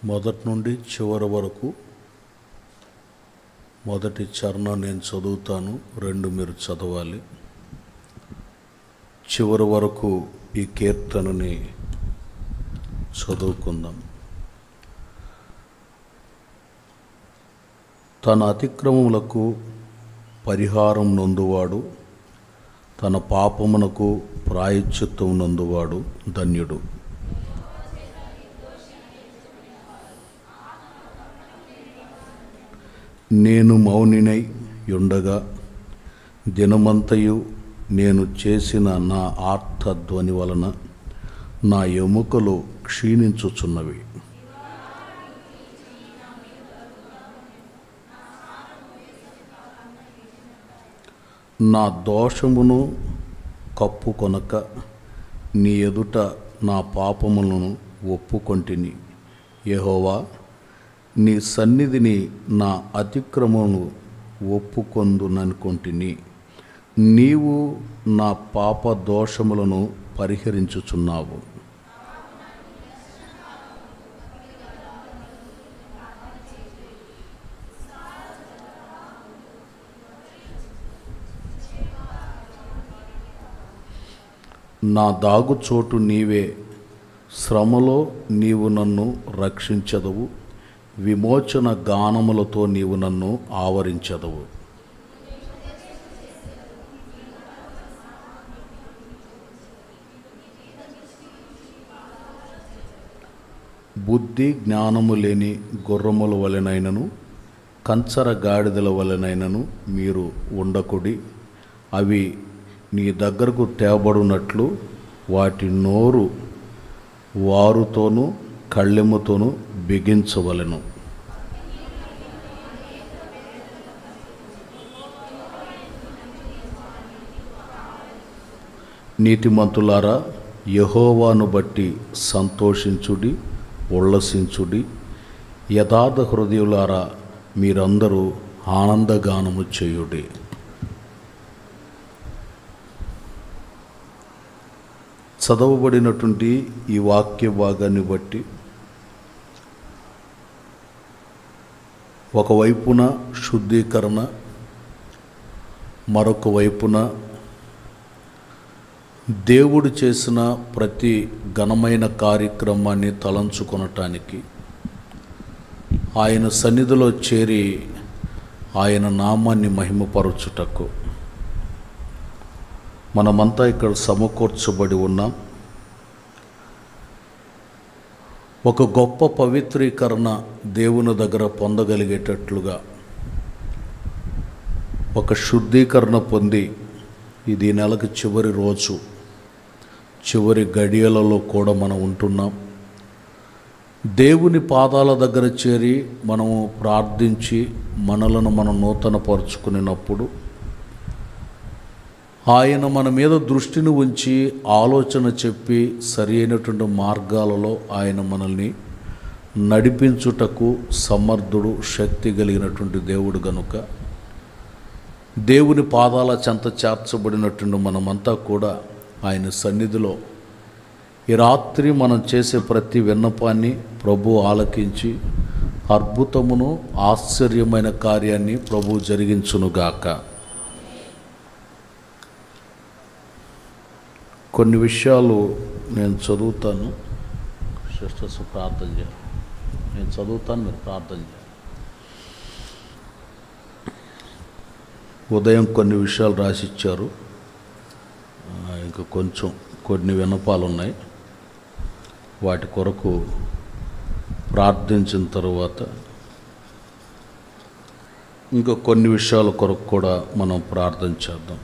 మొదటి నుండి చివరి వరకు మొదటి చరణం నేను చదువుతాను రెండు మీరు చదవాలి చివరి వరకు ఈ కీర్తనని చదువుకుందాం తన అతిక్రమములకు పరిహారం నొందువాడు తన పాపమునకు ప్రాయశ్చిత్తం నందువాడు ధన్యుడు నేను మౌనినై ఉండగా దినమంతయు నేను చేసిన నా ఆర్తధ్వని వలన నా ఎముకలు క్షీణించుచున్నవి నా దోషమును కప్పుకొనక నీ ఎదుట నా పాపములను ఒప్పుకొంటిని యెహోవా నీ సన్నిధిని నా అతిక్రమమును ఒప్పుకొందుననుకొంటిని నీవు నా పాప దోషములను పరిహరించుచున్నావు నా దాగుచోటు నీవే శ్రమలో నీవు నన్ను రక్షించదవు విమోచన గానములతో నీవు నన్ను ఆవరించదవు బుద్ధి జ్ఞానము లేని గుర్రముల వలెనైనను కంచర గాడిదల వలెనైనను మీరు ఉండకుడి అవి నీ దగ్గరకు తేబడినట్లు వాటి నోరు వారుతోనూ కళ్ళెముతోనూ బిగించవలెను నీతిమంతులారా యహోవాను బట్టి సంతోషించుడి ఉల్లసించుడి యథార్థ హృదయులారా మీరందరూ ఆనందగానము చేయుడి చదవబడినటువంటి ఈ వాక్య భాగాన్ని బట్టి ఒకవైపున శుద్ధీకరణ మరొక వైపున దేవుడు చేసిన ప్రతి ఘనమైన కార్యక్రమాన్ని తలంచుకొనటానికి ఆయన సన్నిధిలో చేరి ఆయన నామాన్ని మహిమపరచుటకు మనమంతా ఇక్కడ సమకూర్చబడి ఉన్నాం ఒక గొప్ప పవిత్రీకరణ దేవుని దగ్గర పొందగలిగేటట్లుగా ఒక శుద్ధీకరణ పొంది ఇది ఈ నెలకు చివరి రోజు చివరి గడియలలో కూడా మనం ఉంటున్నాం దేవుని పాదాల దగ్గర చేరి మనము ప్రార్థించి మనలను మనం నూతనపరుచుకునేటప్పుడు ఆయన మన మీద దృష్టిని ఉంచి ఆలోచన చెప్పి సరి అయినటువంటి మార్గాలలో ఆయన మనల్ని నడిపించుటకు సమర్థుడు శక్తి కలిగినటువంటి దేవుడు గనుక దేవుని పాదాల చెంత చేర్చబడినటువంటి మనమంతా కూడా ఆయన సన్నిధిలో ఈ రాత్రి మనం చేసే ప్రతి విన్నపాన్ని ప్రభు ఆలకించి అద్భుతమును ఆశ్చర్యమైన కార్యాన్ని ప్రభు జరిగించునుగాక కొన్ని విషయాలు నేను చదువుతాను సిస్టర్స్ ప్రార్థన చేయాలి నేను చదువుతాను మీరు ప్రార్థన చేయాలి ఉదయం కొన్ని విషయాలు రాసిచ్చారు ఆ, ఇంకా కొంచెం కొన్ని విన్నపాలు ఉన్నాయి వాటి కొరకు ప్రార్థించిన తరువాత ఇంకా కొన్ని విషయాల కొరకు కూడా మనం ప్రార్థన చేద్దాం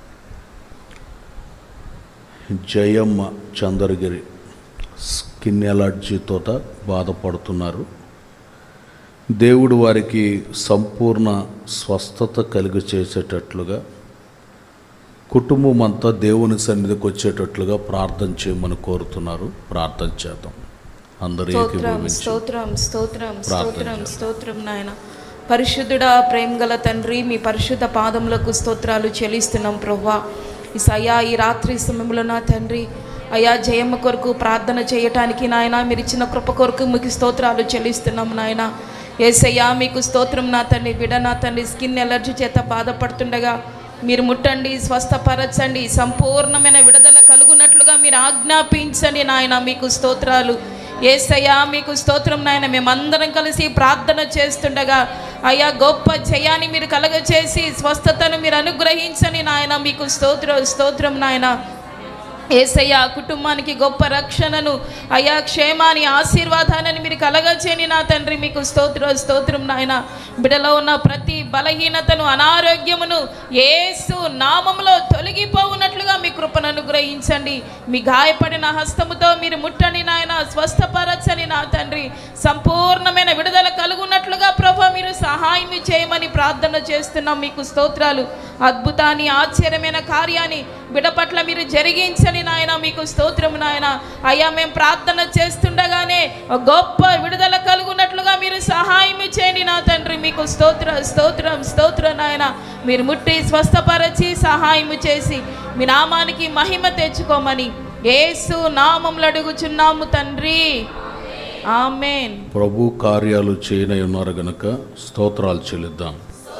జయమ్మ చంద్రగిరి స్కిన్ ఎలర్జీతో బాధపడుతున్నారు దేవుడు వారికి సంపూర్ణ స్వస్థత కలిగి చేసేటట్లుగా కుటుంబం అంతా దేవుని సన్నిధికి వచ్చేటట్లుగా ప్రార్థన చేయమని కోరుతున్నారు ప్రార్థన చేద్దాం అందరూ స్తోత్రం ఏకీభవించి స్తోత్రం స్తోత్రం ప్రార్థన స్తోత్రం చేద్దాం. స్తోత్రం నాయన పరిశుద్ధుడా ప్రేమ గల తండ్రి మీ పరిశుద్ధ పాదములకు స్తోత్రాలు చెల్లిస్తున్నాం ప్రభా ఈ సయా ఈ రాత్రి సమయంలో నా తండ్రి అయ్యా జయమ్మ కొరకు ప్రార్థన చేయటానికి నాయన మీరు ఇచ్చిన కృప కొరకు మీకు స్తోత్రాలు చెల్లిస్తున్నాం నాయన ఏసయ్యా మీకు స్తోత్రం నా తండ్రి బిడ నా తండ్రి స్కిన్ ఎలర్జీ చేత బాధపడుతుండగా మీరు ముట్టండి స్వస్థపరచండి సంపూర్ణమైన విడుదల కలుగునట్లుగా మీరు ఆజ్ఞాపించండి నాయన మీకు స్తోత్రాలు ఏసయ్యా మీకు స్తోత్రం నాయన మేమందరం కలిసి ప్రార్థన చేస్తుండగా అయ్యా గొప్ప జయాన్ని మీరు కలగచేసి స్వస్థతను మీరు అనుగ్రహించని నాయన మీకు స్తోత్రం స్తోత్రం నాయన ఏసయ్య ఆ కుటుంబానికి గొప్ప రక్షణను అయా క్షేమాన్ని ఆశీర్వాదాన్ని మీరు కలగచేని నా తండ్రి మీకు స్తోత్ర స్తోత్రం నాయన బిడలో ఉన్న ప్రతి బలహీనతను అనారోగ్యమును ఏసు నామములో తొలగిపోవునట్లుగా మీ కృపను అనుగ్రహించండి మీ గాయపడిన హస్తముతో మీరు ముట్టని నాయన స్వస్థపరచని నా తండ్రి సంపూర్ణమైన విడుదల కలుగునట్లుగా ప్రభా మీరు సహాయం చేయమని ప్రార్థన చేస్తున్నాం మీకు స్తోత్రాలు అద్భుతాన్ని ఆశ్చర్యమైన కార్యాన్ని బిడ పట్ల మీరు జరిగించని నాయన మీకు స్తోత్రము నాయన అయ్యా మేము ప్రార్థన చేస్తుండగానే ఒక గొప్ప విడుదల కలుగునట్లుగా మీరు సహాయం చేయండి నా తండ్రి మీకు స్తోత్ర స్తోత్రం స్తోత్రం నాయన మీరు ముట్టి స్వస్థపరచి సహాయం చేసి మీ నామానికి మహిమ తెచ్చుకోమని ఏసు నామంలో అడుగుచున్నాము తండ్రి ఆమెన్ ప్రభు కార్యాలు చేయనై ఉన్నారు గనుక స్తోత్రాలు చెల్లిద్దాం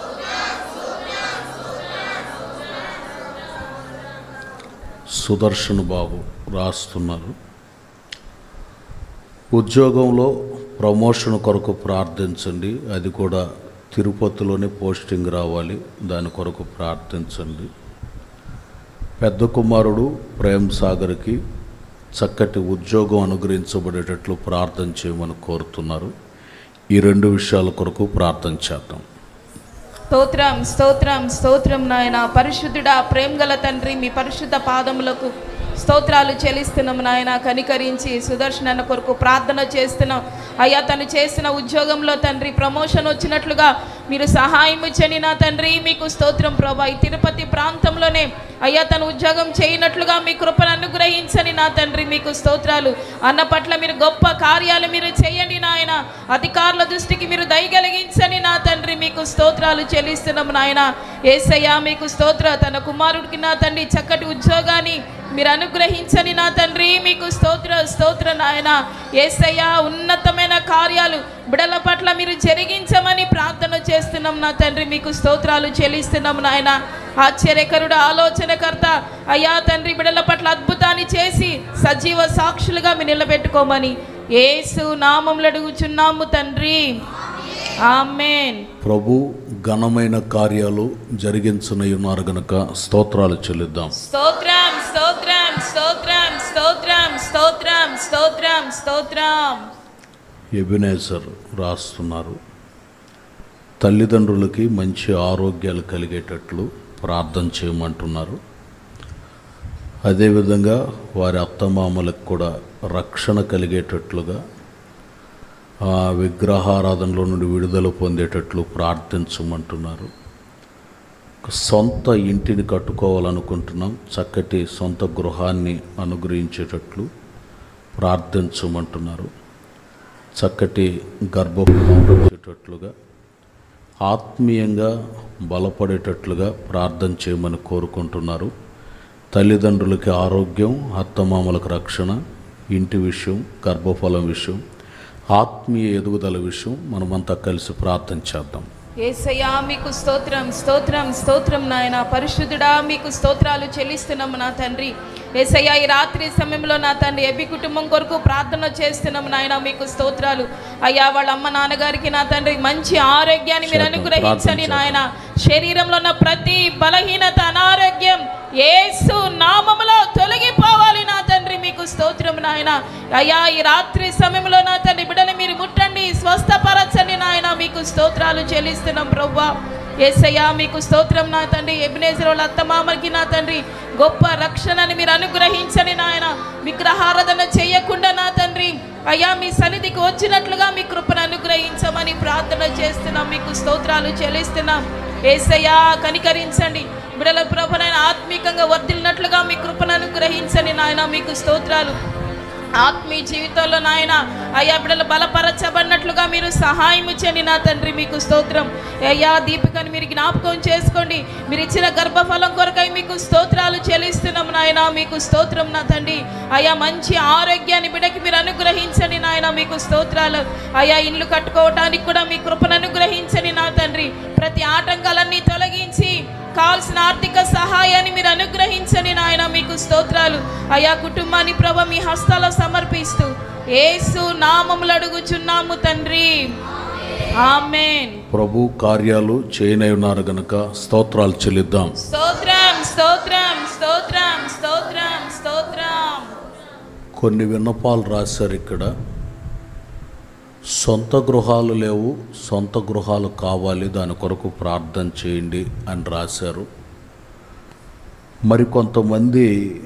సుదర్శన్ బాబు రాస్తున్నారు ఉద్యోగంలో ప్రమోషన్ కొరకు ప్రార్థించండి అది కూడా తిరుపతిలోనే పోస్టింగ్ రావాలి దాని కొరకు ప్రార్థించండి పెద్ద కుమారుడు ప్రేమ్ సాగర్కి చక్కటి ఉద్యోగం అనుగ్రహించబడేటట్లు ప్రార్థన చేయమని కోరుతున్నారు ఈ రెండు విషయాల కొరకు ప్రార్థన చేద్దాం స్తోత్రం స్తోత్రం స్తోత్రం నాయన పరిశుద్ధుడా ప్రేమగల తండ్రి మీ పరిశుద్ధ పాదములకు స్తోత్రాలు చెల్లిస్తున్నాం నాయన కనికరించి సుదర్శన అన్న కొరకు ప్రార్థన చేస్తున్నాం అయ్యా తను చేసిన ఉద్యోగంలో తండ్రి ప్రమోషన్ వచ్చినట్లుగా మీరు సహాయం ఇచ్చని నా తండ్రి మీకు స్తోత్రం ప్రభా ఈ తిరుపతి ప్రాంతంలోనే అయ్యా తను ఉద్యోగం చేయనట్లుగా మీ కృపను అనుగ్రహించని నా తండ్రి మీకు స్తోత్రాలు అన్న పట్ల మీరు గొప్ప కార్యాలు మీరు చేయండి నాయన అధికారుల దృష్టికి మీరు దయగలిగించని నా తండ్రి మీకు స్తోత్రాలు చెల్లిస్తున్నాం నాయన ఏసయ్యా మీకు స్తోత్ర తన కుమారుడికి నా తండ్రి చక్కటి ఉద్యోగాన్ని మీరు అనుగ్రహించని నా తండ్రి మీకు స్తోత్ర స్తోత్ర నాయన ఏసయ్యా ఉన్నతమైన కార్యాలు బిడల పట్ల మీరు జరిగించమని ప్రార్థన చేస్తున్నాం నా తండ్రి మీకు స్తోత్రాలు చెల్లిస్తున్నాం నాయన ఆశ్చర్యకరుడు ఆలోచనకర్త అయ్యా తండ్రి బిడల పట్ల అద్భుతాన్ని చేసి సజీవ సాక్షులుగా మీరు నిలబెట్టుకోమని ఏసు నామంలో అడుగుచున్నాము తండ్రి ఆమెన్ ప్రభు ఘనమైన కార్యాలు జరిగించనై ఉన్నారు గనుక స్తోత్రాలు చెల్లిద్దాం స్తోత్రం స్తోత్రం స్తోత్రం స్తోత్రం స్తోత్రం స్తోత్రం స్తోత్రం ఎబినేజర్ రాస్తున్నారు తల్లిదండ్రులకి మంచి ఆరోగ్యాలు కలిగేటట్లు ప్రార్థన చేయమంటున్నారు అదేవిధంగా వారి అత్తమామలకు కూడా రక్షణ కలిగేటట్లుగా ఆ విగ్రహారాధనలో నుండి విడుదల పొందేటట్లు ప్రార్థించమంటున్నారు ఒక సొంత ఇంటిని కట్టుకోవాలనుకుంటున్నాం చక్కటి సొంత గృహాన్ని అనుగ్రహించేటట్లు ప్రార్థించమంటున్నారు చక్కటి గర్భఫలం వచ్చేటట్లుగా ఆత్మీయంగా బలపడేటట్లుగా ప్రార్థన చేయమని కోరుకుంటున్నారు తల్లిదండ్రులకి ఆరోగ్యం అత్తమామలకు రక్షణ ఇంటి విషయం గర్భఫలం విషయం ఆత్మీయ ఎదుగుదల విషయం మనమంతా కలిసి ప్రార్థన చేద్దాం ఏసయ్యా మీకు స్తోత్రం స్తోత్రం స్తోత్రం నాయన పరిశుద్ధుడా మీకు స్తోత్రాలు చెల్లిస్తున్నాము నా తండ్రి ఏసయ్యా ఈ రాత్రి సమయంలో నా తండ్రి ఎబి కుటుంబం కొరకు ప్రార్థన చేస్తున్నాము నాయన మీకు స్తోత్రాలు అయ్యా వాళ్ళ అమ్మ నాన్నగారికి నా తండ్రి మంచి ఆరోగ్యాన్ని మీరు చేద్దాం, అనుగ్రహించండి ప్రార్థన నాయన శరీరంలో ఉన్న ప్రతి బలహీనత అనారోగ్యం ఏసు నామములో తొలగిపోవాలి నా తండ్రి మీకు స్తోత్రం నాయన అయ్యా ఈ రాత్రి సమయంలో నా తండ్రి బిడ్డని మీరు ముట్టండి స్వస్థపరచండి నాయన మీకు స్తోత్రాలు చెల్లిస్తున్నాం ప్రవ్వా ఏసయ్యా మీకు స్తోత్రం నా తండ్రి ఎబినేజర్ వాళ్ళ అత్తమామకి నా తండ్రి గొప్ప రక్షణని మీరు అనుగ్రహించని నాయన విగ్రహారాధన చేయకుండా నా తండ్రి అయ్యా మీ సన్నిధికి వచ్చినట్లుగా మీ కృపను అనుగ్రహించమని ప్రార్థన చేస్తున్నాం మీకు స్తోత్రాలు చెల్లిస్తున్నాం ఏసయ్యా కనికరించండి బిడల ప్రభనైన ఆత్మీకంగా వర్ధిల్లినట్లుగా మీ కృపను అనుగ్రహించండి నాయన మీకు స్తోత్రాలు ఆత్మీయ జీవితంలో నాయన అయ్యా బిడ్డలు బలపరచబడినట్లుగా మీరు సహాయం చేయండి నా తండ్రి మీకు స్తోత్రం అయ్యా దీపికని మీరు జ్ఞాపకం చేసుకోండి మీరు ఇచ్చిన గర్భఫలం కొరకై మీకు స్తోత్రాలు చెల్లిస్తున్నాం నాయన మీకు స్తోత్రం నా తండ్రి అయ్యా మంచి ఆరోగ్యాన్ని బిడ్డకి మీరు అనుగ్రహించండి నాయన మీకు స్తోత్రాలు అయ్యా ఇల్లు కట్టుకోవటానికి కూడా మీ కృపను అనుగ్రహించండి నా తండ్రి ప్రతి ఆటంకాలన్నీ తొలగించి కావాల్సిన ఆర్థిక సహాయాన్ని మీరు అనుగ్రహించండి నాయన మీకు స్తోత్రాలు అయా కుటుంబాన్ని ప్రభ మీ హస్తాల సమర్పిస్తూ ఏసు నామములు అడుగుచున్నాము తండ్రి ఆమెన్ ప్రభు కార్యాలు చేయనై ఉన్నారు గనుక స్తోత్రాలు చెల్లిద్దాం స్తోత్రం స్తోత్రం స్తోత్రం స్తోత్రం స్తోత్రం కొన్ని విన్నపాలు రాశారు ఇక్కడ సొంత గృహాలు లేవు సొంత గృహాలు కావాలి దాని కొరకు ప్రార్థన చేయండి అని రాశారు మరికొంతమంది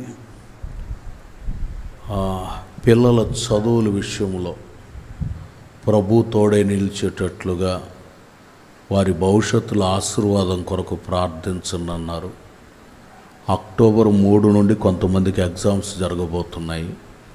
ఆ, పిల్లల చదువుల విషయంలో ప్రభు తోడే నిలిచేటట్లుగా వారి భవిష్యత్తుల ఆశీర్వాదం కొరకు ప్రార్థించనన్నారు అక్టోబర్ మూడు నుండి కొంతమందికి ఎగ్జామ్స్ జరగబోతున్నాయి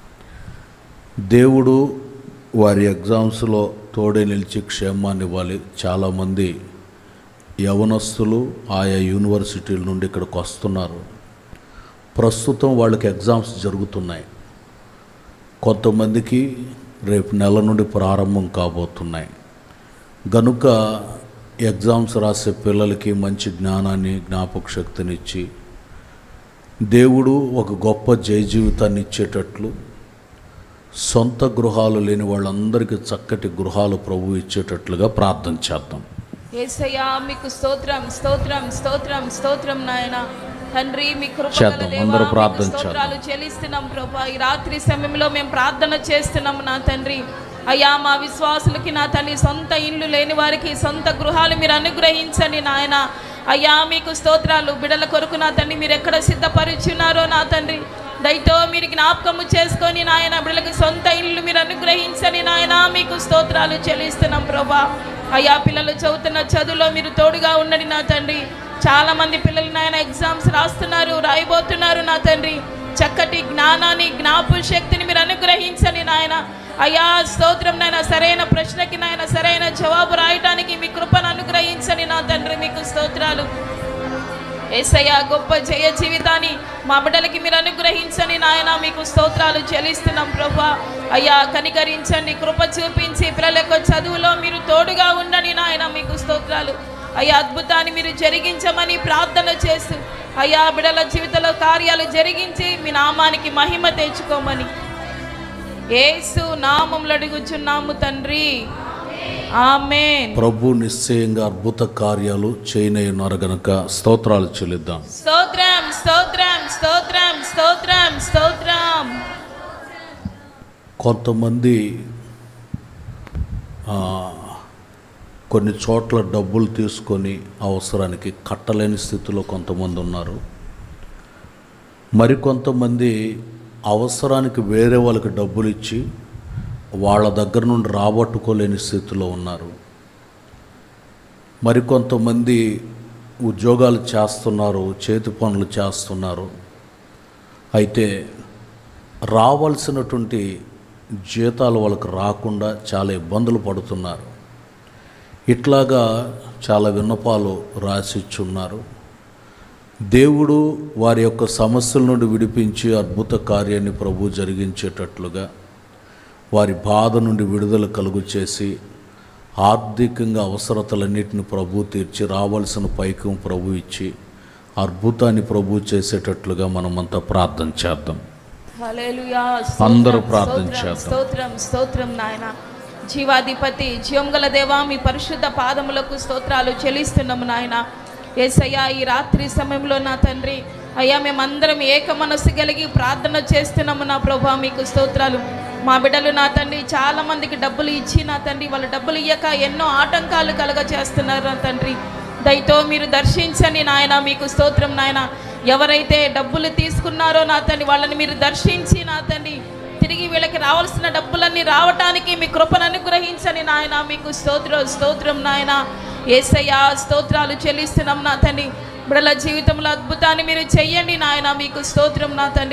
దేవుడు వారి ఎగ్జామ్స్లో తోడే నిలిచి క్షేమాన్ని ఇవ్వాలి చాలామంది యవనస్తులు ఆయా యూనివర్సిటీల నుండి ఇక్కడికి వస్తున్నారు ప్రస్తుతం వాళ్ళకి ఎగ్జామ్స్ జరుగుతున్నాయి కొంతమందికి రేపు నెల నుండి ప్రారంభం కాబోతున్నాయి గనుక ఎగ్జామ్స్ రాసే పిల్లలకి మంచి జ్ఞానాన్ని జ్ఞాపక శక్తినిచ్చి దేవుడు ఒక గొప్ప జయ జీవితాన్ని ఇచ్చేటట్లు సొంత గృహాలు లేని వాళ్ళందరికీ చక్కటి గృహాలు ప్రభు ఇచ్చేటట్లుగా ప్రార్థన చేద్దాం ఏసయ్యా మీకు స్తోత్రం స్తోత్రం స్తోత్రం స్తోత్రం నాయన తండ్రి మీ కృపగల చేద్దాం. దేవా, అందరూ మీకు ప్రార్థన స్తోత్రాలు చెల్లిస్తున్నాం ప్రభా ఈ రాత్రి సమయంలో మేము ప్రార్థన చేస్తున్నాం నా తండ్రి అయ్యా మా విశ్వాసులకి నా తండ్రి సొంత ఇల్లు లేని వారికి సొంత గృహాలు మీరు అనుగ్రహించండి నాయన అయ్యా మీకు స్తోత్రాలు బిడల కొరకు నా తండ్రి మీరు ఎక్కడ సిద్ధపరుచున్నారో నా తండ్రి దయతో మీరు జ్ఞాపకము చేసుకొని నాయన బిడ్డలకి సొంత ఇల్లు మీరు అనుగ్రహించని నాయన మీకు స్తోత్రాలు చెల్లిస్తున్నాం ప్రభా అయ్యా పిల్లలు చదువుతున్న చదువులో మీరు తోడుగా ఉండండి నా తండ్రి చాలా మంది పిల్లలు నాయన ఎగ్జామ్స్ రాస్తున్నారు రాయబోతున్నారు నా తండ్రి చక్కటి జ్ఞానాన్ని జ్ఞాపక శక్తిని మీరు అనుగ్రహించండి నాయన అయ్యా స్తోత్రం నాయన సరైన ప్రశ్నకి నాయన సరైన జవాబు రాయటానికి మీ కృపను అనుగ్రహించండి నా తండ్రి మీకు స్తోత్రాలు ఏసయ్య గొప్ప జయ జీవితాన్ని మా బిడ్డలకి మీరు అనుగ్రహించండి నాయన మీకు స్తోత్రాలు చెల్లిస్తున్నాం ప్రభా అయ్యా కనికరించండి కృప చూపించి పిల్లల యొక్క చదువులో మీరు తోడుగా ఉండండి నాయన మీకు స్తోత్రాలు అయ్యా అద్భుతాన్ని మీరు జరిగించమని ప్రార్థన చేస్తూ అయ్యా బిడల జీవితంలో కార్యాలు జరిగించి మీ నామానికి మహిమ తెచ్చుకోమని ఏసు నామంలో అడుగుచున్నాము తండ్రి ఆమెన్ ప్రభు నిశ్చయంగా అద్భుత కార్యాలు చేయనై ఉన్నారు గనుక స్తోత్రాలు చెల్లిద్దాం స్తోత్రం స్తోత్రం స్తోత్రం స్తోత్రం స్తోత్రం కొంతమంది ఆ, కొన్ని చోట్ల డబ్బులు తీసుకొని అవసరానికి కట్టలేని స్థితిలో కొంతమంది ఉన్నారు మరికొంతమంది అవసరానికి వేరే వాళ్ళకి డబ్బులు ఇచ్చి వాళ్ళ దగ్గర నుండి రాబట్టుకోలేని స్థితిలో ఉన్నారు మరికొంతమంది ఉద్యోగాలు చేస్తున్నారు చేతి పనులు చేస్తున్నారు అయితే రావాల్సినటువంటి జీతాలు వాళ్ళకి రాకుండా చాలా ఇబ్బందులు పడుతున్నారు ఇట్లాగా చాలా విన్నపాలు రాసిచ్చున్నారు దేవుడు వారి యొక్క సమస్యల నుండి విడిపించి అద్భుత కార్యాన్ని ప్రభు జరిగించేటట్లుగా వారి బాధ నుండి విడుదల కలుగు చేసి ఆర్థికంగా అవసరతలన్నిటిని ప్రభు తీర్చి రావాల్సిన పైకం ప్రభు ఇచ్చి అద్భుతాన్ని ప్రభు చేసేటట్లుగా మనమంతా ప్రార్థన చేద్దాం హల్లెలూయా అందరూ స్తోత్రం, ప్రార్థన స్తోత్రం, చేద్దాం. స్తోత్రం స్తోత్రం నాయన జీవాధిపతి జీవం గల దేవా మీ పరిశుద్ధ పాదములకు స్తోత్రాలు చెల్లిస్తున్నాము నాయన ఏసయ్యా ఈ రాత్రి సమయంలో నా తండ్రి అయ్యా మేమందరం ఏక మనస్సు కలిగి ప్రార్థన చేస్తున్నాము నా ప్రభా మీకు స్తోత్రాలు మా బిడ్డలు నా తండ్రి చాలా మందికి డబ్బులు ఇచ్చి నా తండ్రి వాళ్ళ డబ్బులు ఇయ్యక ఎన్నో ఆటంకాలు కలగ చేస్తున్నారు నా తండ్రి దయతో మీరు దర్శించండి నాయన మీకు స్తోత్రం నాయన ఎవరైతే డబ్బులు తీసుకున్నారో నా తండ్రి వాళ్ళని మీరు దర్శించి నా తండ్రి తిరిగి వీళ్ళకి రావాల్సిన డబ్బులన్నీ రావటానికి మీ కృపను అనుగ్రహించని నాయన మీకు స్తోత్రం స్తోత్రం నాయన ఏసయ్యా స్తోత్రాలు చెల్లిస్తున్నాం నా తండ్రి బిడల జీవితంలో అద్భుతాన్ని మీరు చెయ్యండి నాయన మీకు స్తోత్రం నా తండ్రి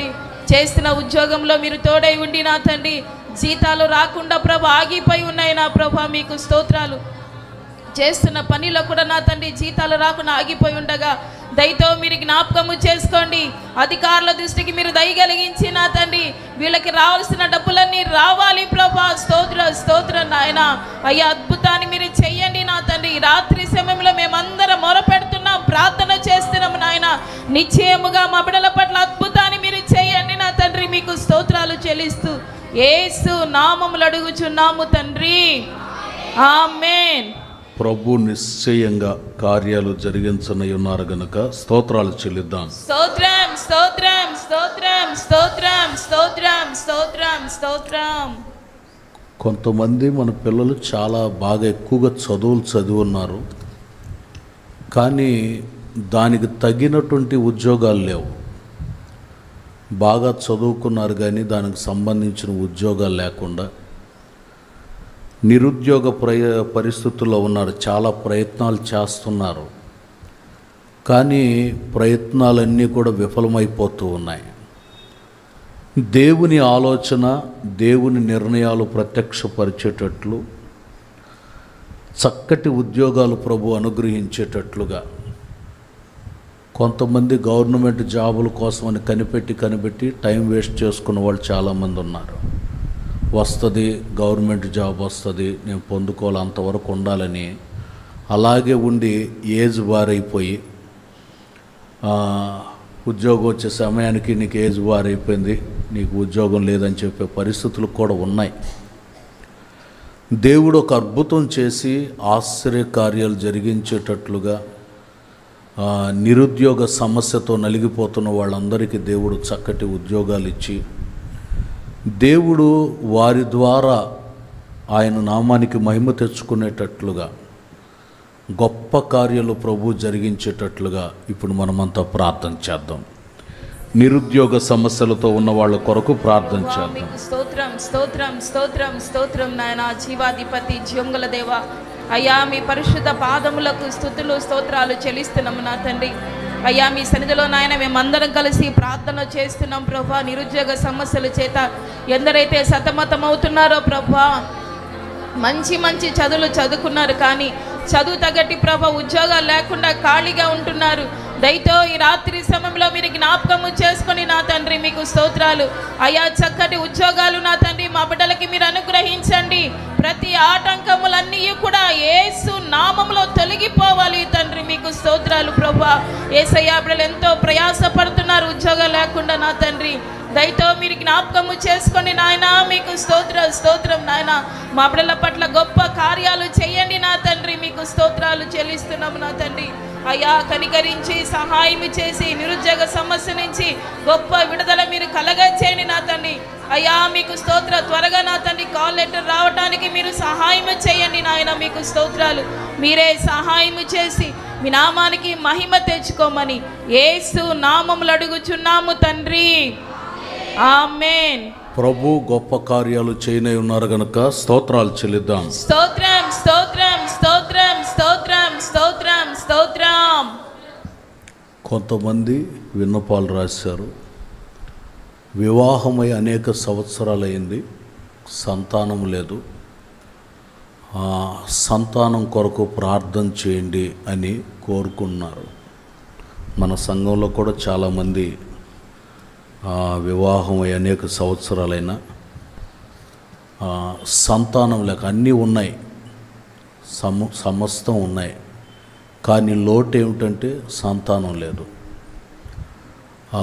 చేస్తున్న ఉద్యోగంలో మీరు తోడై ఉండి నా తండ్రి జీతాలు రాకుండా ప్రభు ఆగిపోయి ఉన్నాయి నా ప్రభు మీకు స్తోత్రాలు చేస్తున్న పనిలో కూడా నా తండ్రి జీతాలు రాకుండా ఆగిపోయి ఉండగా దయతో మీరు జ్ఞాపకము చేసుకోండి అధికారుల దృష్టికి మీరు దయ కలిగించి నా తండ్రి వీళ్ళకి రావాల్సిన డబ్బులన్నీ రావాలి ప్రభా స్తోత్ర స్తోత్ర నాయన అయ్యా అద్భుతాన్ని మీరు చెయ్యండి నా తండ్రి ఈ రాత్రి సమయంలో మేమందరం మొరపెడుతున్నాం ప్రార్థన చేస్తున్నాం నాయన నిశ్చయముగా మా బిడల పట్ల అద్భుతాన్ని మీరు చేయండి నా తండ్రి మీకు స్తోత్రాలు చెల్లిస్తూ ఏసు నామములు అడుగుచున్నాము తండ్రి ఆమెన్ ప్రభు నిశ్చయంగా కార్యాలు జరిగించనై ఉన్నారు గనుక స్తోత్రాలు చెల్లిద్దాం స్తోత్రం స్తోత్రం స్తోత్రం స్తోత్రం స్తోత్రం స్తోత్రం స్తోత్రం కొంతమంది మన పిల్లలు చాలా బాగా ఎక్కువగా చదువులు చదివి ఉన్నారు కానీ దానికి తగినటువంటి ఉద్యోగాలు లేవు బాగా చదువుకున్నారు కానీ దానికి సంబంధించిన ఉద్యోగాలు లేకుండా నిరుద్యోగ ప్రయ పరిస్థితుల్లో ఉన్నారు చాలా ప్రయత్నాలు చేస్తున్నారు కానీ ప్రయత్నాలన్నీ కూడా విఫలమైపోతూ ఉన్నాయి దేవుని ఆలోచన దేవుని నిర్ణయాలు ప్రత్యక్షపరిచేటట్లు చక్కటి ఉద్యోగాలు ప్రభు అనుగ్రహించేటట్లుగా కొంతమంది గవర్నమెంట్ జాబుల కోసమని కనిపెట్టి కనిపెట్టి టైం వేస్ట్ చేసుకున్న వాళ్ళు చాలామంది ఉన్నారు వస్తుంది గవర్నమెంట్ జాబ్ వస్తుంది నేను పొందుకోవాలి అంతవరకు ఉండాలని అలాగే ఉండి ఏజ్ బారైపోయి ఆ, ఉద్యోగం వచ్చే సమయానికి నీకు ఏజ్ బారైపోయింది నీకు ఉద్యోగం లేదని చెప్పే పరిస్థితులు కూడా ఉన్నాయి దేవుడు ఒక అద్భుతం చేసి ఆశ్చర్య కార్యాలు జరిగించేటట్లుగా ఆ, నిరుద్యోగ సమస్యతో నలిగిపోతున్న వాళ్ళందరికీ దేవుడు చక్కటి ఉద్యోగాలు ఇచ్చి దేవుడు వారి ద్వారా ఆయన నామానికి మహిమ తెచ్చుకునేటట్లుగా గొప్ప కార్యాలు ప్రభు జరిగించేటట్లుగా ఇప్పుడు మనమంతా ప్రార్థన చేద్దాం నిరుద్యోగ సమస్యలతో ఉన్న వాళ్ళ కొరకు ప్రార్థన ప్రభా, చేద్దాం మీకు స్తోత్రం స్తోత్రం స్తోత్రం స్తోత్రం నాయన జీవాధిపతి జీవంగల దేవ అయ్యా మీ పరిశుద్ధ పాదములకు స్థుతులు స్తోత్రాలు చెల్లిస్తున్నాము నా తండ్రి అయ్యా మీ సన్నిధిలో నాయన మేమందరం కలిసి ప్రార్థన చేస్తున్నాం ప్రభా నిరుద్యోగ సమస్యల చేత ఎందరైతే సతమతం అవుతున్నారో ప్రభా మంచి మంచి చదువులు చదువుకున్నారు కానీ చదువు తగ్గట్టి ప్రభ ఉద్యోగాలు లేకుండా ఖాళీగా ఉంటున్నారు దయతో ఈ రాత్రి సమయంలో మీరు జ్ఞాపకము చేసుకొని నా తండ్రి మీకు స్తోత్రాలు అయా చక్కటి ఉద్యోగాలు నా తండ్రి మా బిడ్డలకి మీరు అనుగ్రహించండి ప్రతి ఆటంకములన్నీ కూడా ఏసు నామములో తొలగిపోవాలి తండ్రి మీకు స్తోత్రాలు ప్రభా ఏసయ్యా బిడ్డలు ఎంతో ప్రయాసపడుతున్నారు ఉద్యోగం లేకుండా నా తండ్రి దయతో మీరు జ్ఞాపకము చేసుకొని నాయన మీకు స్తోత్ర స్తోత్రం నాయన మా బిడ్డల పట్ల గొప్ప కార్యాలు చేయండి నా తండ్రి మీకు స్తోత్రాలు చెల్లిస్తున్నాము నా తండ్రి అయ్యా కనికరించి సహాయం చేసి నిరుద్యోగ సమస్య నుంచి గొప్ప విడుదల మీరు కలగచేయండి నా తండ్రి అయ్యా మీకు స్తోత్ర త్వరగా నా తండ్రి కాల్ లెటర్ రావడానికి మీరు సహాయం చేయండి నాయన మీకు స్తోత్రాలు మీరే సహాయం చేసి మీ నామానికి మహిమ తెచ్చుకోమని ఏసు నామములు అడుగుచున్నాము తండ్రి ఆమెన్ ప్రభు గొప్ప కార్యాలు చేయనై ఉన్నారు గనుక స్తోత్రాలు చెల్లిద్దాం స్తోత్రం స్తోత్రం స్తోత్రం స్తోత్రం స్తోత్రం స్తోత్రం కొంతమంది విన్నపాలు రాశారు వివాహమై అనేక సంవత్సరాలైంది సంతానం లేదు ఆ, సంతానం కొరకు ప్రార్థన చేయండి అని కోరుకున్నారు మన సంఘంలో కూడా చాలామంది ఆ, వివాహమై అనేక సంవత్సరాలైనా ఆ, సంతానం లేక అన్నీ ఉన్నాయి సమ సమస్తం ఉన్నాయి కానీ లోటు ఏమిటంటే సంతానం లేదు ఆ,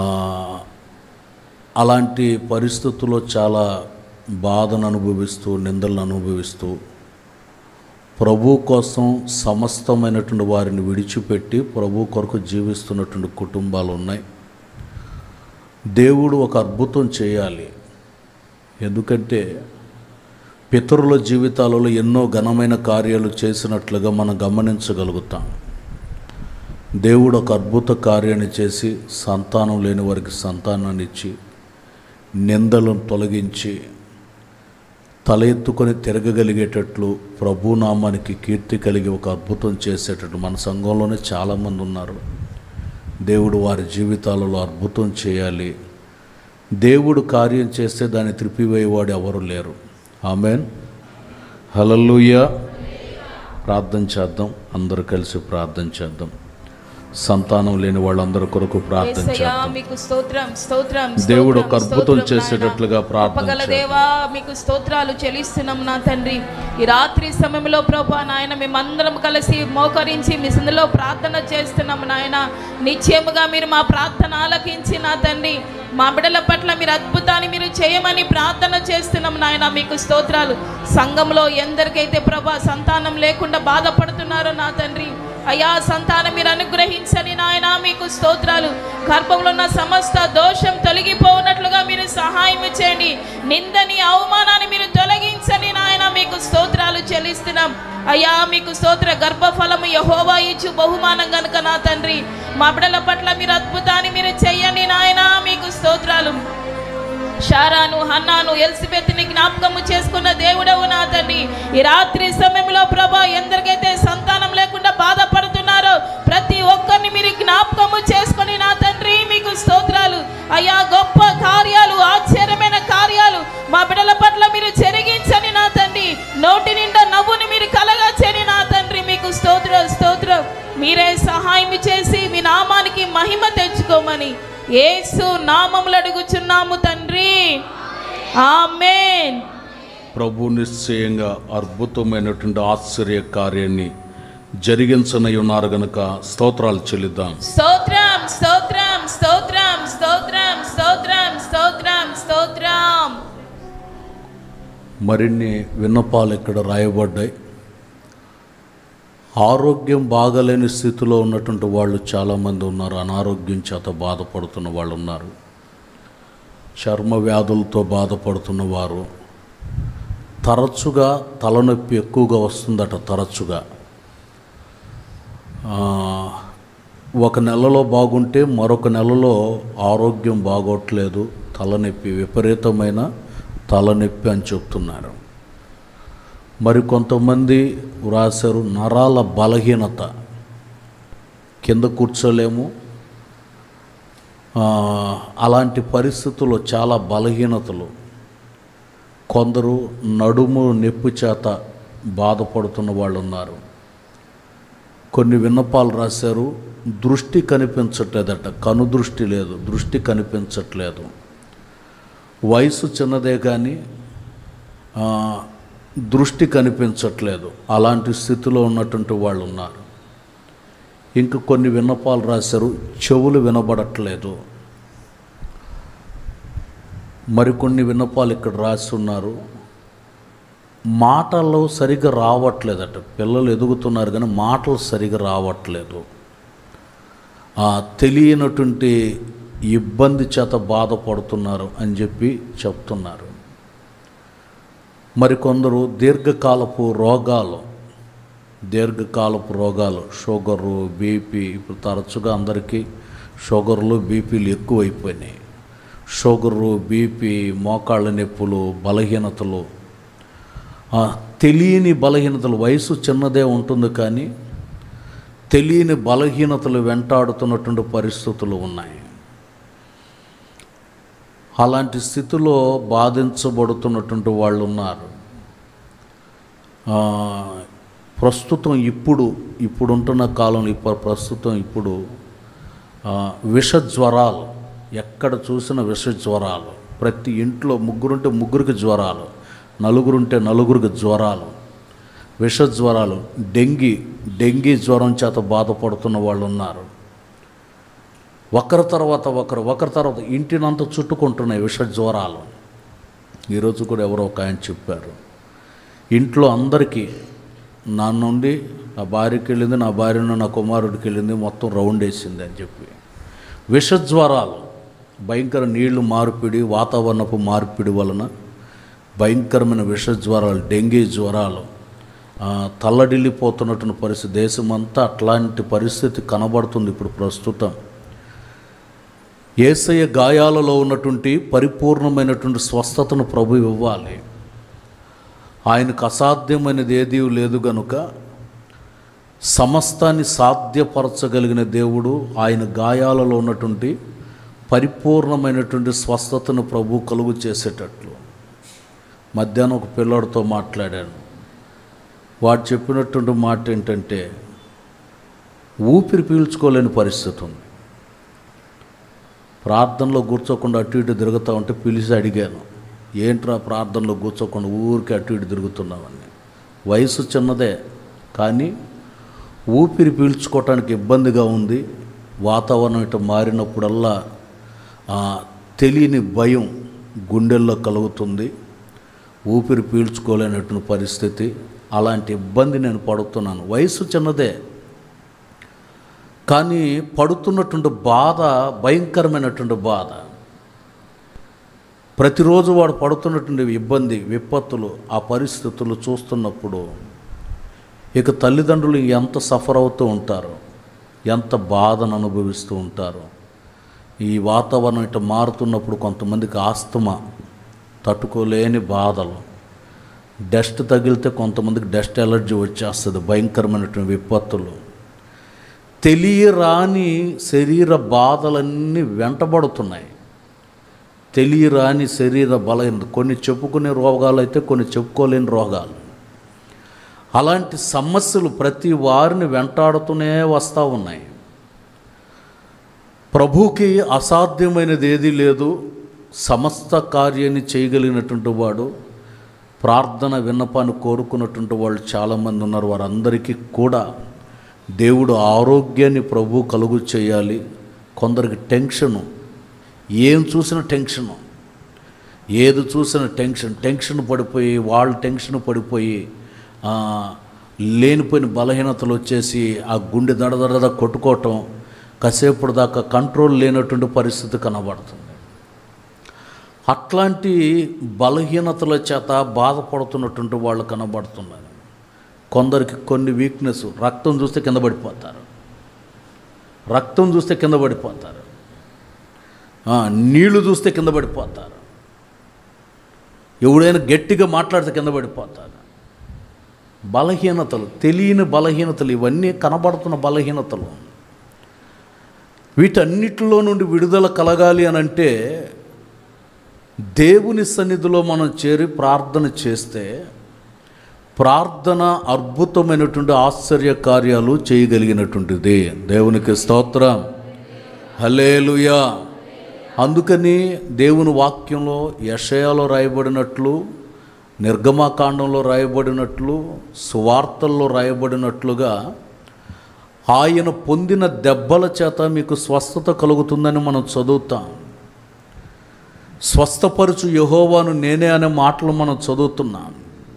అలాంటి పరిస్థితుల్లో చాలా బాధను అనుభవిస్తూ నిందలను అనుభవిస్తూ ప్రభు కోసం సమస్తమైనటువంటి వారిని విడిచిపెట్టి ప్రభు కొరకు జీవిస్తున్నటువంటి కుటుంబాలు ఉన్నాయి దేవుడు ఒక అద్భుతం చేయాలి ఎందుకంటే పితరుల జీవితాలలో ఎన్నో ఘనమైన కార్యాలు చేసినట్లుగా మనం గమనించగలుగుతాం దేవుడు ఒక అద్భుత కార్యాన్ని చేసి సంతానం లేని వారికి సంతానాన్ని ఇచ్చి నిందలను తొలగించి తల ఎత్తుకొని తిరగగలిగేటట్లు ప్రభునామానికి కీర్తి కలిగి ఒక అద్భుతం చేసేటట్టు మన సంఘంలోనే చాలామంది ఉన్నారు దేవుడు వారి జీవితాలలో అద్భుతం చేయాలి దేవుడు కార్యం చేస్తే దాన్ని త్రిపివేయవాడు ఎవరు లేరు ఆమెన్ హలలుయ ప్రార్థన చేద్దాం అందరూ కలిసి ప్రార్థన చేద్దాం సంతానం లేని వాళ్ళందరి కొరకు ప్రార్థన యేసయ్యా చేద్దాం మీకు స్తోత్రం స్తోత్రం దేవుడు ఒక స్తోత్రం, అద్భుతం స్తోత్రం చేసేటట్లుగా నాయనా. ప్రార్థన గొప్పగల చేద్దాం. దేవా మీకు స్తోత్రాలు చెల్లిస్తున్నాం నా తండ్రి ఈ రాత్రి సమయంలో ప్రభా నాయన మేమందరం కలిసి మోకరించి మీ సందులో ప్రార్థన చేస్తున్నాం నాయన నిశ్చయముగా మీరు మా ప్రార్థన ఆలకించి నా తండ్రి మా బిడ్డల పట్ల మీరు అద్భుతాన్ని మీరు చేయమని ప్రార్థన చేస్తున్నాం నాయన మీకు స్తోత్రాలు సంఘంలో ఎందరికైతే ప్రభా సంతానం లేకుండా బాధపడుతున్నారో నా తండ్రి అయా సంతానం మీరు అనుగ్రహించని నాయన మీకు స్తోత్రాలు గర్భంలో ఉన్న సమస్త దోషం తొలగిపోనట్లుగా మీరు సహాయం చేయండి నిందని అవమానాన్ని మీరు తొలగించని నాయన మీకు స్తోత్రాలు చెల్లిస్తున్నాం అయ్యా మీకు స్తోత్ర గర్భఫలము యహోవా ఇచ్చు బహుమానం గనుక నా తండ్రి మా బిడ్డల పట్ల మీరు అద్భుతాన్ని మీరు చెయ్యండి నాయన మీకు స్తోత్రాలు షారాను హన్నాను ఎల్సిబెత్ని జ్ఞాపకము చేసుకున్న దేవుడవు నా తండ్రి ఈ రాత్రి సమయంలో ప్రభా ఎందరికైతే సంతానం లేకుండా బాధపడుతున్నారో ప్రతి ఒక్కరిని మీరు జ్ఞాపకము చేసుకొని నా తండ్రి మీకు స్తోత్రాలు అయ్యా గొప్ప కార్యాలు ఆశ్చర్యమైన కార్యాలు మా బిడ్డల పట్ల మీరు జరిగించని నా తండ్రి నోటి నిండా నవ్వుని మీరు కలగచ్చని నా తండ్రి మీకు స్తోత్రం స్తోత్రం మీరే సహాయం చేసి మీ నామానికి మహిమ తెచ్చుకోమని యేసు నామములు అడుగుచున్నాము తండ్రి ఆమేన్ ప్రభు నిశ్చయంగా అద్భుతమైనటువంటి ఆశ్చర్య కార్యాన్ని జరిగించనై ఉన్నారు గనుక స్తోత్రాలు చెల్లిద్దాం స్తోత్రం స్తోత్రం స్తోత్రం స్తోత్రం స్తోత్రం స్తోత్రం స్తోత్రం మరిన్ని విన్నపాలు ఇక్కడ రాయబడ్డాయి ఆరోగ్యం బాగలేని స్థితిలో ఉన్నటువంటి వాళ్ళు చాలామంది ఉన్నారు అనారోగ్యం చేత బాధపడుతున్న వాళ్ళు ఉన్నారు చర్మ వ్యాధులతో బాధపడుతున్న వారు తరచుగా తలనొప్పి ఎక్కువగా వస్తుందట తరచుగా ఆ, ఒక నెలలో బాగుంటే మరొక నెలలో ఆరోగ్యం బాగోట్లేదు తలనొప్పి విపరీతమైన తలనొప్పి అని చెప్తున్నారు మరి కొంతమంది వ్రాశారు నరాల బలహీనత కింద కూర్చోలేము ఆ, అలాంటి పరిస్థితుల్లో చాలా బలహీనతలు కొందరు నడుము నొప్పి చేత బాధపడుతున్న వాళ్ళు ఉన్నారు కొన్ని విన్నపాలు రాశారు దృష్టి కనిపించట్లేదట కను దృష్టి లేదు దృష్టి కనిపించట్లేదు వయసు చిన్నదే కానీ ఆ, దృష్టి కనిపించట్లేదు అలాంటి స్థితిలో ఉన్నటువంటి వాళ్ళు ఉన్నారు ఇంకా కొన్ని విన్నపాలు రాశారు చెవులు వినబడట్లేదు మరికొన్ని విన్నపాలు ఇక్కడ రాసి ఉన్నారు మాటలు సరిగా రావట్లేదట పిల్లలు ఎదుగుతున్నారు కానీ మాటలు సరిగా రావట్లేదు ఆ తెలియనటువంటి ఇబ్బంది చేత బాధపడుతున్నారు అని చెప్పి చెప్తున్నారు మరికొందరు దీర్ఘకాలపు రోగాలు దీర్ఘకాలపు రోగాలు షుగరు బీపీ ఇప్పుడు తరచుగా అందరికీ షుగర్లు బీపీలు ఎక్కువైపోయినాయి షుగరు బీపీ మోకాళ్ళ నొప్పులు బలహీనతలు ఆ, తెలియని బలహీనతలు వయసు చిన్నదే ఉంటుంది కానీ తెలియని బలహీనతలు వెంటాడుతున్నటువంటి పరిస్థితులు ఉన్నాయి అలాంటి స్థితిలో బాధించబడుతున్నటువంటి వాళ్ళు ఉన్నారు ఆ, ప్రస్తుతం ఇప్పుడు ఇప్పుడు ఉంటున్న కాలంలో ఇప్పుడు ప్రస్తుతం ఇప్పుడు ఆ, విష జ్వరాలు ఎక్కడ చూసిన విష జ్వరాలు ప్రతి ఇంట్లో ముగ్గురుంటే ముగ్గురికి జ్వరాలు నలుగురుంటే నలుగురికి జ్వరాలు విష జ్వరాలు డెంగీ డెంగీ జ్వరం చేత బాధపడుతున్న వాళ్ళు ఉన్నారు ఒకరి తర్వాత ఒకరు ఒకరి తర్వాత ఇంటినంతా చుట్టుకుంటున్నాయి విష జ్వరాలు ఈరోజు కూడా ఎవరో ఒక ఆయన చెప్పారు ఇంట్లో అందరికీ నా నుండి నా భార్యకి వెళ్ళింది నా భార్య నుండి నా కుమారుడికి వెళ్ళింది మొత్తం రౌండ్ వేసింది అని చెప్పి విష జ్వరాలు భయంకర నీళ్లు మార్పిడి వాతావరణపు మార్పిడి వలన భయంకరమైన విష జ్వరాలు డెంగీ జ్వరాలు ఆ, తల్లడిల్లిపోతున్నటువంటి పరిస్థితి దేశమంతా అట్లాంటి పరిస్థితి కనబడుతుంది ఇప్పుడు ప్రస్తుతం ఏసయ్య గాయాలలో ఉన్నటువంటి పరిపూర్ణమైనటువంటి స్వస్థతను ప్రభు ఇవ్వాలి ఆయనకు అసాధ్యమైనది ఏదీ లేదు గనుక సమస్తాన్ని సాధ్యపరచగలిగిన దేవుడు ఆయన గాయాలలో ఉన్నటువంటి పరిపూర్ణమైనటువంటి స్వస్థతను ప్రభు కలుగు చేసేటట్లు మధ్యాహ్నం ఒక పిల్లోడితో మాట్లాడాను వాడు చెప్పినటువంటి మాట ఏంటంటే ఊపిరి పీల్చుకోలేని పరిస్థితి ఉంది ప్రార్థనలో కూర్చోకుండా అటు ఇటు తిరుగుతూ ఉంటే పిలిచి అడిగాను ఏంట్రా ప్రార్థనలో కూర్చోకుండా ఊరికి అటు ఇటు తిరుగుతున్నామని వయసు చిన్నదే కానీ ఊపిరి పీల్చుకోవటానికి ఇబ్బందిగా ఉంది వాతావరణం ఇటు మారినప్పుడల్లా ఆ, తెలియని భయం గుండెల్లో కలుగుతుంది ఊపిరి పీల్చుకోలేనటువంటి పరిస్థితి అలాంటి ఇబ్బంది నేను పడుతున్నాను వయసు చిన్నదే కానీ పడుతున్నటువంటి బాధ భయంకరమైనటువంటి బాధ ప్రతిరోజు వాడు పడుతున్నటువంటి ఇబ్బంది విపత్తులు ఆ పరిస్థితులు చూస్తున్నప్పుడు ఇక తల్లిదండ్రులు ఎంత సఫర్ అవుతూ ఉంటారు ఎంత బాధను అనుభవిస్తూ ఉంటారు ఈ వాతావరణం ఇట్లా మారుతున్నప్పుడు కొంతమందికి ఆస్తమా తట్టుకోలేని బాధలు డస్ట్ తగిలితే కొంతమందికి డస్ట్ ఎలర్జీ వచ్చేస్తుంది భయంకరమైనటువంటి విపత్తులు తెలియరాని శరీర బాధలన్నీ వెంటబడుతున్నాయి తెలియరాని శరీర బలహీనత కొన్ని చెప్పుకునే రోగాలు అయితే కొన్ని చెప్పుకోలేని రోగాలు అలాంటి సమస్యలు ప్రతి వారిని వెంటాడుతూనే వస్తూ ఉన్నాయి ప్రభుకి అసాధ్యమైనది ఏదీ లేదు సమస్త కార్యాన్ని చేయగలిగినటువంటి వాడు ప్రార్థన విన్నపాన్ని కోరుకున్నటువంటి వాళ్ళు చాలామంది ఉన్నారు వారందరికీ కూడా దేవుడు ఆరోగ్యాన్ని ప్రభు కలుగు చేయాలి కొందరికి టెన్షను ఏం చూసినా టెన్షను ఏది చూసిన టెన్షన్ టెన్షన్ పడిపోయి వాళ్ళు టెన్షన్ పడిపోయి ఆ, లేనిపోయిన బలహీనతలు వచ్చేసి ఆ గుండె దడదడద కొట్టుకోవటం కాసేపటి దాకా కంట్రోల్ లేనటువంటి పరిస్థితి కనబడుతుంది అట్లాంటి బలహీనతల చేత బాధపడుతున్నటువంటి వాళ్ళు కనబడుతున్నారు కొందరికి కొన్ని వీక్నెస్ రక్తం చూస్తే కింద పడిపోతారు రక్తం చూస్తే కింద పడిపోతారు ఆ, నీళ్లు చూస్తే కింద పడిపోతారు ఎవడైనా గట్టిగా మాట్లాడితే కింద పడిపోతారు బలహీనతలు తెలియని బలహీనతలు ఇవన్నీ కనబడుతున్న బలహీనతలు వీటన్నిటిలో నుండి విడుదల కలగాలి అని అంటే దేవుని సన్నిధిలో మనం చేరి ప్రార్థన చేస్తే ప్రార్థన అద్భుతమైనటువంటి ఆశ్చర్య కార్యాలు చేయగలిగినటువంటిది దేవునికి స్తోత్రం హలేలుయా అందుకని దేవుని వాక్యంలో యషయాలో రాయబడినట్లు నిర్గమాకాండంలో రాయబడినట్లు సువార్తల్లో రాయబడినట్లుగా ఆయన పొందిన దెబ్బల చేత మీకు స్వస్థత కలుగుతుందని మనం చదువుతాం స్వస్థపరుచు యహోవాను నేనే అనే మాటలు మనం చదువుతున్నాం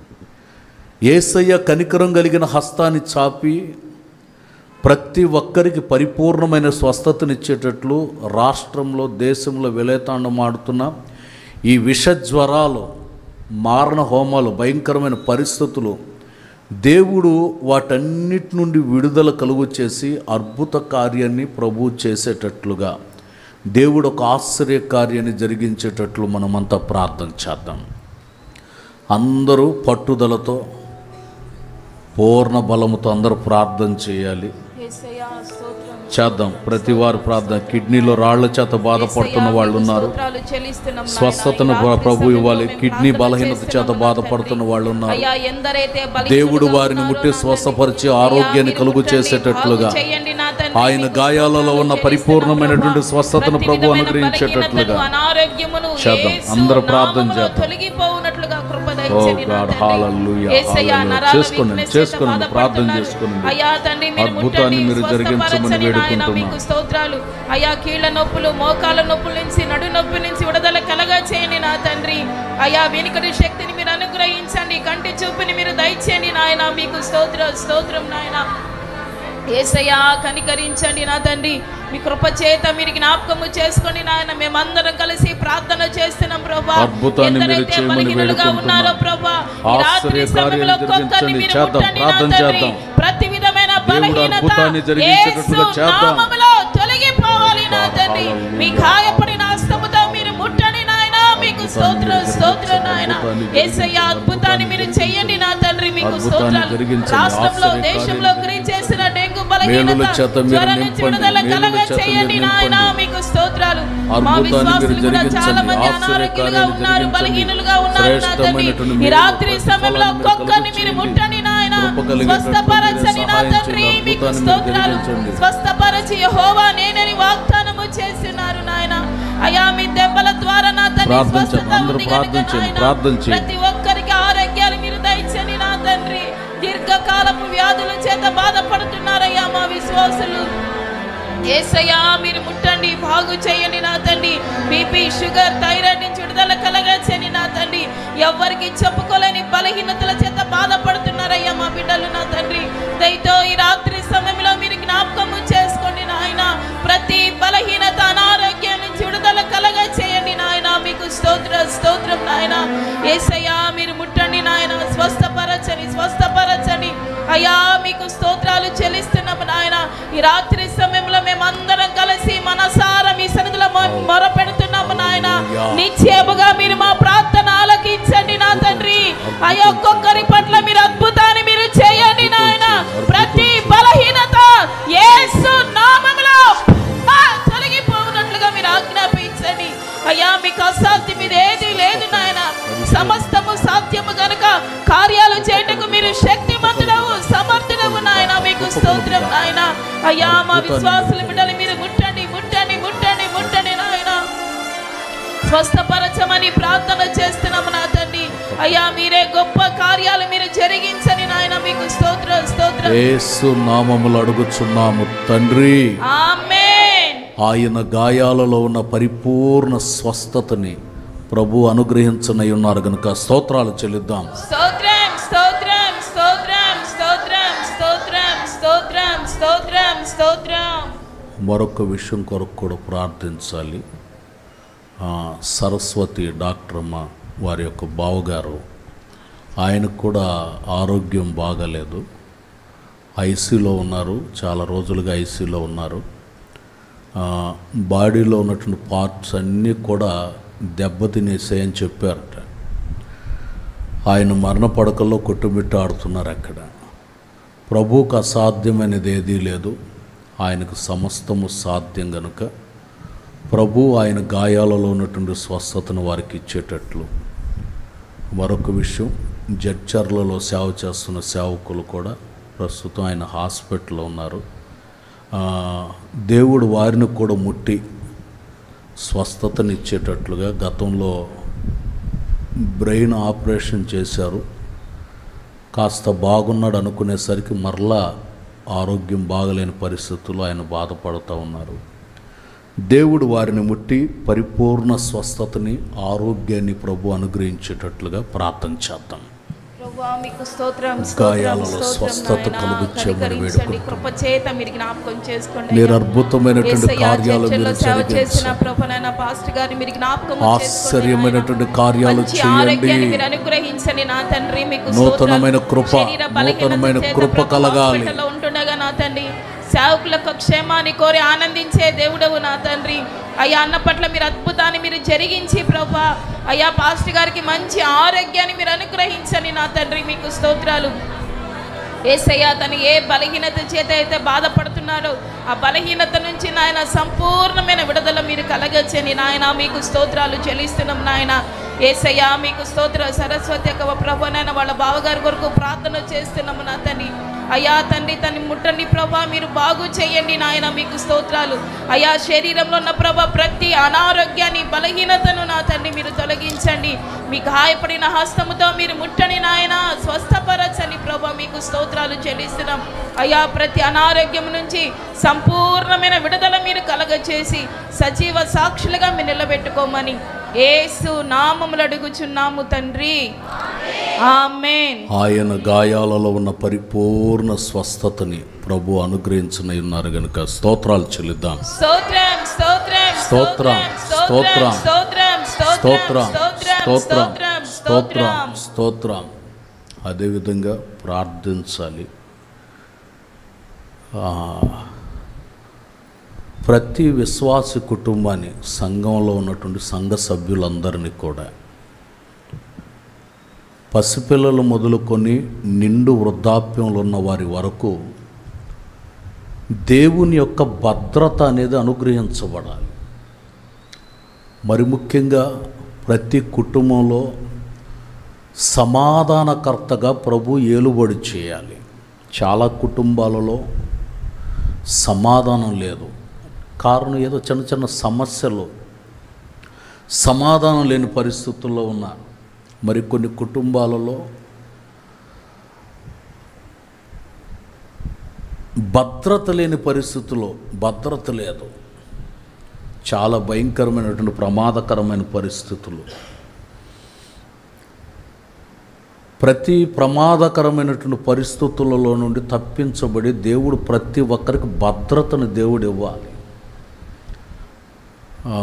ఏసయ్య కనికరం కలిగిన హస్తాన్ని చాపి ప్రతి ఒక్కరికి పరిపూర్ణమైన స్వస్థతనిచ్చేటట్లు రాష్ట్రంలో దేశంలో విలేతాండమాడుతున్న ఈ విష జ్వరాలు మారణ హోమాలు భయంకరమైన పరిస్థితులు దేవుడు వాటన్నిటి నుండి విడుదల కలుగు చేసి అద్భుత కార్యాన్ని ప్రభు చేసేటట్లుగా దేవుడు ఒక ఆశ్చర్య కార్యాన్ని జరిగించేటట్లు మనమంతా ప్రార్థన చేద్దాం అందరూ పట్టుదలతో పూర్ణ బలముతో అందరూ ప్రార్థన చేయాలి యేసయ్యా, స్తోత్రం. చేద్దాం ప్రతి వారు ప్రార్థన కిడ్నీలో రాళ్ల చేత బాధపడుతున్న యేసయ్యా, వాళ్ళు మీకు ఉన్నారు స్తోత్రాలు చెల్లిస్తున్నాం నాయనా. స్వస్థతను ఈ రాత్రి ప్రభు సమయంలో ఇవ్వాలి మేము కిడ్నీ ప్రార్థన బలహీనత చేత చేస్తున్నాం బాధపడుతున్న తండ్రి. వాళ్ళు ఉన్నారు అయ్యా ఎందరైతే దేవుడు బలహీనులుగా వారిని ఉన్నారో ముట్టి నా స్వస్థపరిచి తండ్రి. ఆరోగ్యాన్ని అయ్యా, కలుగు మీరు ముట్టండి, చేసేటట్లుగా బాగు చేయండి నా తండ్రి. ఆయన మీకు గాయాలలో స్తోత్రాలు ఉన్న చెల్లిస్తున్నాం పరిపూర్ణమైనటువంటి ప్రభు. స్వస్థతను ప్రతి ప్రభు విధమైన అనుగ్రహించేటట్లుగా బలహీనతను, అనారోగ్యమును చేద్దాం. యేసు అందరూ ప్రార్థన నామములో చేద్దాం. తొలగిపోవునట్లుగా కృప ఓ దయచేయండి నా గాడ్ తండ్రి. హాలూయా యేసయ్యా, నరాల చేసుకోండి weakness చేత చేసుకోండి ప్రార్థన బాధపడుతున్నారు. చేసుకోండి అయ్యా తండ్రి మీరు అద్భుతాన్ని ముట్టండి, మీరు జరిగించమని స్వస్థపరచండి నాయనా, వేడుకుంటున్నాం మీకు స్తోత్రాలు అయ్యా కీళ్ళ నొప్పులు మోకాళ్ళ నొప్పుల నుంచి నడు నొప్పి నుంచి విడుదల కలగా చేయండి నా తండ్రి అయ్యా వెనుకటి శక్తిని మీరు అనుగ్రహించండి కంటి చూపుని మీరు దయచేయండి నాయన మీకు స్తోత్రం స్తోత్రం నాయన ఏసయ్యా కనికరించండి నా తండ్రి మీ కృప చేత మీరు జ్ఞాపకము చేసుకోండి నాయన మేమందరం కలిసి ప్రార్థన చేస్తున్నాం ప్రభా అద్భుతాన్ని మీరు ఎందరైతే చేయమని బలహీనులుగా వేడుకుంటున్నాం. ఉన్నారో ప్రభా ఈ రాత్రి ఆశ్చర్య సమయంలో కార్యాలు ఒక్కొక్కరిని జరిగించండి. మీరు చేద్దాం, ముట్టండి నా ప్రార్థన తండ్రి. చేద్దాం. ప్రతి విధమైన దేవుడు బలహీనత అద్భుతాన్ని జరిగించేటట్లుగా యేసు చేద్దాం. నామములో తొలగిపోవాలి నా తండ్రి హల్లెలూయా. మీ గాయపడిన హస్తముతో మీరు ముట్టండి నాయన మీకు స్తోత్రం స్తోత్రం నాయన అద్భుతాన్ని యేసయ్య అద్భుతాన్ని మీరు చెయ్యండి నా తండ్రి మీకు అద్భుతాన్ని స్తోత్రాలు జరిగించండి. రాష్ట్రంలో ఆశ్చర్య దేశంలో కార్యాలు గురి చేసిన డెంగు మేలుల బలహీనత చేత మీరు జ్వరం నుంచి నింపండి. విడుదల మేలుల కలగ చేత చేయండి మీరు నాయన నింపండి. మీకు స్తోత్రాలు మా అద్భుతాన్ని మీరు విశ్వాసులు కూడా చాలా జరిగించండి మంది అనారోగ్యులుగా ఆశ్చర్యకార్యాలు ఉన్నారు బలహీనులుగా జరిగించండి ఉన్నారు నా తండ్రి శ్రేష్టమైనటువంటి ఈ మేలు రాత్రి ప్రతిఫలాన్ని సమయంలో మీరు ఒక్కొక్కరిని మీరు కలుగచేయండి. ముట్టండి నాయన కృప కలిగినటువంటి స్వస్థపరచని నా సహాయం తండ్రి చేయండి. మీకు అద్భుతాన్ని మీరు స్తోత్రాలు జరిగించండి. స్వస్థపరచి యెహోవా నేనని వాగ్దానము చేస్తున్నారు నాయన అయా మీ దెబ్బల ద్వారా నా తండ్రి ప్రార్థించండి. స్వస్థత అందరూ ఉంది కనుక ప్రార్థించండి. నాయన, ప్రార్థించండి. ప్రతి ఒక్కరికి ఆరోగ్యాలు మీరు దయచని నా తండ్రి దీర్ఘకాలపు వ్యాధుల చేత బాధపడుతున్నారయ్యా మా విశ్వాసులు ఏసయ్యా మీరు ముట్టండి బాగు చేయండి నా తండ్రి బీపీ షుగర్ థైరాయిడ్ నుంచి విడుదల కలగచ్చని నా తండ్రి ఎవ్వరికి చెప్పుకోలేని బలహీనతల చేత బాధపడుతున్నారయ్యా మా బిడ్డలు నా తండ్రి దయతో ఈ రాత్రి సమయంలో మీరు జ్ఞాపకము చేసుకోండి నాయన ప్రతి బలహీనత అనారోగ్యం నుంచి విడుదల కలగ చేయండి నాయన మీకు స్తోత్ర స్తోత్రం నాయన ఏసయ్యా మీరు ముట్టండి నాయన స్వస్థపరచని స్వస్థపరచని అయ్యా మీకు స్తోత్రాలు చెల్లిస్తున్నాము నాయన ఈ రాత్రి సమయంలో మేమందరం కలిసి మనసారా మీ సన్నిధిలో మొ- మొరపెడుతున్నాము నాయన నిశ్చయముగా మీరు మా ప్రార్థన ఆలకించండి నా తండ్రి అయ్యా ఒక్కొక్కరి పట్ల మీరు అద్భుతాన్ని మీరు చేయండి నాయన ప్రతి బలహీనత యేసు నామములో ఆ, తొలగిపోవునట్లుగా మీరు ఆజ్ఞాపించండి అయ్యా మీకు అసాధ్యం ఇది ఏది లేదు నాయన సమస్తము సాధ్యము గనుక కార్యాలు చేయటకు మీరు శక్తిమంతుడవు సమర్థుడవు నాయన మీకు స్తోత్రం నాయన అయ్యా మా విశ్వాసుల బిడ్డలు మీరు ముట్టండి ముట్టండి ముట్టండి ముట్టండి నాయన స్వస్థపరచమని ప్రార్థన చేస్తున్నాము నా తండ్రి అయ్యా మీరే గొప్ప కార్యాలు మీరు జరిగించని నాయన మీకు స్తోత్ర స్తోత్రం యేసు నామములు అడుగుచున్నాము తండ్రి ఆమేన్ ఆయన గాయాలలో ఉన్న పరిపూర్ణ స్వస్థతని ప్రభు అనుగ్రహించనై ఉన్నారు గనుక స్తోత్రాలు చెల్లిద్దాం స్తోత్రం స్తోత్రం స్తోత్రం స్తోత్రం స్తోత్రం స్తోత్రం స్తోత్రం స్తోత్రం మరొక విషయం కొరకు కూడా ప్రార్థించాలి ఆ, సరస్వతి డాక్టర్ అమ్మ వారి యొక్క బావగారు ఆయనకు కూడా ఆరోగ్యం బాగాలేదు ఐసీలో ఉన్నారు చాలా రోజులుగా ఐసీలో ఉన్నారు ఆ, బాడీలో ఉన్నటువంటి పార్ట్స్ అన్నీ కూడా దెబ్బతినేసాయని చెప్పారట ఆయన మరణ పడకల్లో కొట్టుమిట్ట ఆడుతున్నారు అక్కడ ప్రభువుకు అసాధ్యమైనది ఏదీ లేదు ఆయనకు సమస్తము సాధ్యం గనుక ప్రభు ఆయన గాయాలలో ఉన్నటువంటి స్వస్థతను వారికి ఇచ్చేటట్లు మరొక విషయం జడ్చర్లలో సేవ చేస్తున్న సేవకులు కూడా ప్రస్తుతం ఆయన హాస్పిటల్లో ఉన్నారు ఆ, దేవుడు వారిని కూడా ముట్టి స్వస్థతనిచ్చేటట్లుగా గతంలో బ్రెయిన్ ఆపరేషన్ చేశారు కాస్త బాగున్నాడు అనుకునేసరికి మరలా ఆరోగ్యం బాగలేని పరిస్థితుల్లో ఆయన బాధపడుతూ ఉన్నారు దేవుడు వారిని ముట్టి పరిపూర్ణ స్వస్థతని ఆరోగ్యాన్ని ప్రభు అనుగ్రహించేటట్లుగా ప్రార్థన చేద్దాం ప్రభువా మీకు స్తోత్రం గాయాలలో స్తోత్రం స్వస్థత స్తోత్రం కలుగుచ్చే నాయనా. మరి కనికరించండి వేడుకుంటున్నాం. కృప చేత మీరు జ్ఞాపకం చేసుకోండి మీరు అయ్యా. అద్భుతమైనటువంటి యేసయ్యా, కార్యాలు చర్చిలో మీరు సేవ చేసిన జరిగించండి ప్రభునైనా పాస్టర్ గారిని మీరు జ్ఞాపకం ఆశ్చర్యమైనటువంటి కార్యాలు మంచి చేయండి ఆరోగ్యాన్ని మీరు అనుగ్రహించండి నా తండ్రి మీకు నూతనమైన స్తోత్రాలు. కృప, శరీర బలహీనత నూతనమైన చేత కృప ప్రభు కలగాలి. హాస్పిటల్లో ఉంటుండగా నా తండ్రి సేవకులకు క్షేమాన్ని కోరి ఆనందించే దేవుడవు నా తండ్రి అయ్యా అన్న పట్ల మీరు అద్భుతాన్ని మీరు జరిగించి ప్రభా అయ్యా పాస్టర్ గారికి మంచి ఆరోగ్యాన్ని మీరు అనుగ్రహించండి నా తండ్రి మీకు స్తోత్రాలు ఏసయ్య తను ఏ బలహీనత చేత అయితే బాధపడుతున్నాడో ఆ బలహీనత నుంచి నాయన సంపూర్ణమైన విడుదల మీరు కలగచ్చని నాయన మీకు స్తోత్రాలు చెల్లిస్తున్నాం నాయన ఏసయ్య మీకు స్తోత్ర సరస్వతి యొక్క ప్రభు నాయన వాళ్ళ బావగారి కొరకు ప్రార్థన చేస్తున్నాము నా తండ్రి అయ్యా తండ్రి తన్ని ముట్టండి ప్రభా మీరు బాగు చేయండి నాయన మీకు స్తోత్రాలు అయ్యా శరీరంలో ఉన్న ప్రభ ప్రతి అనారోగ్యాన్ని బలహీనతను నా తండ్రి మీరు తొలగించండి మీ గాయపడిన హస్తముతో మీరు ముట్టని నాయన స్వస్థపరచని ప్రభా మీకు స్తోత్రాలు చెల్లిస్తున్నాం అయ్యా ప్రతి అనారోగ్యం నుంచి సంపూర్ణమైన విడుదల మీరు కలగచేసి సజీవ సాక్షులుగా మీరు నిలబెట్టుకోమని ఏసు నామములు అడుగుచున్నాము తండ్రి ఆమెన్ ఆయన గాయాలలో ఉన్న పరిపూర్ణ స్వస్థతని ప్రభు అనుగ్రహించనై ఉన్నారు గనుక స్తోత్రాలు చెల్లిద్దాం స్తోత్రం స్తోత్రం స్తోత్రం, స్తోత్రం స్తోత్రం స్తోత్రం స్తోత్రం స్తోత్రం స్తోత్రం స్తోత్రం స్తోత్రం అదేవిధంగా ప్రార్థించాలి ఆ, ప్రతి విశ్వాసి కుటుంబాన్ని సంఘంలో ఉన్నటువంటి సంఘ సభ్యులందరినీ కూడా పసిపిల్లలు మొదలుకొని నిండు వృద్ధాప్యంలో ఉన్న వారి వరకు దేవుని యొక్క భద్రత అనేది అనుగ్రహించబడాలి మరి ముఖ్యంగా ప్రతి కుటుంబంలో సమాధానకర్తగా ప్రభు ఏలుబడి చేయాలి చాలా కుటుంబాలలో సమాధానం లేదు కారణం ఏదో చిన్న చిన్న సమస్యలు సమాధానం లేని పరిస్థితుల్లో ఉన్న మరికొన్ని కుటుంబాలలో భద్రత లేని పరిస్థితుల్లో భద్రత లేదు చాలా భయంకరమైనటువంటి ప్రమాదకరమైన పరిస్థితులు ప్రతి ప్రమాదకరమైనటువంటి పరిస్థితులలో నుండి తప్పించబడి దేవుడు ప్రతి ఒక్కరికి భద్రతను దేవుడు ఇవ్వాలి ఆ,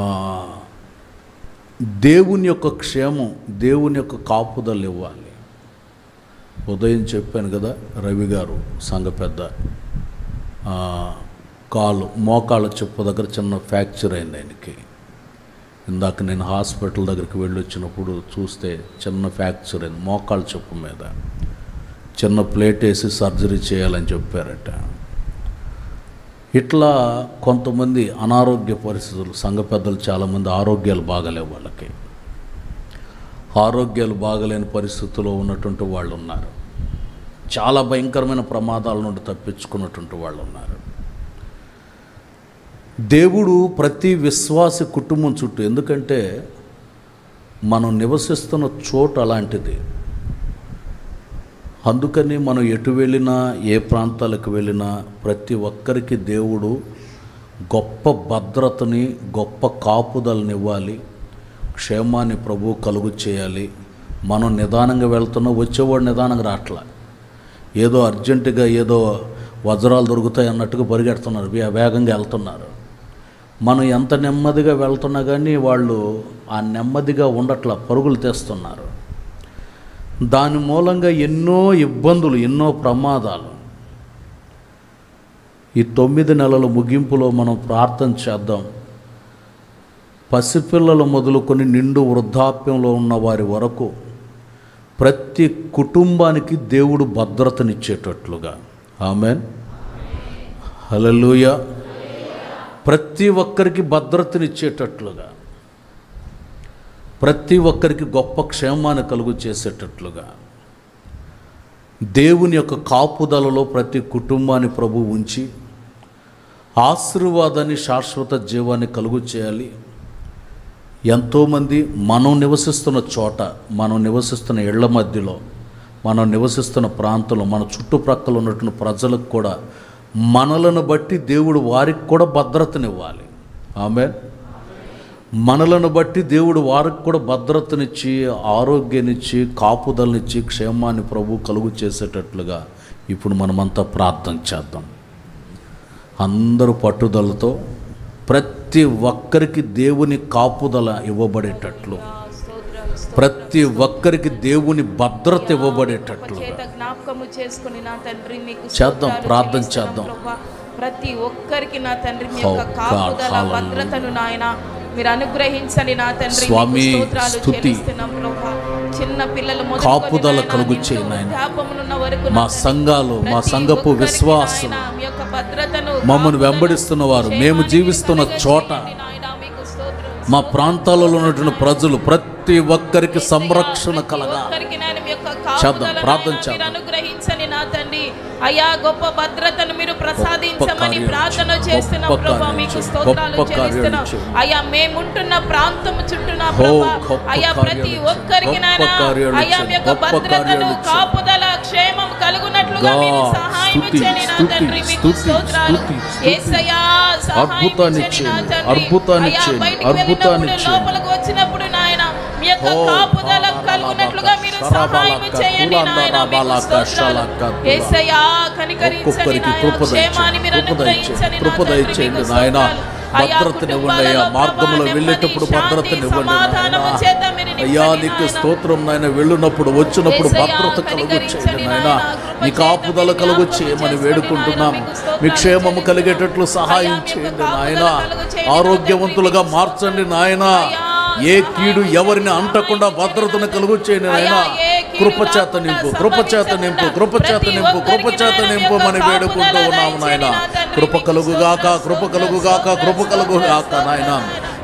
దేవుని యొక్క క్షేమం దేవుని యొక్క కాపుదలు ఇవ్వాలి ఉదయం చెప్పాను కదా రవి గారు సంఘ పెద్ద ఆ, కాలు మోకాళ్ళ చెప్పు దగ్గర చిన్న ఫ్రాక్చర్ అయింది ఆయనకి ఇందాక నేను హాస్పిటల్ దగ్గరికి వెళ్ళి వచ్చినప్పుడు చూస్తే చిన్న ఫ్రాక్చర్ అయింది మోకాళ్ళ చెప్పు మీద చిన్న ప్లేట్ వేసి సర్జరీ చేయాలని చెప్పారట ఇట్లా కొంతమంది అనారోగ్య పరిస్థితులు సంఘ పెద్దలు చాలామంది ఆరోగ్యాలు బాగలేవు వాళ్ళకి ఆరోగ్యాలు బాగలేని పరిస్థితుల్లో ఉన్నటువంటి వాళ్ళు ఉన్నారు చాలా భయంకరమైన ప్రమాదాల నుండి తప్పించుకున్నటువంటి వాళ్ళు ఉన్నారు దేవుడు ప్రతి విశ్వాసి కుటుంబం చుట్టూ ఎందుకంటే మనం నివసిస్తున్న చోటు అలాంటిది అందుకని మనం ఎటు వెళ్ళినా ఏ ప్రాంతాలకు వెళ్ళినా ప్రతి ఒక్కరికి దేవుడు గొప్ప భద్రతని గొప్ప కాపుదలని ఇవ్వాలి క్షేమాన్ని ప్రభు కలుగు చేయాలి మనం నిదానంగా వెళ్తున్నా వచ్చేవాడు నిదానంగా రావట్లా ఏదో అర్జెంటుగా ఏదో వజ్రాలు దొరుకుతాయి అన్నట్టుగా పరిగెడుతున్నారు వే- వేగంగా వెళ్తున్నారు మనం ఎంత నెమ్మదిగా వెళ్తున్నా కానీ వాళ్ళు ఆ నెమ్మదిగా ఉండట్లా పరుగులు తెస్తున్నారు దాని మూలంగా ఎన్నో ఇబ్బందులు ఎన్నో ప్రమాదాలు ఈ తొమ్మిది నెలల ముగింపులో మనం ప్రార్థన చేద్దాం పసిపిల్లలు మొదలుకొని నిండు వృద్ధాప్యంలో ఉన్న వారి వరకు ప్రతి కుటుంబానికి దేవుడు భద్రతనిచ్చేటట్లుగా ఆమెన్ హలలుయ ప్రతి ఒక్కరికి భద్రతనిచ్చేటట్లుగా ప్రతి ఒక్కరికి గొప్ప క్షేమాన్ని కలుగు చేసేటట్లుగా దేవుని యొక్క కాపుదలలో ప్రతి కుటుంబాన్ని ప్రభు ఉంచి ఆశీర్వాదాన్ని శాశ్వత జీవాన్ని కలుగు చేయాలి ఎంతోమంది మనం నివసిస్తున్న చోట మనం నివసిస్తున్న ఇళ్ల మధ్యలో మనం నివసిస్తున్న ప్రాంతంలో మన చుట్టుప్రక్కల ఉన్నటువంటి ప్రజలకు కూడా మనలను బట్టి దేవుడు వారికి కూడా భద్రతనివ్వాలి ఆమె మనలను బట్టి దేవుడు వారికి కూడా భద్రతనిచ్చి ఆరోగ్యాన్నిచ్చి కాపుదలనిచ్చి క్షేమాన్ని ప్రభు కలుగు చేసేటట్లుగా ఇప్పుడు మనమంతా ప్రార్థన చేద్దాం అందరూ పట్టుదలతో ప్రతి ఒక్కరికి దేవుని కాపుదల ఇవ్వబడేటట్లు ప్రతి ఒక్కరికి దేవుని భద్రత ఇవ్వబడేటట్లుగా చేత జ్ఞాపకము చేసుకుని నా తండ్రి మీకు చేద్దాం, స్తోత్రాలు ప్రార్థన చెల్లిస్తున్నాం చేద్దాం. ప్రభువా. ప్రతి ఒక్కరికి నా తండ్రి మీ Oh యొక్క God, కాపుదల hallelujah. భద్రతను నాయన మీరు అనుగ్రహించండి నా తండ్రి స్వామి, మీకు స్తోత్రాలు స్తుతి. చెల్లిస్తున్నాం ప్రభువా. చిన్న పిల్లలు మొదలుకొని కాపుదల నాయన, కలుగు నిండు చేయి నాయన. వృద్ధాపములున్న వరకు మా నా తండ్రి, సంఘాలు మా ప్రతి సంఘపు ఒక్కరికి విశ్వాసం నాయన, మీ యొక్క భద్రతను మమ్మల్ని కాపుదలను, వెంబడిస్తున్న వారు మేము క్షేమాన్ని జీవిస్తున్న కలుగజేయండి చోట నాయన, మీకు స్తోత్రం. మా ప్రాంతాలలో ఉన్నటువంటి ప్రజలు ప్రతి ఒక్కరికి సంరక్షణ కలగా ఒక్కరికి నేను మీ యొక్క చేద్దాం, కాపుదలను ప్రార్థన మీరు చేద్దాం. అనుగ్రహించండి నా తండ్రి అయ్యా గొప్ప భద్రతను మీరు ప్రసాదించమని కార్యాలు ప్రార్థన చేయండి. చేస్తున్న గొప్ప ప్రభా కార్యాలు మీకు చేయండి. స్తోత్రాలు గొప్ప కార్యాలు చెల్లిస్తున్నాం చేయండి. అయ్యా మేముంటున్న ప్రాంతం చుట్టూన ఓ, ప్రభా గొప్ప అయ్యా కార్యాలు ప్రతి చేయండి. ఒక్కరికి గొప్ప నాయన కార్యాలు అయ్యా మీ యొక్క చేయండి. గొప్ప భద్రతను కార్యాలు చేయండి. కాపుదల క్షేమం కలుగునట్లుగా మీరు God, సహాయం స్తుతి, చేయండి నా స్తుతి, తండ్రి మీకు స్తుతి, స్తోత్రాలు స్తుతి, స్తుతి. యేసయ్యా సహాయం అద్భుతాన్ని చేయండి నా చేయండి. తండ్రి. అద్భుతాన్ని అయ్యా, చేయండి. బయటికి అద్భుతాన్ని వెళ్ళినప్పుడు, చేయండి. లోపలికి వచ్చినప్పుడు నాయన మీ యొక్క ఓ, కాపుదల బాలాలక, కలుగునట్లుగా మీరు సహాయం శరబలక, చేయండి నాయన మీకు తులందరబలక, స్తోత్రాలు శలక, తుల. యేసయ్యా కనికరించండి ఒక్కొక్కరికి నాయన కృప క్షేమాన్ని మీరు దయచేయండి. కృప అనుగ్రహించండి దయచేయండి. నా కృప తండ్రి, దయచేయండి మీకు నాయన. స్తోత్రాలు. అయ్యా, భద్రతనివ్వండి అయ్యా. కుటుంబాలలో మార్గంలో ప్రభా, వెళ్ళేటప్పుడు నెమ్మది, భద్రతనివ్వండి శాంతి, సమాధానము నాయనా. చేత మీరు నింపండి అయ్యా నీకు నాయన. స్తోత్రం నాయన వెళ్ళినప్పుడు వచ్చినప్పుడు యేసయ్యా, భద్రత కలుగు చేయండి కనికరించండి నాయన నాయనా. కృప నీ చేత కాపుదల మీరు కలుగు జ్ఞాపకం చేయమని చేసుకోండి వేడుకుంటున్నాం నాయనా. మీకు స్తోత్రాలు మీ క్షేమము చెల్లిస్తున్నాం. కలిగేటట్లు సహాయం అయ్యా, మీకు చేయండి కాపుదల నాయన కలుగు చేయండి. ఆరోగ్యవంతులుగా మీకు మార్చండి నాయన అయ్యా, ఏ కీడు ఎవరిని అంటకుండా భద్రతను కలుగు చేయండి నాయన అయ్యా, ఏ కీడు కృపచేత రాకుండా నింపు కృపచేత నింపు కృపచేత ప్రతి నింపు ఒక్కరికి కృపచేత నాయన నింపు యొక్క అని వేడుకుంటూ కాపుదల ఉన్నాము నాయన దయచేయండి నా తండ్రి. కృప కలుగుగాక కృప కలుగుగాక కృప కలుగుగాక నాయన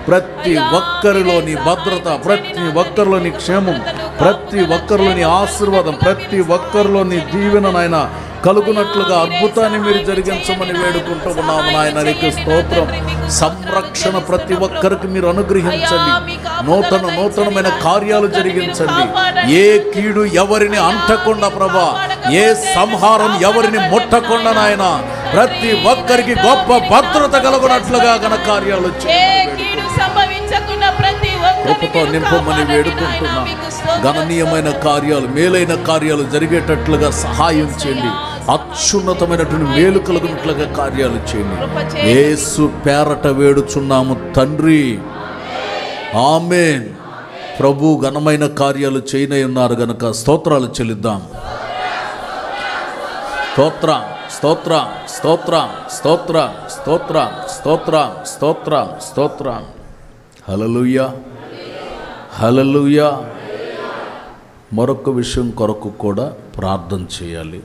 ప్రతి ఒక్కరిలోని భద్రత ప్రతి ఒక్కరిలోని క్షేమం ప్రతి ఒక్కరిలోని ఆశీర్వాదం ప్రతి ఒక్కరిలోని దీవెన నాయన కలుగునట్లుగా అద్భుతాన్ని మీరు జరిగించమని వేడుకుంటూ ఉన్నాము నాయన నీకు స్తోత్రం సంరక్షణ ప్రతి ఒక్కరికి మీరు అనుగ్రహించండి నూతన నూతనమైన కార్యాలు జరిగించండి ఏ కీడు ఎవరిని అంటకుండా ప్రభా ఏ సంహారం ఎవరిని ముట్టకుండా నాయన ప్రతి ఒక్కరికి గొప్ప భద్రత కలుగునట్లుగా గన కార్యాలు ఏ చేయండి. కీడు సంభవించకుండా ప్రతి ఒక్కరిని కృపతో మీరు నింపమని కాపాడండి వేడుకుంటున్నా నాయనా, మీకు స్తోత్రం. గణనీయమైన కార్యాలు మేలైన కార్యాలు జరిగేటట్లుగా సహాయం చేయండి అత్యున్నతమైనటువంటి మేలు కలుగునట్లుగా కార్యాలు చేయండి కృప చేయండి. యేసు పేరట వేడుచున్నాము తండ్రి ఆమెన్ ప్రభు ఘనమైన కార్యాలు చేయనై ఉన్నారు గనక స్తోత్రాలు చెల్లిద్దాం స్తోత్ర స్తోత్ర స్తోత్ర స్తోత్ర స్తోత్ర స్తోత్ర స్తోత్ర స్తోత్ర హలలుయ హలలుయ మరొక విషయం కొరకు కూడా ప్రార్థన చేయాలి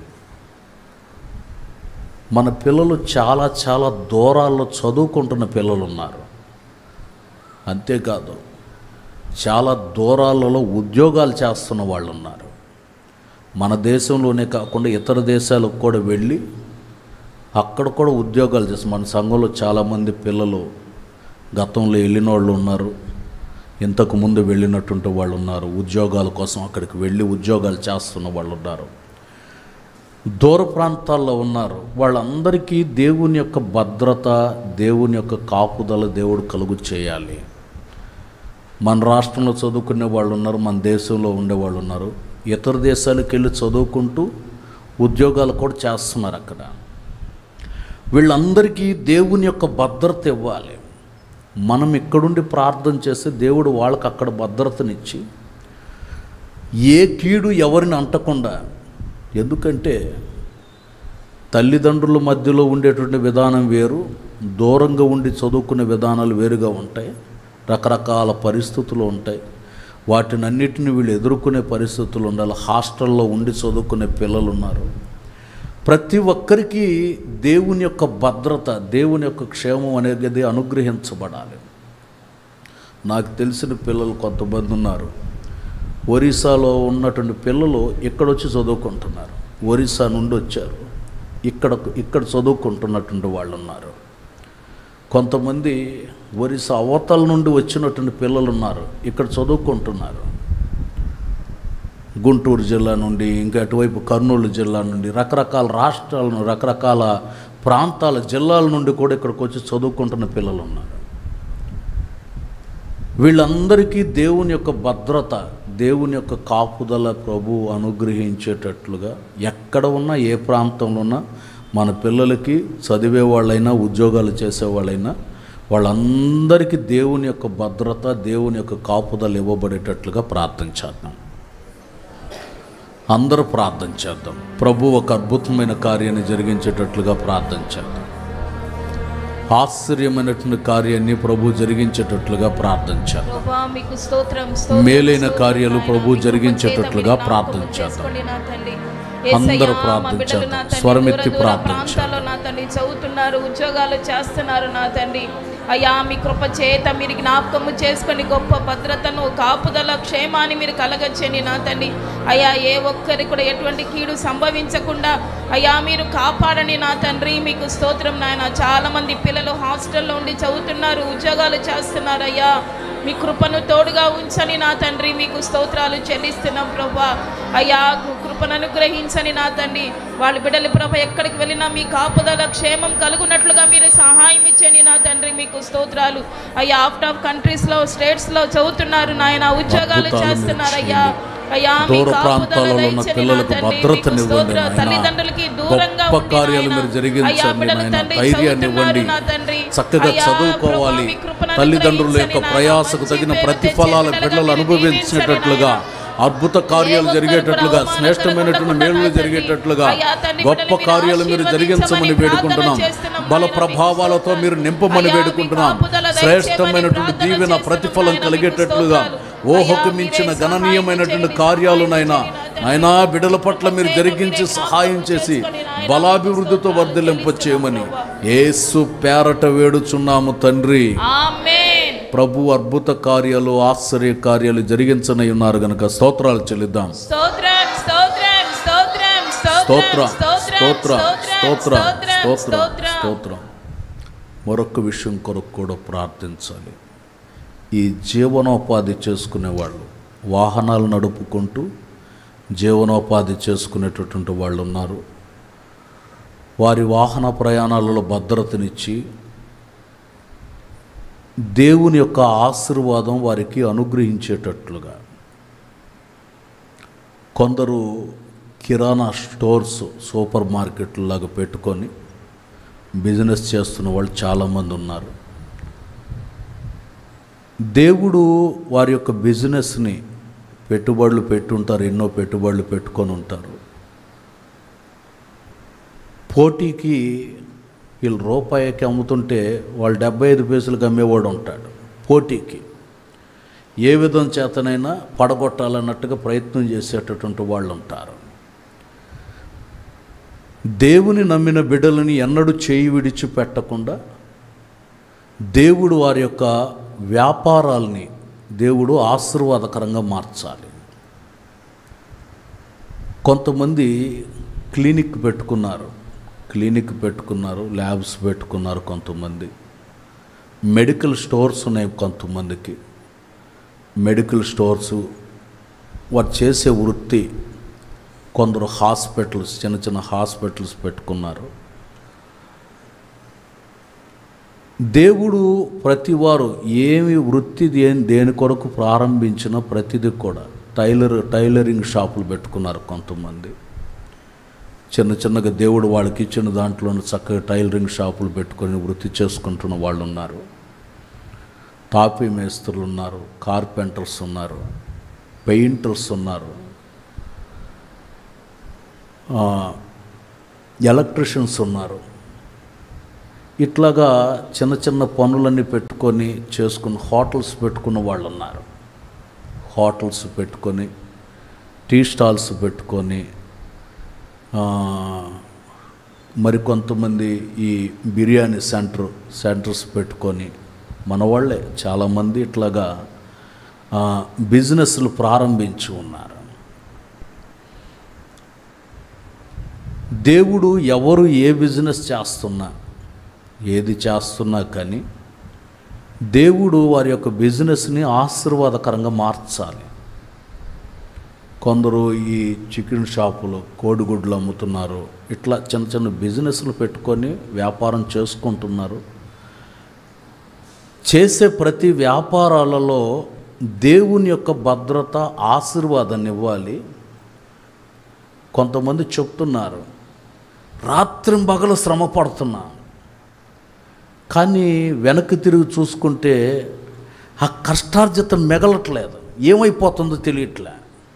మన పిల్లలు చాలా చాలా దూరాల్లో చదువుకుంటున్న పిల్లలు ఉన్నారు అంతేకాదు చాలా దూరాలలో ఉద్యోగాలు చేస్తున్న వాళ్ళు ఉన్నారు మన దేశంలోనే కాకుండా ఇతర దేశాలకు కూడా వెళ్ళి అక్కడ కూడా ఉద్యోగాలు చేస్తారు మన సంఘంలో చాలామంది పిల్లలు గతంలో వెళ్ళిన వాళ్ళు ఉన్నారు ఇంతకు ముందు వెళ్ళినటువంటి వాళ్ళు ఉన్నారు ఉద్యోగాల కోసం అక్కడికి వెళ్ళి ఉద్యోగాలు చేస్తున్న వాళ్ళు ఉన్నారు దూర ప్రాంతాల్లో ఉన్నారు వాళ్ళందరికీ దేవుని యొక్క భద్రత దేవుని యొక్క కాపుదల దేవుడు కలుగు చేయాలి మన రాష్ట్రంలో చదువుకునే వాళ్ళు ఉన్నారు మన దేశంలో ఉండేవాళ్ళు ఉన్నారు ఇతర దేశాలకు వెళ్ళి చదువుకుంటూ ఉద్యోగాలు కూడా చేస్తున్నారు అక్కడ వీళ్ళందరికీ దేవుని యొక్క భద్రత ఇవ్వాలి మనం ఇక్కడుండి ప్రార్థన చేస్తే దేవుడు వాళ్ళకి అక్కడ భద్రతనిచ్చి ఏ కీడు ఎవరిని అంటకుండా ఎందుకంటే తల్లిదండ్రుల మధ్యలో ఉండేటువంటి విధానం వేరు దూరంగా ఉండి చదువుకునే విధానాలు వేరుగా ఉంటాయి రకరకాల పరిస్థితులు ఉంటాయి వాటిని అన్నిటిని వీళ్ళు ఎదుర్కొనే పరిస్థితులు ఉండాలి హాస్టల్లో ఉండి చదువుకునే పిల్లలు ఉన్నారు ప్రతి ఒక్కరికి దేవుని యొక్క భద్రత దేవుని యొక్క క్షేమం అనేది అనుగ్రహించబడాలి నాకు తెలిసిన పిల్లలు కొంతమంది ఉన్నారు ఒరిస్సాలో ఉన్నటువంటి పిల్లలు ఇక్కడొచ్చి చదువుకుంటున్నారు ఒరిస్సా నుండి వచ్చారు ఇక్కడ ఇక్కడ చదువుకుంటున్నటువంటి వాళ్ళు ఉన్నారు కొంతమంది ఒరిస్సా అవతల నుండి వచ్చినటువంటి పిల్లలు ఉన్నారు ఇక్కడ చదువుకుంటున్నారు గుంటూరు జిల్లా నుండి ఇంకా అటువైపు కర్నూలు జిల్లా నుండి రకరకాల రాష్ట్రాలను రకరకాల ప్రాంతాల జిల్లాల నుండి కూడా ఇక్కడికి వచ్చి చదువుకుంటున్న పిల్లలు ఉన్నారు వీళ్ళందరికీ దేవుని యొక్క భద్రత దేవుని యొక్క కాపుదల ప్రభు అనుగ్రహించేటట్లుగా ఎక్కడ ఉన్నా ఏ ప్రాంతంలో ఉన్నా మన పిల్లలకి చదివే వాళ్ళైనా ఉద్యోగాలు చేసేవాళ్ళైనా వాళ్ళందరికీ దేవుని యొక్క భద్రత దేవుని యొక్క కాపుదల ఇవ్వబడేటట్లుగా ప్రార్థన చేద్దాం అందరూ ప్రార్థన చేద్దాం ప్రభు ఒక అద్భుతమైన కార్యాన్ని జరిగించేటట్లుగా ప్రార్థన చేద్దాం ఆశ్చర్యమైనటువంటి కార్యాన్ని ప్రభు జరిగించేటట్లుగా ప్రార్థన చేద్దాం ప్రభా, మీకు స్తోత్రం, స్తోత్రం, మేలైన స్తోత్రం, కార్యాలు నాయనా. ప్రభు మీ జరిగించేటట్లుగా కృప చేత ప్రార్థన మీరు చేద్దాం. చేసుకోండి నా తండ్రి. అందరూ యేసయ్యా, మా ప్రార్థన బిడ్డలు చేద్దాం. నా తండ్రి స్వరమెత్తి దూర దూర ప్రార్థన ప్రాంతాల్లో నా తండ్రి చదువుతున్నారు ఉద్యోగాలు చేస్తున్నారు నా తండ్రి అయ్యా మీ కృప చేత మీరు జ్ఞాపకము చేసుకొని గొప్ప భద్రతను కాపుదల క్షేమాన్ని మీరు కలగచ్చని నా తండ్రి అయ్యా ఏ ఒక్కరికి కూడా ఎటువంటి కీడు సంభవించకుండా అయ్యా మీరు కాపాడని నా తండ్రి మీకు స్తోత్రం నాయన చాలా మంది పిల్లలు హాస్టల్లో ఉండి చదువుతున్నారు ఉద్యోగాలు చేస్తున్నారు అయ్యా మీ కృపను తోడుగా ఉంచని నా తండ్రి మీకు స్తోత్రాలు చెల్లిస్తున్నాం ప్రభా అయ్యా కృపను అనుగ్రహించని నా తండ్రి వాళ్ళ బిడ్డలు ప్రభ ఎక్కడికి వెళ్ళినా మీ కాపుదల క్షేమం కలుగునట్లుగా మీరు సహాయం ఇచ్చని నా తండ్రి మీకు స్తోత్రాలు అయ్యా అవుట్ ఆఫ్ కంట్రీస్లో స్టేట్స్లో చదువుతున్నారు నాయన ఉద్యోగాలు అద్భుతాలు మీరు చేస్తున్నారు అయ్యా చేయండి. అయ్యా మీ దూర కాపుదల ప్రాంతాలలో ఉన్న దయచేయండి పిల్లలకు నా తండ్రి. భద్రతనివ్వండి మీకు స్తోత్రం. నాయనా. తల్లిదండ్రులకి దూరంగా గొప్ప ఉండి కార్యాలు నాయనా. మీరు జరిగించండి అయ్యా బిడ్డలు నాయనా. తండ్రి ధైర్యాన్ని చదువుతున్నారు ఇవ్వండి. నా తండ్రి. చక్కగా అయ్యా, చదువుకోవాలి ప్రభా, మీ కృపను తల్లిదండ్రుల యొక్క అనుగ్రహించండి నాయనా. ప్రయాసకు మంచి తగిన పేరు ప్రతిఫలాల తెచ్చే బిడ్డలు బిడ్డలుగా అనుభవించినట్లుగా దీవించండి అద్భుత కార్యాలు ఏ జరిగేటట్లుగా ఒక్కరు శ్రేష్టమైనటువంటి అవమానకరకుండా మేలు తండ్రి. జరిగేటట్లుగా అయ్యా, తండ్రి, గొప్ప బిడ్డలు మీరు కార్యాలు మీరు జరిగించమని ఆశీర్వదించమని వేడుకుంటున్నాం ప్రార్థన చేస్తున్నాం బల నాయనా. ప్రభావాలతో మీరు నింపమని అయ్యా, మీ వేడుకుంటున్నాం కాపుదల దయచేయమని శ్రేష్టమైనటువంటి ప్రార్థన దీవెన చేస్తున్నాం ప్రతిఫలం నాయనా. కలిగేటట్లుగా మీకు స్తోత్రాలు. ఊహకు అయ్యా, మించిన మీరే గణనీయమైనటువంటి సహాయం కార్యాలు చేయండి, నాయనా సహాయం చేయండి, నాయనా బిడల పట్ల మీరు జరిగించి సహాయం చేసి బలాభివృద్ధితో వర్ధిలింప చేయమని ఏసు పేరట వేడుచున్నాము తండ్రి ఆమేన్ ప్రభు అద్భుత కార్యాలు ఆశ్చర్య కార్యాలు జరిగించనై ఉన్నారు గనుక స్తోత్రాలు చెల్లిద్దాం స్తోత్రం స్తోత్రం స్తోత్రం స్తోత్ర స్తోత్రం స్తోత్ర స్తోత్ర స్తోత్ర స్తోత్రం స్తోత్రం మరొక విషయం కొరకు కూడా ప్రార్థించాలి ఈ జీవనోపాధి చేసుకునేవాళ్ళు వాహనాలు నడుపుకుంటూ జీవనోపాధి చేసుకునేటటువంటి వాళ్ళు ఉన్నారు వారి వాహన ప్రయాణాలలో భద్రతనిచ్చి దేవుని యొక్క ఆశీర్వాదం వారికి అనుగ్రహించేటట్లుగా కొందరు కిరాణా స్టోర్స్ సూపర్ మార్కెట్లు లాగా పెట్టుకొని బిజినెస్ చేస్తున్న వాళ్ళు చాలామంది ఉన్నారు దేవుడు వారి యొక్క బిజినెస్ని పెట్టుబడులు పెట్టుంటారు ఎన్నో పెట్టుబడులు పెట్టుకొని ఉంటారు పోటీకి వీళ్ళు రూపాయికి అమ్ముతుంటే వాళ్ళు డెబ్బై ఐదు పైసలకు అమ్మేవాడు ఉంటాడు పోటీకి ఏ విధం చేతనైనా పడగొట్టాలన్నట్టుగా ప్రయత్నం చేసేటటువంటి వాళ్ళు ఉంటారు దేవుని నమ్మిన బిడ్డలని ఎన్నడూ చేయి విడిచి పెట్టకుండా దేవుడు వారి యొక్క వ్యాపారాల్ని దేవుడు ఆశీర్వాదకరంగా మార్చాలి కొంతమంది క్లినిక్ పెట్టుకున్నారు క్లినిక్ పెట్టుకున్నారు ల్యాబ్స్ పెట్టుకున్నారు కొంతమంది మెడికల్ స్టోర్స్ ఉన్నాయి కొంతమందికి మెడికల్ స్టోర్సు వారు చేసే వృత్తి కొందరు హాస్పిటల్స్ చిన్న చిన్న హాస్పిటల్స్ పెట్టుకున్నారు దేవుడు ప్రతివారు ఏమి వృత్తి దేని దేని కొరకు ప్రారంభించిన ప్రతిదీ కూడా టైలర్ టైలరింగ్ షాపులు పెట్టుకున్నారు కొంతమంది చిన్న చిన్నగా దేవుడు వాళ్ళకి ఇచ్చిన దాంట్లో చక్కగా టైలరింగ్ షాపులు పెట్టుకొని వృత్తి చేసుకుంటున్న వాళ్ళు ఉన్నారు తాపీ మేస్త్రులు ఉన్నారు కార్పెంటర్స్ ఉన్నారు పెయింటర్స్ ఉన్నారు ఆ, ఎలక్ట్రిషియన్స్ ఉన్నారు ఇట్లాగా చిన్న చిన్న పనులన్నీ పెట్టుకొని చేసుకుని హోటల్స్ పెట్టుకున్న వాళ్ళు ఉన్నారు హోటల్స్ పెట్టుకొని టీ స్టాల్స్ పెట్టుకొని ఆ, మరికొంతమంది ఈ బిర్యానీ సెంటర్ సెంటర్స్ పెట్టుకొని మన వాళ్ళే చాలామంది ఇట్లాగా ఆ, బిజినెస్లు ప్రారంభించి ఉన్నారు దేవుడు ఎవరు ఏ బిజినెస్ చేస్తున్నా ఏది చేస్తున్నా కానీ దేవుడు వారి యొక్క బిజినెస్ని ఆశీర్వాదకరంగా మార్చాలి కొందరు ఈ చికెన్ షాపులు కోడిగుడ్లు అమ్ముతున్నారు ఇట్లా చిన్న చిన్న బిజినెస్లు పెట్టుకొని వ్యాపారం చేసుకుంటున్నారు చేసే ప్రతి వ్యాపారాలలో దేవుని యొక్క భద్రత ఆశీర్వాదాన్ని ఇవ్వాలి కొంతమంది చెప్తున్నారు రాత్రింబగలు శ్రమ పడుతున్నా కానీ వెనక్కి తిరిగి చూసుకుంటే ఆ కష్టార్జితం మిగలట్లేదు ఏమైపోతుందో తెలియట్లే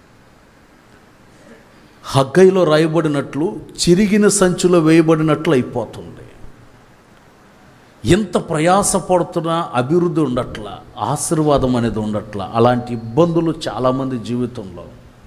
హగ్గైలో రాయబడినట్లు చిరిగిన సంచిలో వేయబడినట్లు అయిపోతుంది ఎంత ప్రయాసపడుతున్నా అభివృద్ధి ఉండట్ల ఆశీర్వాదం అనేది ఉండట్ల అలాంటి ఇబ్బందులు చాలామంది జీవితంలో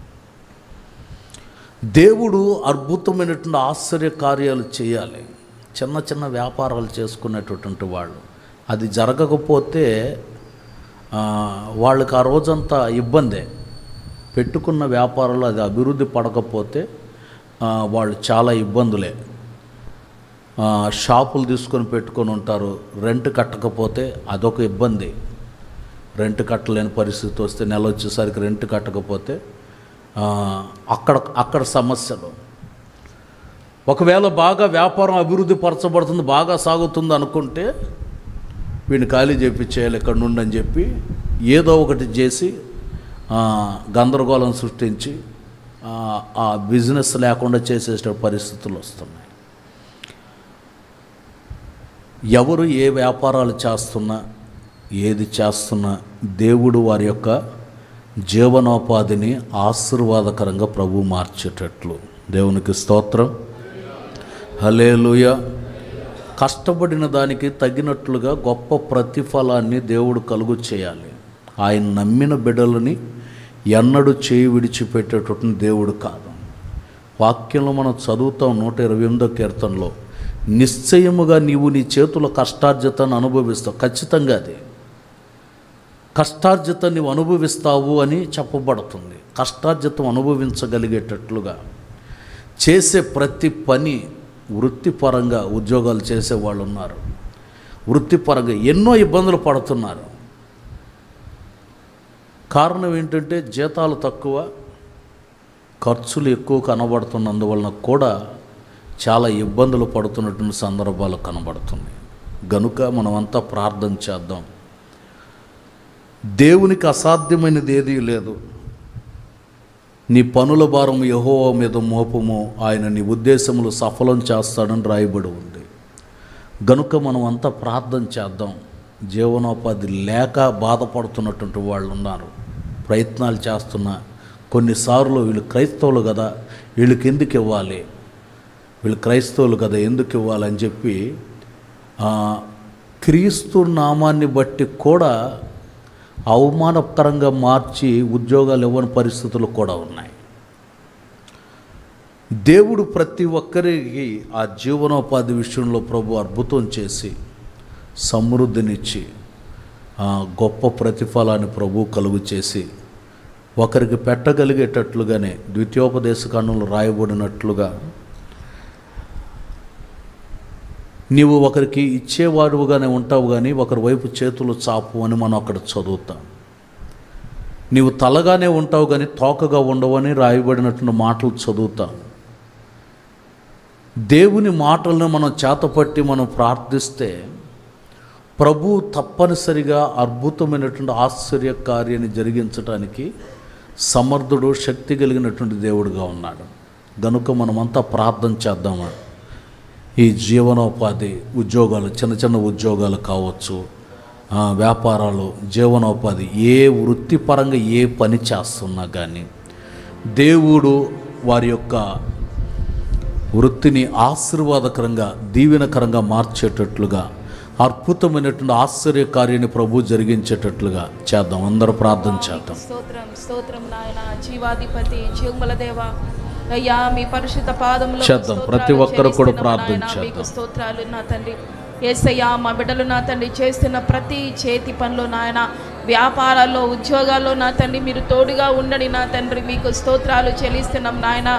దేవుడు అద్భుతమైనటువంటి ఆశ్చర్య కార్యాలు చేయాలి చిన్న చిన్న వ్యాపారాలు చేసుకునేటటువంటి వాళ్ళు అది జరగకపోతే ఆ, వాళ్ళకి ఆ రోజంతా ఇబ్బందే పెట్టుకున్న వ్యాపారాలు అది అభివృద్ధి పడకపోతే ఆ, వాళ్ళు చాలా ఇబ్బందులే ఆ, షాపులు తీసుకొని పెట్టుకొని ఉంటారు రెంట్ కట్టకపోతే అదొక ఇబ్బంది రెంట్ కట్టలేని పరిస్థితి వస్తే నెల వచ్చేసరికి రెంట్ కట్టకపోతే ఆ, అక్కడ అక్కడ సమస్యలు ఒకవేళ బాగా వ్యాపారం అభివృద్ధి పరచబడుతుంది బాగా సాగుతుంది అనుకుంటే వీడిని ఖాళీ చేయించేయాలి ఇక్కడ నుండి అని చెప్పి ఏదో ఒకటి చేసి ఆ, గందరగోళం సృష్టించి ఆ, ఆ బిజినెస్ లేకుండా చేసేట పరిస్థితులు వస్తున్నాయి ఎవరు ఏ వ్యాపారాలు చేస్తున్నా ఏది చేస్తున్నా దేవుడు వారి యొక్క జీవనోపాధిని ఆశీర్వాదకరంగా ప్రభు మార్చేటట్లు దేవునికి స్తోత్రం హలేలుయ కష్టపడిన దానికి తగినట్లుగా గొప్ప ప్రతిఫలాన్ని దేవుడు కలుగు చేయాలి ఆయన నమ్మిన బిడ్డలని ఎన్నడూ చేయి విడిచిపెట్టేటటువంటి దేవుడు కాదు వాక్యంలో మనం చదువుతాం నూట ఇరవై ఎనిమిదో కీర్తనలో నిశ్చయముగా నీవు నీ చేతుల కష్టార్జితాన్ని అనుభవిస్తావు ఖచ్చితంగా అది కష్టార్జితం నీవు అనుభవిస్తావు అని చెప్పబడుతుంది కష్టార్జితం అనుభవించగలిగేటట్లుగా చేసే ప్రతి పని వృత్తిపరంగా ఉద్యోగాలు చేసే వాళ్ళు ఉన్నారు వృత్తిపరంగా ఎన్నో ఇబ్బందులు పడుతున్నారు కారణం ఏంటంటే జీతాలు తక్కువ ఖర్చులు ఎక్కువ కనబడుతున్నందువలన కూడా చాలా ఇబ్బందులు పడుతున్నటువంటి సందర్భాలు కనబడుతున్నాయి గనుక మనమంతా ప్రార్థన చేద్దాం దేవునికి అసాధ్యమైనది ఏదీ లేదు నీ పనుల భారం యహోవ మీద మోపము ఆయన నీ ఉద్దేశములు సఫలం చేస్తాడని రాయబడి ఉంది గనుక మనం అంతా ప్రార్థన చేద్దాం జీవనోపాధి లేక బాధపడుతున్నటువంటి వాళ్ళు ఉన్నారు ప్రయత్నాలు చేస్తున్నా కొన్నిసార్లు వీళ్ళు క్రైస్తవులు కదా వీళ్ళకి ఎందుకు ఇవ్వాలి వీళ్ళు క్రైస్తవులు కదా ఎందుకు ఇవ్వాలని చెప్పి ఆ, క్రీస్తు నామాన్ని బట్టి కూడా అవమానకరంగా మార్చి ఉద్యోగాలు ఇవ్వని పరిస్థితులు కూడా ఉన్నాయి దేవుడు ప్రతి ఒక్కరికి ఆ జీవనోపాధి విషయంలో ప్రభు అద్భుతం చేసి సమృద్ధినిచ్చి ఆ గొప్ప ప్రతిఫలాన్ని ప్రభు కలుగు చేసి ఒకరికి పెట్టగలిగేటట్లుగానే ద్వితీయోపదేశ కాండంలో రాయబడినట్లుగా నీవు ఒకరికి ఇచ్చేవాడుగానే ఉంటావు కానీ ఒకరి వైపు చేతులు చాపు అని మనం అక్కడ చదువుతాం నీవు తలగానే ఉంటావు కానీ తోకగా ఉండవని రాయబడినటువంటి మాటలు చదువుతాం దేవుని మాటలను మనం చేతపట్టి మనం ప్రార్థిస్తే ప్రభు తప్పనిసరిగా అద్భుతమైనటువంటి ఆశ్చర్య కార్యాన్ని జరిగించడానికి సమర్థుడు శక్తి కలిగినటువంటి దేవుడుగా ఉన్నాడు గనుక మనమంతా ప్రార్థన చేద్దామా ఈ జీవనోపాధి ఉద్యోగాలు చిన్న చిన్న ఉద్యోగాలు కావచ్చు ఆ, వ్యాపారాలు జీవనోపాధి ఏ వృత్తిపరంగా ఏ పని చేస్తున్నా కానీ దేవుడు వారి యొక్క వృత్తిని ఆశీర్వాదకరంగా దీవెనకరంగా మార్చేటట్లుగా అద్భుతమైనటువంటి ఆశ్చర్య కార్యాన్ని ప్రభు జరిగించేటట్లుగా చేద్దాం అందరూ ప్రార్థన చేద్దాం స్తోత్రం స్తోత్రం నాయన జీవాధిపతి జీవముల దేవ అయ్యా మీ పరిశుద్ధ పాదములో చేద్దాం. స్తోత్రాలు ప్రతి ఒక్కరు కూడా చెల్లిస్తున్నాం ప్రార్థన నాయనా. చేద్దాం. మీకు స్తోత్రాలు నా తండ్రి ఏసయ్యా మా బిడ్డలు నా తండ్రి చేస్తున్న ప్రతి చేతి పనిలో నాయన వ్యాపారాల్లో ఉద్యోగాల్లో నా తండ్రి మీరు తోడుగా ఉండండి నా తండ్రి మీకు స్తోత్రాలు చెల్లిస్తున్నాం నాయన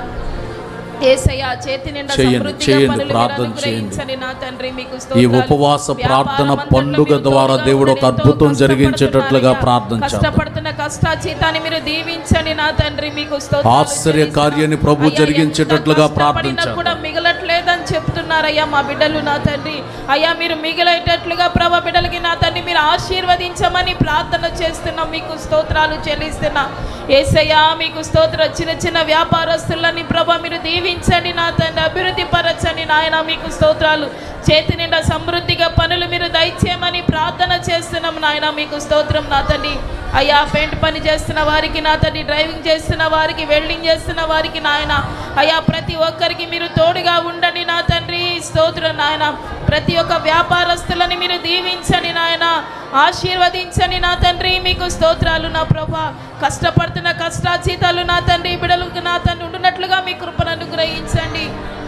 ఏసయ్యా చేతి నిండా చేయండి, సమృద్ధిగా చేయండి, పనులు మీరు ప్రార్థన అనుగ్రహించండి నా తండ్రి మీకు ఈ స్తోత్రాలు. ఉపవాస ప్రార్థన వ్యాపారమంతట్లో పండుగ మీరు ద్వారా తోడుగా దేవుడు ఒక ఉండండి. అద్భుతం ఎంతో జరిగించేటట్లుగా కష్టపడుతున్నారయ్యా. ప్రార్థన చేద్దాం కష్టపడుతున్న కష్టాచీతాన్ని మీరు దీవించండి నా తండ్రి మీకు స్తోత్రాలు ఆశ్చర్య చెల్లిస్తున్నాం. కార్యాన్ని ప్రభు అయ్యా, జరిగించేటట్లుగా ఎంత ప్రార్థన కష్టపడినా చేద్దాం. కూడా మిగలట్లేదని చెప్తున్నారయ్యా మా బిడ్డలు నా తండ్రి అయ్యా మీరు మిగిలేటట్లుగా ప్రభ బిడ్డలకి నా తండ్రి మీరు ఆశీర్వదించమని ప్రార్థన చేస్తున్నాం మీకు స్తోత్రాలు చెల్లిస్తున్నా ఏసయ్యా మీకు స్తోత్ర చిన్న చిన్న వ్యాపారస్తులని ప్రభ మీరు దీవించండి నా తండ్రి అభివృద్ధి పరచండి నాయన మీకు స్తోత్రాలు చేతి నిండా సమృద్ధిగా పనులు మీరు దయచేయమని ప్రార్థన చేస్తున్నాం నాయన మీకు స్తోత్రం నా తండ్రి అయ్యా పెయింట్ పని చేస్తున్న వారికి నా తండ్రి డ్రైవింగ్ చేస్తున్న వారికి వెల్డింగ్ చేస్తున్న వారికి నాయన అయ్యా ప్రతి ఒక్కరికి మీరు తోడుగా ఉండండి నా తండ్రి స్తోత్రం నాయన ప్రతి ఒక్క వ్యాపారస్తులని మీరు దీవించండి నాయన ఆశీర్వదించండి నా తండ్రి మీకు స్తోత్రాలు నా ప్రభా కష్టపడుతున్న కష్టాచీతాలు నా తండ్రి బిడలకు నా తండ్రి ఉండునట్లుగా మీ కృపను అనుగ్రహించండి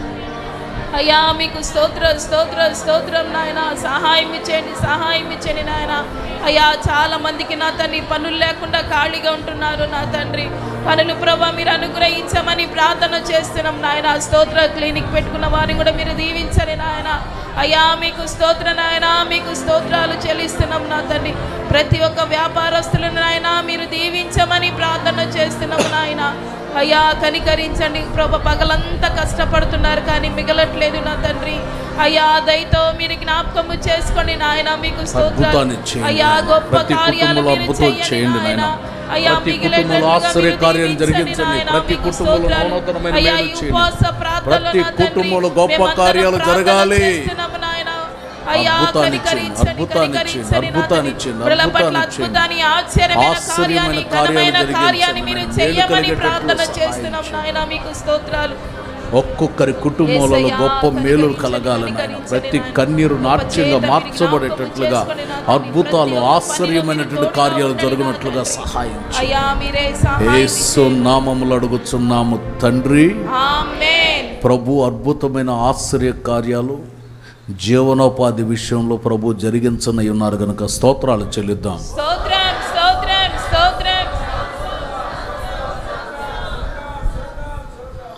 అయ్యా మీకు స్తోత్ర స్తోత్ర స్తోత్రం నాయన సహాయం ఇచ్చేయండి సహాయం ఇచ్చేయండి నాయన అయ్యా చాలా మందికి నా తండ్రి పనులు లేకుండా ఖాళీగా ఉంటున్నారు నా తండ్రి పనులు ప్రభా మీరు అనుగ్రహించమని ప్రార్థన చేస్తున్నాం నాయన స్తోత్ర క్లినిక్ పెట్టుకున్న వారిని కూడా మీరు దీవించండి నాయన అయ్యా మీకు స్తోత్ర నాయన మీకు స్తోత్రాలు చెల్లిస్తున్నాం నా తండ్రి ప్రతి ఒక్క వ్యాపారస్తులను నాయన మీరు దీవించమని ప్రార్థన చేస్తున్నాం నాయన అయ్యా కనికరించండి ప్రభ పగలంతా కష్టపడుతున్నారు కానీ మిగలట్లేదు నా తండ్రి అయ్యా దయతో మీరు జ్ఞాపకము చేసుకోండి నాయన మీకు స్తోత్రాలు అద్భుతాన్ని చేయండి. అయ్యా గొప్ప ప్రతి కార్యాలు కుటుంబంలో మీరు అద్భుతం చేయండి చేయండి నాయన నాయన. అయ్యా ప్రతి మిగిలేటట్లుగా కుటుంబంలో ఆశ్చర్య మీరు కార్యాలు దీవించండి జరిగించండి. నాయన. ప్రతి మీకు కుటుంబంలో స్తోత్రాలు. మౌనోత్తరమైన అయ్యా మేలు ఈ చేయండి. ఉపవాస ప్రార్థనలో ప్రతి నా తండ్రి, కుటుంబంలో గొప్ప మేమందరం కార్యాలు ప్రార్థన జరగాలి. చేస్తున్నాము నాయన. అయ్యా అద్భుతాన్ని ఇచ్చేయండి, కనికరించండి, అద్భుతాన్ని కనికరించండి ఇచ్చేయండి, నా అద్భుతాన్ని తండ్రి. ఇచ్చేయండి, బిడ్డల పట్ల అద్భుతాన్ని ఇచ్చేయండి. అద్భుతాన్ని ఆశ్చర్యమైన ఆశ్చర్యమైన కార్యాన్ని కార్యాలు ఘనమైన జరిగించండి కార్యాన్ని మీరు నాయన. చెయ్యమని మేలు ప్రార్థన కలిగేటట్లు చేస్తున్నాం సహాయం నాయన మీకు స్తోత్రాలు ఒక్కొక్కరి కుటుంబంలో యేసయ్యా, గొప్ప మేలులు కనికరించండి, కలగాలని ఆయన కనికరించండి ప్రతి నాయన. కన్నీరు గొప్ప నాట్యంగా చేత మీరు మార్చబడేటట్లుగా జ్ఞాపకం చేసుకోండి నాయన. అద్భుతాలు ప్రతి ఒక్క ఆశ్చర్యమైనటువంటి పనిలో కార్యాలు మీరు జరుగునట్లుగా తోడుగా సహాయం చేయండి. అయ్యా మీరే సహాయం యేసు నామములు అడుగుచున్నాము తండ్రి ఆమేన్ ప్రభు అద్భుతమైన ఆశ్చర్య కార్యాలు జీవనోపాధి విషయంలో ప్రభు జరిగించనై ఉన్నారు కనుక స్తోత్రాలు చెల్లిద్దాం స్తోత్రం స్తోత్రం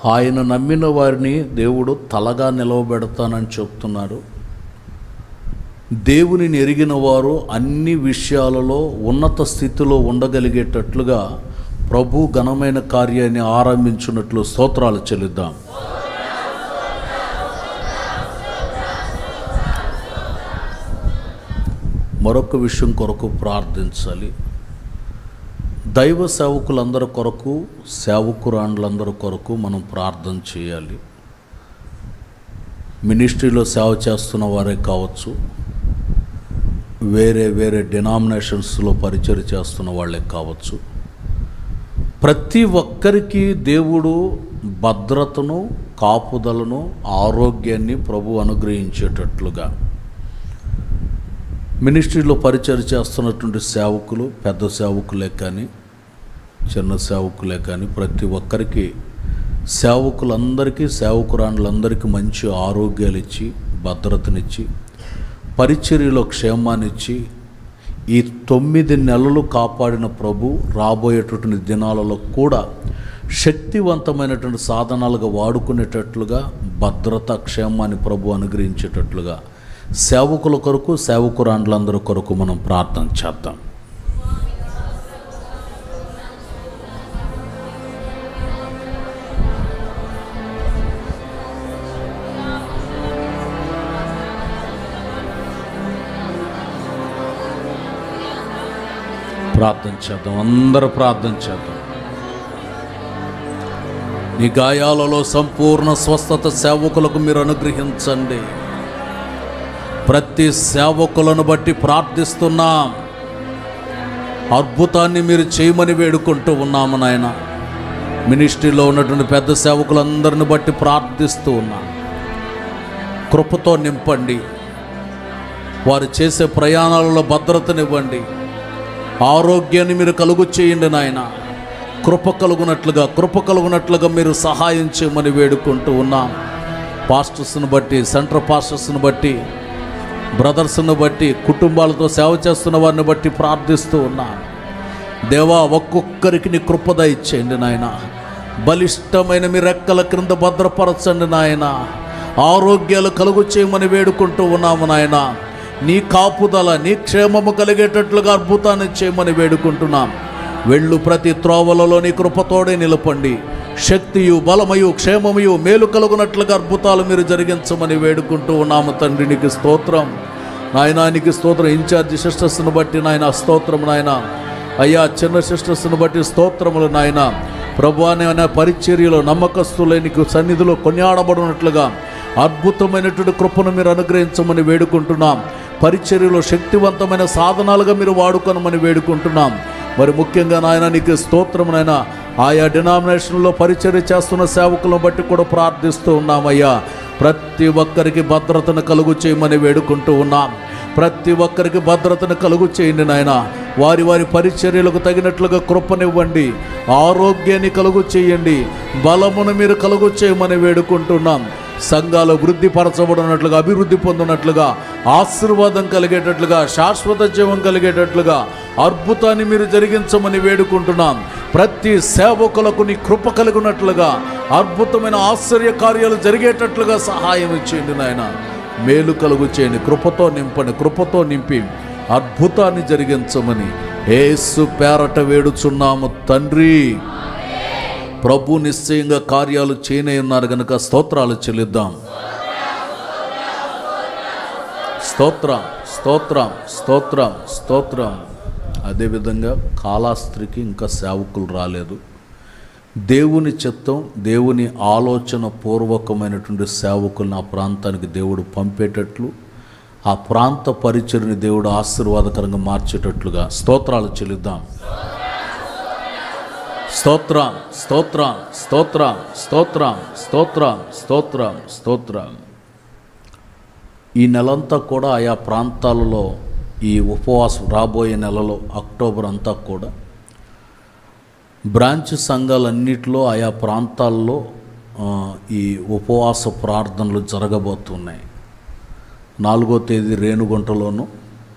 ఆయన నమ్మిన వారిని దేవుడు తలగా నిలవబెడతానని చెప్తున్నారు దేవునిని ఎరిగిన వారు అన్ని విషయాలలో ఉన్నత స్థితిలో ఉండగలిగేటట్లుగా ప్రభు ఘనమైన కార్యాన్ని ఆరంభించినట్లు స్తోత్రాలు చెల్లిద్దాం మరొక విషయం కొరకు ప్రార్థించాలి దైవ సేవకులందరి కొరకు సేవకురాండ్లందరి కొరకు మనం ప్రార్థన చేయాలి మినిస్ట్రీలో సేవ చేస్తున్న వారే కావచ్చు వేరే వేరే డినామినేషన్స్లో పరిచయం చేస్తున్న వాళ్ళే కావచ్చు ప్రతి ఒక్కరికి దేవుడు భద్రతను కాపుదలను ఆరోగ్యాన్ని ప్రభు అనుగ్రహించేటట్లుగా మినిస్ట్రీలో పరిచయం చేస్తున్నటువంటి సేవకులు పెద్ద సేవకులే కానీ చిన్న సేవకులే కానీ ప్రతి ఒక్కరికి సేవకులందరికీ సేవకురాండ్లందరికీ మంచి ఆరోగ్యాలు ఇచ్చి భద్రతనిచ్చి పరిచర్యలో క్షేమాన్నిచ్చి ఈ తొమ్మిది నెలలు కాపాడిన ప్రభు రాబోయేటటువంటి దినాలలో కూడా శక్తివంతమైనటువంటి సాధనాలుగా వాడుకునేటట్లుగా భద్రత క్షేమాన్ని ప్రభు అనుగ్రహించేటట్లుగా సేవకుల కొరకు సేవకురాండ్లందరి కొరకు మనం ప్రార్థన చేద్దాం ప్రార్థన చేద్దాం అందరూ ప్రార్థన చేద్దాం నీ గాయాలలో సంపూర్ణ స్వస్థత సేవకులకు మీరు అనుగ్రహించండి ప్రతి సేవకులను బట్టి ప్రార్థిస్తున్నాం అద్భుతాన్ని మీరు చేయమని వేడుకుంటూ ఉన్నాము నాయన మినిస్ట్రీలో ఉన్నటువంటి పెద్ద సేవకులందరిని బట్టి ప్రార్థిస్తూ ఉన్నాం కృపతో నింపండి వారు చేసే ప్రయాణాలలో భద్రతనివ్వండి ఆరోగ్యాన్ని మీరు కలుగు చేయండి నాయన కృప కలుగునట్లుగా కృప కలుగునట్లుగా మీరు సహాయం చేయమని వేడుకుంటూ ఉన్నాం పాస్టర్స్ని బట్టి సెంటర్ పాస్టర్స్ని బట్టి బ్రదర్స్ని బట్టి కుటుంబాలతో సేవ చేస్తున్న వారిని బట్టి ప్రార్థిస్తూ ఉన్నాం దేవా ఒక్కొక్కరికి నీ కృపద ఇచ్చేయండి నాయన బలిష్టమైన మీ రెక్కల క్రింద భద్రపరచండి నాయన ఆరోగ్యాలు కలుగు చేయమని వేడుకుంటూ ఉన్నాము నాయన నీ కాపుదల నీ క్షేమము కలిగేటట్లుగా అద్భుతాన్ని చేయమని వేడుకుంటున్నాం వెళ్ళు ప్రతి త్రోవలలో నీ కృపతోడే నిలపండి శక్తియు బలమయు క్షేమమయు మేలు కలుగునట్లుగా అద్భుతాలు మీరు జరిగించమని వేడుకుంటూ ఉన్నాము తండ్రి నీకు స్తోత్రం నాయనానికి స్తోత్రం ఇన్ఛార్జి సిస్టర్స్ను బట్టి నాయన స్తోత్రం నాయన అయ్యా చిన్న సిస్టర్స్ను బట్టి స్తోత్రములు నాయన ప్రభు అనే పరిచర్యలో నమ్మకస్తులే నీకు సన్నిధిలో కొనియాడబడినట్లుగా అద్భుతమైనటువంటి కృపను మీరు అనుగ్రహించమని వేడుకుంటున్నాం పరిచర్యలో శక్తివంతమైన సాధనాలుగా మీరు వాడుకొనమని వేడుకుంటున్నాం మరి ముఖ్యంగా నాయన నీకు స్తోత్రం నాయన ఆయా డినామినేషన్లో పరిచర్య చేస్తున్న సేవకులను బట్టి కూడా ప్రార్థిస్తూ ఉన్నామయ్యా ప్రతి ఒక్కరికి భద్రతను కలుగు చేయమని వేడుకుంటూ ఉన్నాం ప్రతి ఒక్కరికి భద్రతను కలుగు చేయండి నాయన వారి వారి పరిచర్యలకు తగినట్లుగా కృపనివ్వండి ఆరోగ్యాన్ని కలుగు చేయండి బలమును మీరు కలుగు చేయమని వేడుకుంటున్నాం సంఘాలు వృద్ధి పరచబడినట్లుగా అభివృద్ధి పొందినట్లుగా ఆశీర్వాదం కలిగేటట్లుగా శాశ్వత జీవం కలిగేటట్లుగా అద్భుతాన్ని మీరు జరిగించమని వేడుకుంటున్నాం ప్రతి సేవకులకు నీ కృప కలిగినట్లుగా అద్భుతమైన ఆశ్చర్య కార్యాలు జరిగేటట్లుగా సహాయం ఇచ్చేయండి నాయన మేలు కలుగు చేయండి కృపతో నింపండి కృపతో నింపి అద్భుతాన్ని జరిగించమని ఏసు పేరట వేడుచున్నాము తండ్రి ప్రభు నిశ్చయంగా కార్యాలు చేయనే ఉన్నారు కనుక స్తోత్రాలు చెల్లిద్దాం స్తోత్రం స్తోత్రం స్తోత్రం స్తోత్రం అదేవిధంగా కాళాస్త్రికి ఇంకా సేవకులు రాలేదు దేవుని చిత్తం దేవుని ఆలోచన పూర్వకమైనటువంటి సేవకులను ఆ ప్రాంతానికి దేవుడు పంపేటట్లు ఆ ప్రాంత పరిచయని దేవుడు ఆశీర్వాదకరంగా మార్చేటట్లుగా స్తోత్రాలు చెల్లిద్దాం స్తోత్రం స్తోత్రం స్తోత్రం స్తోత్రం స్తోత్రం స్తోత్రం స్తోత్రం ఈ నెలంతా కూడా ఆయా ప్రాంతాలలో ఈ ఉపవాసం రాబోయే నెలలో అక్టోబర్ అంతా కూడా బ్రాంచ్ సంఘాలన్నిటిలో ఆయా ప్రాంతాల్లో ఆ, ఈ ఉపవాస ప్రార్థనలు జరగబోతున్నాయి నాలుగో తేదీ రేణుగుంటలోను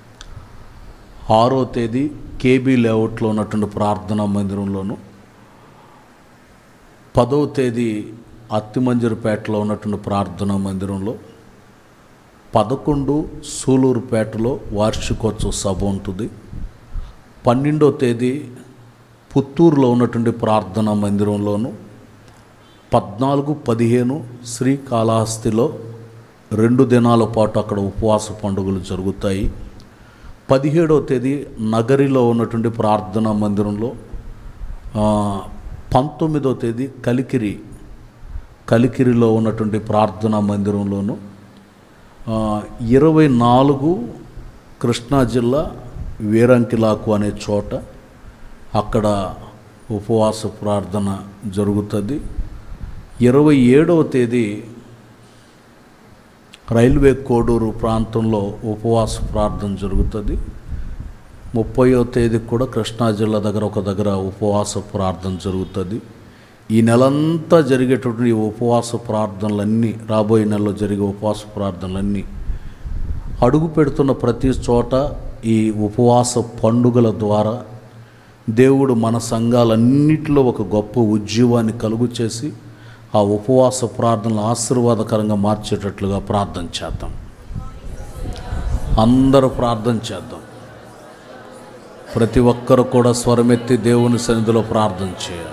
ఆరో తేదీ కేబీ లేఅవుట్లో ఉన్నటువంటి ప్రార్థనా మందిరంలోను పదవ తేదీ అత్తిమంజరిపేటలో ఉన్నటువంటి ప్రార్థనా మందిరంలో పదకొండు సూలూరుపేటలో వార్షికోత్సవ సభ ఉంటుంది పన్నెండో తేదీ పుత్తూరులో ఉన్నటువంటి ప్రార్థనా మందిరంలోను పద్నాలుగు పదిహేను శ్రీకాళహస్తిలో రెండు దినాల పాటు అక్కడ ఉపవాస పండుగలు జరుగుతాయి పదిహేడవ తేదీ నగరిలో ఉన్నటువంటి ప్రార్థనా మందిరంలో ఆ, పంతొమ్మిదవ తేదీ కలికిరి కలికిరిలో ఉన్నటువంటి ప్రార్థనా మందిరంలోను ఆ, ఇరవై నాలుగు కృష్ణా జిల్లా వీరంకిలాకు అనే చోట అక్కడ ఉపవాస ప్రార్థన జరుగుతుంది ఇరవై ఏడవ తేదీ రైల్వే కోడూరు ప్రాంతంలో ఉపవాస ప్రార్థన జరుగుతుంది ముప్పయో తేదీ కూడా కృష్ణా జిల్లా దగ్గర ఒక దగ్గర ఉపవాస ప్రార్థన జరుగుతుంది ఈ నెలంతా జరిగేటటువంటి ఈ ఉపవాస ప్రార్థనలన్నీ రాబోయే నెలలో జరిగే ఉపవాస ప్రార్థనలన్నీ అడుగు పెడుతున్న ప్రతి చోట ఈ ఉపవాస పండుగల ద్వారా దేవుడు మన సంఘాలన్నిటిలో ఒక గొప్ప ఉద్యమాన్ని కలుగు చేసి ఆ ఉపవాస ప్రార్థనలు ఆశీర్వాదకరంగా మార్చేటట్లుగా ప్రార్థన చేద్దాం అందరూ ప్రార్థన చేద్దాం ప్రతి ఒక్కరు కూడా స్వరమెత్తి దేవుని సన్నిధిలో ప్రార్థన చేయాలి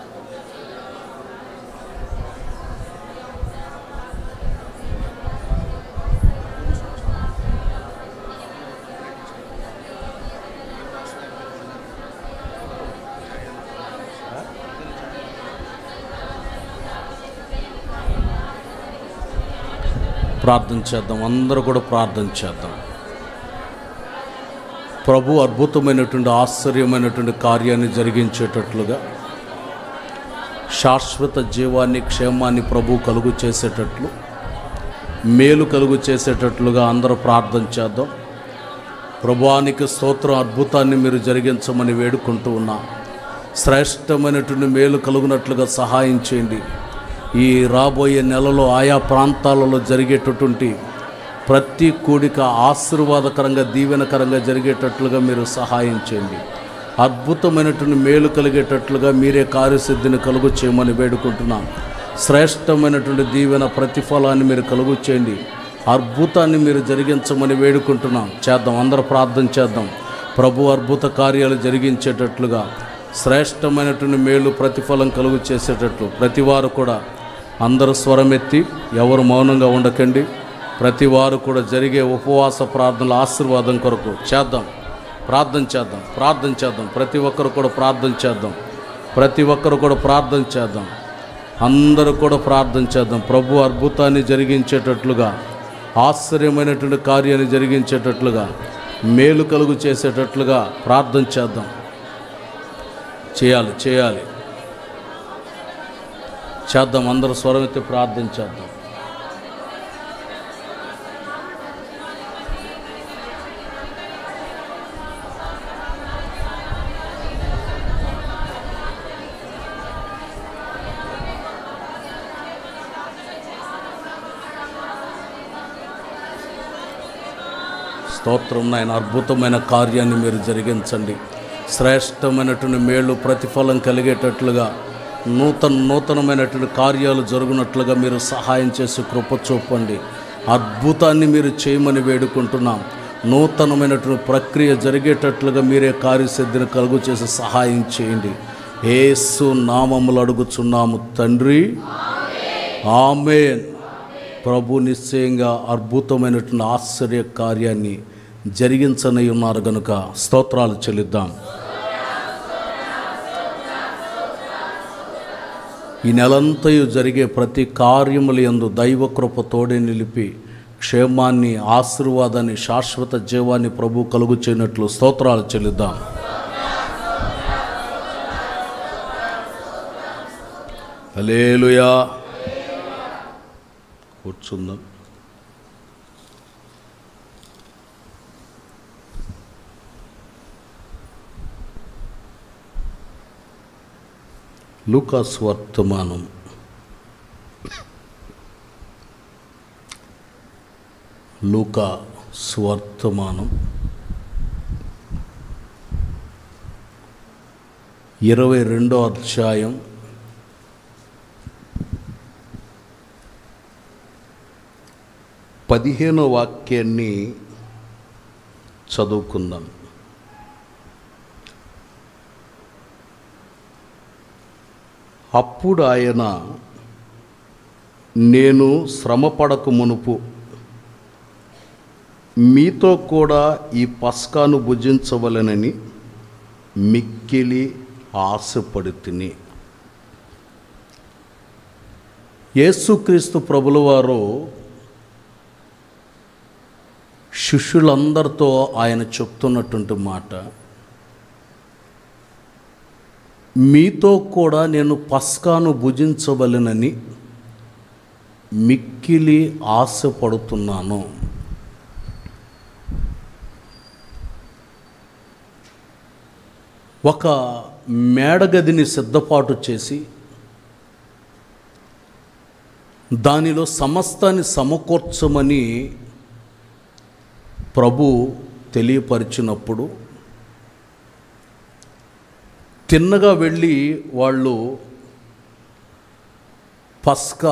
ప్రార్థన చేద్దాం అందరూ కూడా ప్రార్థన చేద్దాం ప్రభు అద్భుతమైనటువంటి ఆశ్చర్యమైనటువంటి కార్యాన్ని జరిగించేటట్లుగా శాశ్వత జీవాన్ని క్షేమాన్ని ప్రభు కలుగు చేసేటట్లు మేలు కలుగు చేసేటట్లుగా అందరూ ప్రార్థన చేద్దాం ప్రభువానికి స్తోత్రం అద్భుతాన్ని మీరు జరిగించమని వేడుకుంటూ ఉన్నాం శ్రేష్టమైనటువంటి మేలు కలుగునట్లుగా సహాయం చేయండి ఈ రాబోయే నెలలో ఆయా ప్రాంతాలలో జరిగేటటువంటి ప్రతి కూడిక ఆశీర్వాదకరంగా దీవెనకరంగా జరిగేటట్లుగా మీరు సహాయం చేయండి అద్భుతమైనటువంటి మేలు కలిగేటట్లుగా మీరే కార్యసిద్ధిని కలుగు చేయమని వేడుకుంటున్నాం శ్రేష్టమైనటువంటి దీవెన ప్రతిఫలాన్ని మీరు కలుగు చేయండి అద్భుతాన్ని మీరు జరిగించమని వేడుకుంటున్నాం చేద్దాం అందరూ ప్రార్థన చేద్దాం ప్రభు అద్భుత కార్యాలు జరిగించేటట్లుగా శ్రేష్టమైనటువంటి మేలు ప్రతిఫలం కలుగు చేసేటట్లు ప్రతి వారు కూడా అందరూ స్వరమెత్తి ఎవరు మౌనంగా ఉండకండి ప్రతి వారు కూడా జరిగే ఉపవాస ప్రార్థనల ఆశీర్వాదం కొరకు చేద్దాం ప్రార్థన చేద్దాం ప్రార్థన చేద్దాం ప్రతి ఒక్కరు కూడా ప్రార్థన చేద్దాం ప్రతి ఒక్కరు కూడా ప్రార్థన చేద్దాం అందరూ కూడా ప్రార్థన చేద్దాం ప్రభు అద్భుతాన్ని జరిగించేటట్లుగా ఆశ్చర్యమైనటువంటి కార్యాన్ని జరిగించేటట్లుగా మేలు కలుగు చేసేటట్లుగా ప్రార్థన చేద్దాం చేయాలి చేయాలి చేద్దాం అందరూ స్వరమెత్తి ప్రార్థన చేద్దాం స్తోత్రం నాయన అద్భుతమైన కార్యాన్ని మీరు జరిగించండి శ్రేష్టమైనటువంటి మేలు ప్రతిఫలం కలిగేటట్లుగా నూతన నూతనమైనటువంటి కార్యాలు జరుగునట్లుగా మీరు సహాయం చేసి కృప చూపండి అద్భుతాన్ని మీరు చేయమని వేడుకుంటున్నాం నూతనమైనటువంటి ప్రక్రియ జరిగేటట్లుగా మీరే కార్యసిద్ధిని కలుగు చేసి సహాయం చేయండి ఏసు నామములు అడుగుచున్నాము తండ్రి ఆమెన్ ప్రభు నిశ్చయంగా అద్భుతమైనటువంటి ఆశ్చర్య కార్యాన్ని జరిగించనై ఉన్నారు గనుక స్తోత్రాలు చెల్లిద్దాం ఈ నెలంతయు జరిగే ప్రతి కార్యములు యందు దైవ కృప తోడే నిలిపి క్షేమాన్ని ఆశీర్వాదాన్ని శాశ్వత జీవాన్ని ప్రభు కలుగు చేయనట్లు స్తోత్రాలు చెల్లిద్దాం హలేలుయా కూర్చుందాం లూకాస్ వర్తమానం లూకా స్వర్తమానం ఇరవై రెండో అధ్యాయం పదిహేనో వాక్యాన్ని చదువుకుందాం అప్పుడు ఆయన నేను శ్రమపడక మునుపు మీతో కూడా ఈ పస్కాను భుజించవలనని మిక్కిలి ఆశపడి తిని యేసుక్రీస్తు ప్రభుల వారు శిష్యులందరితో ఆయన చెప్తున్నటువంటి మాట మీతో కూడా నేను పస్కాను భుజించవలెనని మిక్కిలి ఆశపడుతున్నాను ఒక మేడగదిని సిద్ధపాటు చేసి దానిలో సమస్తాన్ని సమకూర్చమని ప్రభు తెలియపరిచినప్పుడు తిన్నగా వెళ్ళి వాళ్ళు పస్కా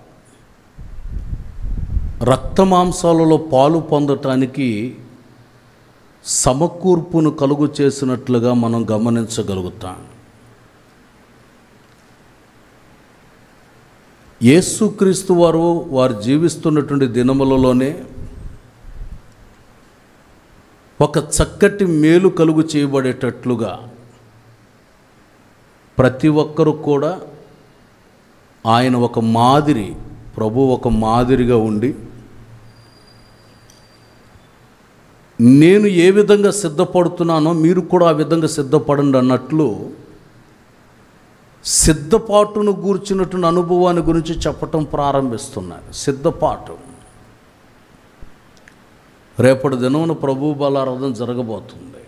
రక్తమాంసాలలో పాలు పొందటానికి సమకూర్పును కలుగు చేసినట్లుగా మనం గమనించగలుగుతాం యేసుక్రీస్తు వారు వారు జీవిస్తున్నటువంటి దినములలోనే ఒక చక్కటి మేలు కలుగు చేయబడేటట్లుగా ప్రతి ఒక్కరూ కూడా ఆయన ఒక మాదిరి ప్రభు ఒక మాదిరిగా ఉండి నేను ఏ విధంగా సిద్ధపడుతున్నానో మీరు కూడా ఆ విధంగా సిద్ధపడండి అన్నట్లు సిద్ధపాటును గూర్చినటువంటి అనుభవాన్ని గురించి చెప్పటం ప్రారంభిస్తున్నారు సిద్ధపాటు రేపటి దినమున ప్రభు బలారాధన జరగబోతుంది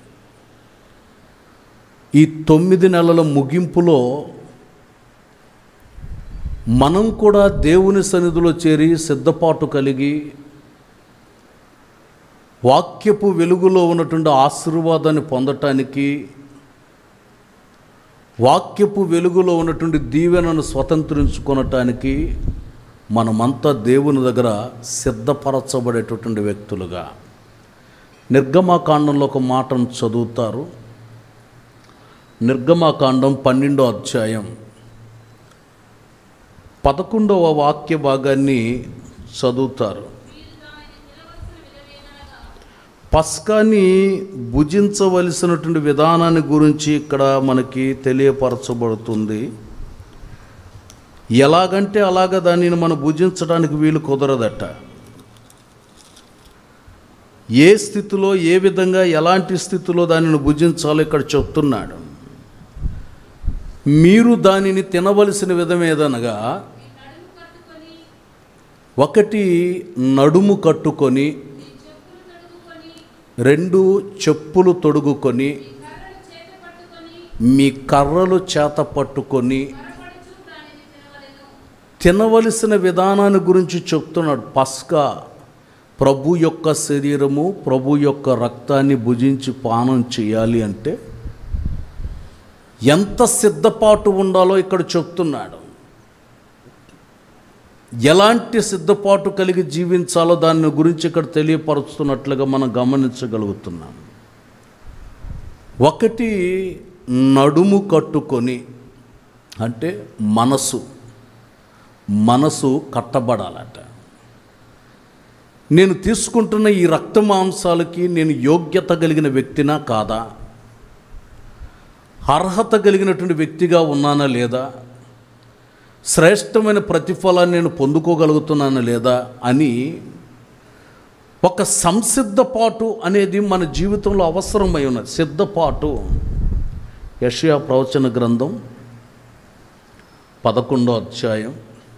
ఈ తొమ్మిది నెలల ముగింపులో మనం కూడా దేవుని సన్నిధిలో చేరి సిద్ధపాటు కలిగి వాక్యపు వెలుగులో ఉన్నటువంటి ఆశీర్వాదాన్ని పొందటానికి వాక్యపు వెలుగులో ఉన్నటువంటి దీవెనను స్వతంత్రించుకొనటానికి మనమంతా దేవుని దగ్గర సిద్ధపరచబడేటటువంటి వ్యక్తులుగా నిర్గమాకాండంలో ఒక మాటను చదువుతారు నిర్గమాకాండం పన్నెండో అధ్యాయం పదకొండవ వాక్య భాగాన్ని చదువుతారు పస్కాని భుజించవలసినటువంటి విధానాన్ని గురించి ఇక్కడ మనకి తెలియపరచబడుతుంది ఎలాగంటే అలాగ దానిని మనం భుజించడానికి వీలు కుదరదట ఏ స్థితిలో ఏ విధంగా ఎలాంటి స్థితిలో దానిని భుజించాలో ఇక్కడ చెప్తున్నాడు మీరు దానిని తినవలసిన విధం ఏదనగా ఒకటి నడుము కట్టుకొని రెండు చెప్పులు తొడుగుకొని మీ కర్రలు చేత పట్టుకొని తినవలసిన విధానాన్ని గురించి చెప్తున్నాడు పస్కా ప్రభు యొక్క శరీరము ప్రభు యొక్క రక్తాన్ని భుజించి పానం చేయాలి అంటే ఎంత సిద్ధపాటు ఉండాలో ఇక్కడ చెప్తున్నాడు ఎలాంటి సిద్ధపాటు కలిగి జీవించాలో దాని గురించి ఇక్కడ తెలియపరుస్తున్నట్లుగా మనం గమనించగలుగుతున్నాం ఒకటి నడుము కట్టుకొని అంటే మనసు మనసు కట్టబడాలట నేను తీసుకుంటున్న ఈ రక్త మాంసాలకి నేను యోగ్యత కలిగిన వ్యక్తినా కాదా అర్హత కలిగినటువంటి వ్యక్తిగా ఉన్నానా లేదా శ్రేష్టమైన ప్రతిఫలాన్ని నేను పొందుకోగలుగుతున్నానా లేదా అని ఒక సంసిద్ధపాటు అనేది మన జీవితంలో అవసరమై ఉన్నది సిద్ధపాటు యషయా ప్రవచన గ్రంథం పదకొండో అధ్యాయం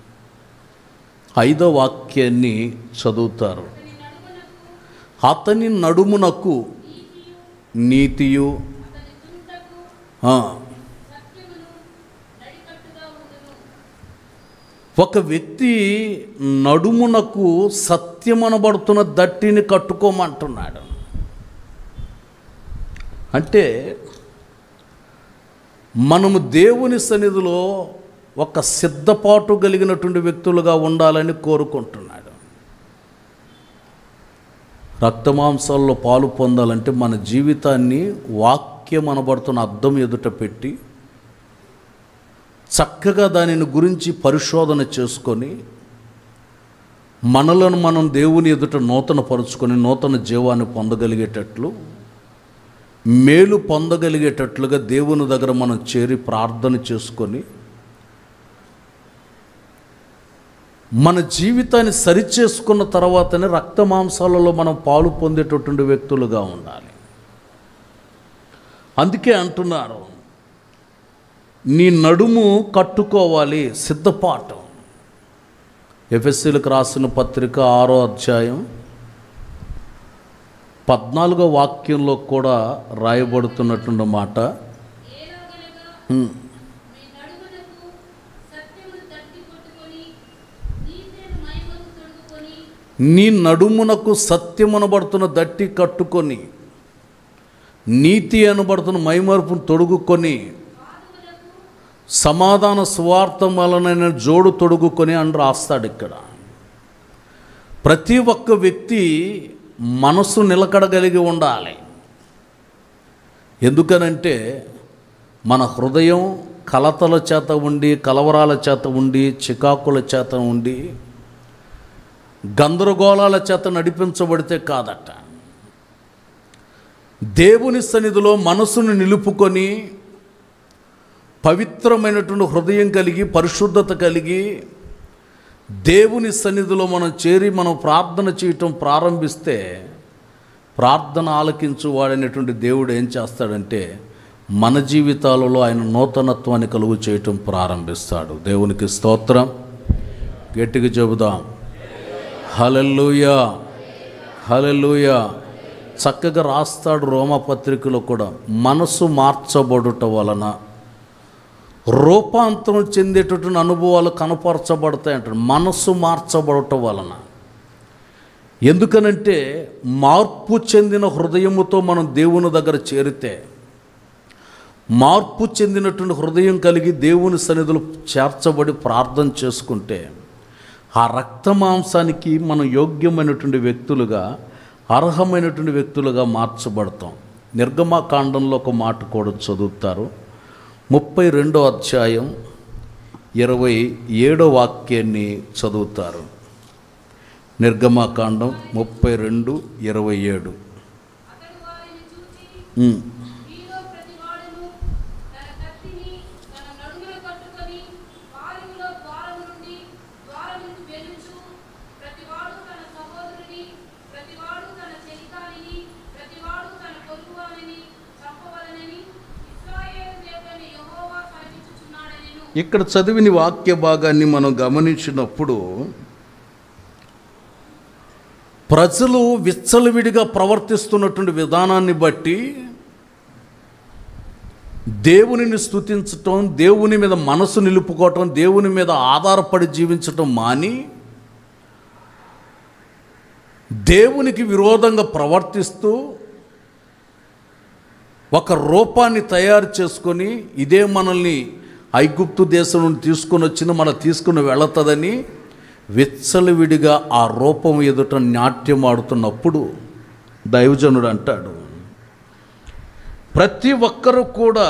ఐదో వాక్యాన్ని చదువుతారు అతని నడుమునకు నీతియు ఆ, ఒక వ్యక్తి నడుమునకు సత్యమనబడుతున్న దట్టిని కట్టుకోమంటున్నాడు అంటే మనము దేవుని సన్నిధిలో ఒక సిద్ధపాటు కలిగినటువంటి వ్యక్తులుగా ఉండాలని కోరుకుంటున్నాడు రక్తమాంసాల్లో పాలు పొందాలంటే మన జీవితాన్ని వాక్యం అనబడుతున్న అర్థం ఎదుట పెట్టి చక్కగా దానిని గురించి పరిశోధన చేసుకొని మనలను మనం దేవుని ఎదుట నూతన పరుచుకొని నూతన జీవాన్ని పొందగలిగేటట్లు మేలు పొందగలిగేటట్లుగా దేవుని దగ్గర మనం చేరి ప్రార్థన చేసుకొని మన జీవితాన్ని సరిచేసుకున్న తర్వాతనే రక్త మాంసాలలో మనం పాలు పొందేటటువంటి వ్యక్తులుగా ఉండాలి అందుకే అంటున్నారు నీ నడుము కట్టుకోవాలి సిద్ధపాటు ఎఫ్ఎస్సీలకు రాసిన పత్రిక ఆరో అధ్యాయం పద్నాలుగో వాక్యంలో కూడా రాయబడుతున్నటువంటి మాట హ్మ్. మీ నడుమునకు సత్యమును తట్టి కొట్టుకొని నీతిని మహిమను తొడుగుకొని నీ నడుమునకు సత్యమనబడుతున్న దట్టి కట్టుకొని నీతి అనబడుతున్న మైమరుపును తొడుగుకొని సమాధాన స్వార్థం వలనైన జోడు తొడుగుకొని అని రాస్తాడు ఇక్కడ ప్రతి ఒక్క వ్యక్తి మనసు నిలకడగలిగి ఉండాలి ఎందుకనంటే మన హృదయం కలతల చేత ఉండి కలవరాల చేత ఉండి చికాకుల చేత ఉండి గందరగోళాల చేత నడిపించబడితే కాదట దేవుని సన్నిధిలో మనసును నిలుపుకొని పవిత్రమైనటువంటి హృదయం కలిగి పరిశుద్ధత కలిగి దేవుని సన్నిధిలో మనం చేరి మనం ప్రార్థన చేయటం ప్రారంభిస్తే ప్రార్థన ఆలకించు వాడైనటువంటి దేవుడు ఏం చేస్తాడంటే మన జీవితాలలో ఆయన నూతనత్వాన్ని కలుగు చేయటం ప్రారంభిస్తాడు దేవునికి స్తోత్రం గట్టిగా చెబుదాం హలెల్లుయా హలెల్లుయా చక్కగా రాస్తాడు రోమపత్రికలో కూడా మనసు మార్చబడుట వలన రూపాంతరం చెందేటటువంటి అనుభవాలు కనపరచబడతాయి అంటాడు మనస్సు మార్చబడటం వలన ఎందుకనంటే మార్పు చెందిన హృదయముతో మనం దేవుని దగ్గర చేరితే మార్పు చెందినటువంటి హృదయం కలిగి దేవుని సన్నిధులు చేర్చబడి ప్రార్థన చేసుకుంటే ఆ రక్త మాంసానికి మనం యోగ్యమైనటువంటి వ్యక్తులుగా అర్హమైనటువంటి వ్యక్తులుగా మార్చబడతాం నిర్గమాకాండంలో ఒక మాట కూడా చదువుతారు ముప్పై రెండో అధ్యాయం ఇరవై ఏడో వాక్యాన్ని చదువుతారు నిర్గమాకాండం ముప్పై రెండు ఇరవై ఏడు అతడు వారిని చూచి ఉమ్. మీలో ప్రతి వాడును తన కత్తిని తన నడుమున కట్టుకొని పాలెములో ద్వారం నుండి ద్వారం నుంచి వెలుచు ప్రతివాడు తన సహోదరుని ప్రతివాడు తన చెలికానిని ప్రతివాడు తన పొరుగువానిని చంపవలనని ఇశ్రాయేలు దేవుడైన యెహోవా సెలవిచ్చుచున్నాడనెను ఇక్కడ చదివిన వాక్య భాగాన్ని మనం గమనించినప్పుడు ప్రజలు విచ్చలవిడిగా ప్రవర్తిస్తున్నటువంటి విధానాన్ని బట్టి దేవునిని స్తుతించటం దేవుని మీద మనసు నిలుపుకోవటం దేవుని మీద ఆధారపడి జీవించటం మాని దేవునికి విరోధంగా ప్రవర్తిస్తూ ఒక రూపాన్ని తయారు చేసుకొని ఇదే మనల్ని ఐగుప్తు దేశం నుండి తీసుకొని వచ్చిన మన తీసుకుని వెళుతుందని విచ్చలవిడిగా ఆ రూపం ఎదుట నాట్యం ఆడుతున్నప్పుడు దైవజనుడు అంటాడు ప్రతి ఒక్కరూ కూడా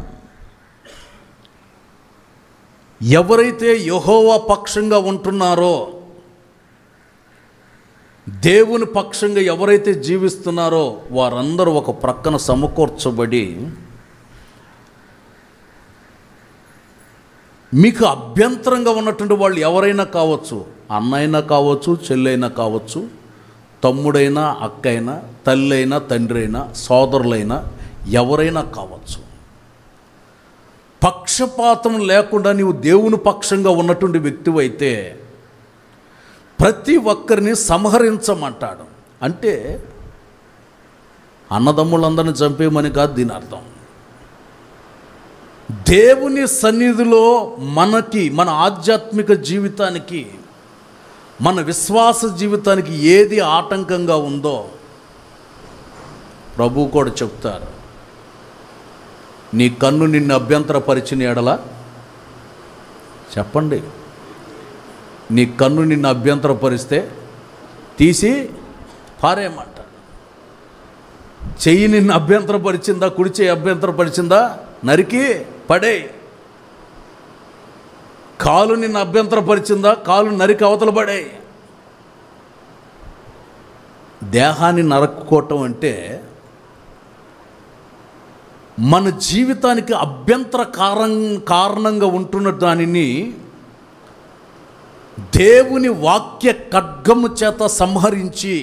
ఎవరైతే యహోవా పక్షంగా ఉంటున్నారో దేవుని పక్షంగా ఎవరైతే జీవిస్తున్నారో వారందరూ ఒక ప్రక్కన సమకూర్చబడి మీకు అభ్యంతరంగా ఉన్నటువంటి వాళ్ళు ఎవరైనా కావచ్చు అన్నైనా కావచ్చు చెల్లైనా కావచ్చు తమ్ముడైనా అక్కైనా తల్లైనా తండ్రి అయినా సోదరులైనా ఎవరైనా కావచ్చు పక్షపాతం లేకుండా నీవు దేవుని పక్షంగా ఉన్నటువంటి వ్యక్తివైతే ప్రతి ఒక్కరిని సంహరించమంటాడు అంటే అన్నదమ్ములందరిని చంపేయమని కాదు దీని అర్థం దేవుని సన్నిధిలో మనకి మన ఆధ్యాత్మిక జీవితానికి మన విశ్వాస జీవితానికి ఏది ఆటంకంగా ఉందో ప్రభు కూడా చెప్తారు నీ కన్ను నిన్ను అభ్యంతరపరిచిన ఎడల చెప్పండి నీ కన్ను నిన్ను అభ్యంతరపరిస్తే తీసి పారేయమంటాడు చెయ్యి నిన్ను అభ్యంతరపరిచిందా కుడి చెయ్యి అభ్యంతరపరిచిందా నరికి పడే కాలు నిన్ను అభ్యంతరపరిచిందా కాలు నరికి అవతల పడే దేహాన్ని నరక్కోవటం అంటే మన జీవితానికి అభ్యంతర కారం కారణంగా ఉంటున్న దానిని దేవుని వాక్య ఖడ్గము చేత సంహరించి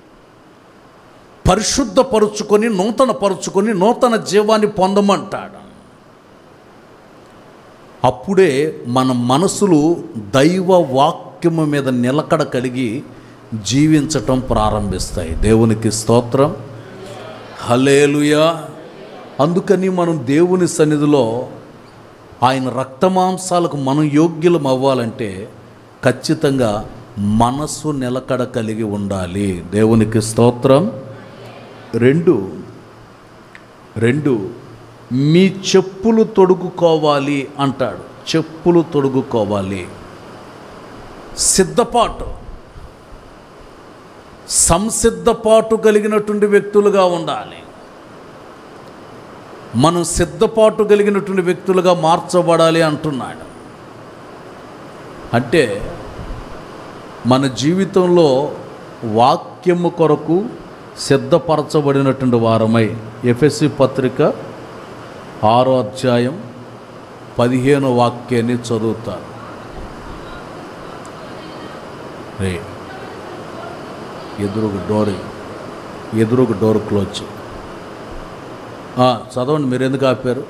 పరిశుద్ధపరుచుకొని నూతన పరుచుకొని నూతన జీవాన్ని పొందమంటాడు అప్పుడే మన మనసులు దైవ వాక్యము మీద నిలకడ కలిగి జీవించటం ప్రారంభిస్తాయి దేవునికి స్తోత్రం హలేలుయా అందుకని మనం దేవుని సన్నిధిలో ఆయన రక్తమాంసాలకు మనం యోగ్యులం అవ్వాలంటే ఖచ్చితంగా మనస్సు నిలకడ కలిగి ఉండాలి దేవునికి స్తోత్రం రెండు రెండు మీ చెప్పులు తొడుగుకోవాలి అంటాడు చెప్పులు తొడుగుకోవాలి సిద్ధపాటు సంసిద్ధపాటు కలిగినటువంటి వ్యక్తులుగా ఉండాలి మనం సిద్ధపాటు కలిగినటువంటి వ్యక్తులుగా మార్చబడాలి అంటున్నాడు అంటే మన జీవితంలో వాక్యము కొరకు సిద్ధపరచబడినటువంటి వారమై ఎఫ్ఎస్సి పత్రిక ఆరో అధ్యాయం పదిహేను వాక్యాన్ని చదువుతారు రే ఎదురుగు డోర్ ఎదురుగు డోర్ క్లోజ్ ఆ, చదవండి మీరు ఎందుకు ఆపారు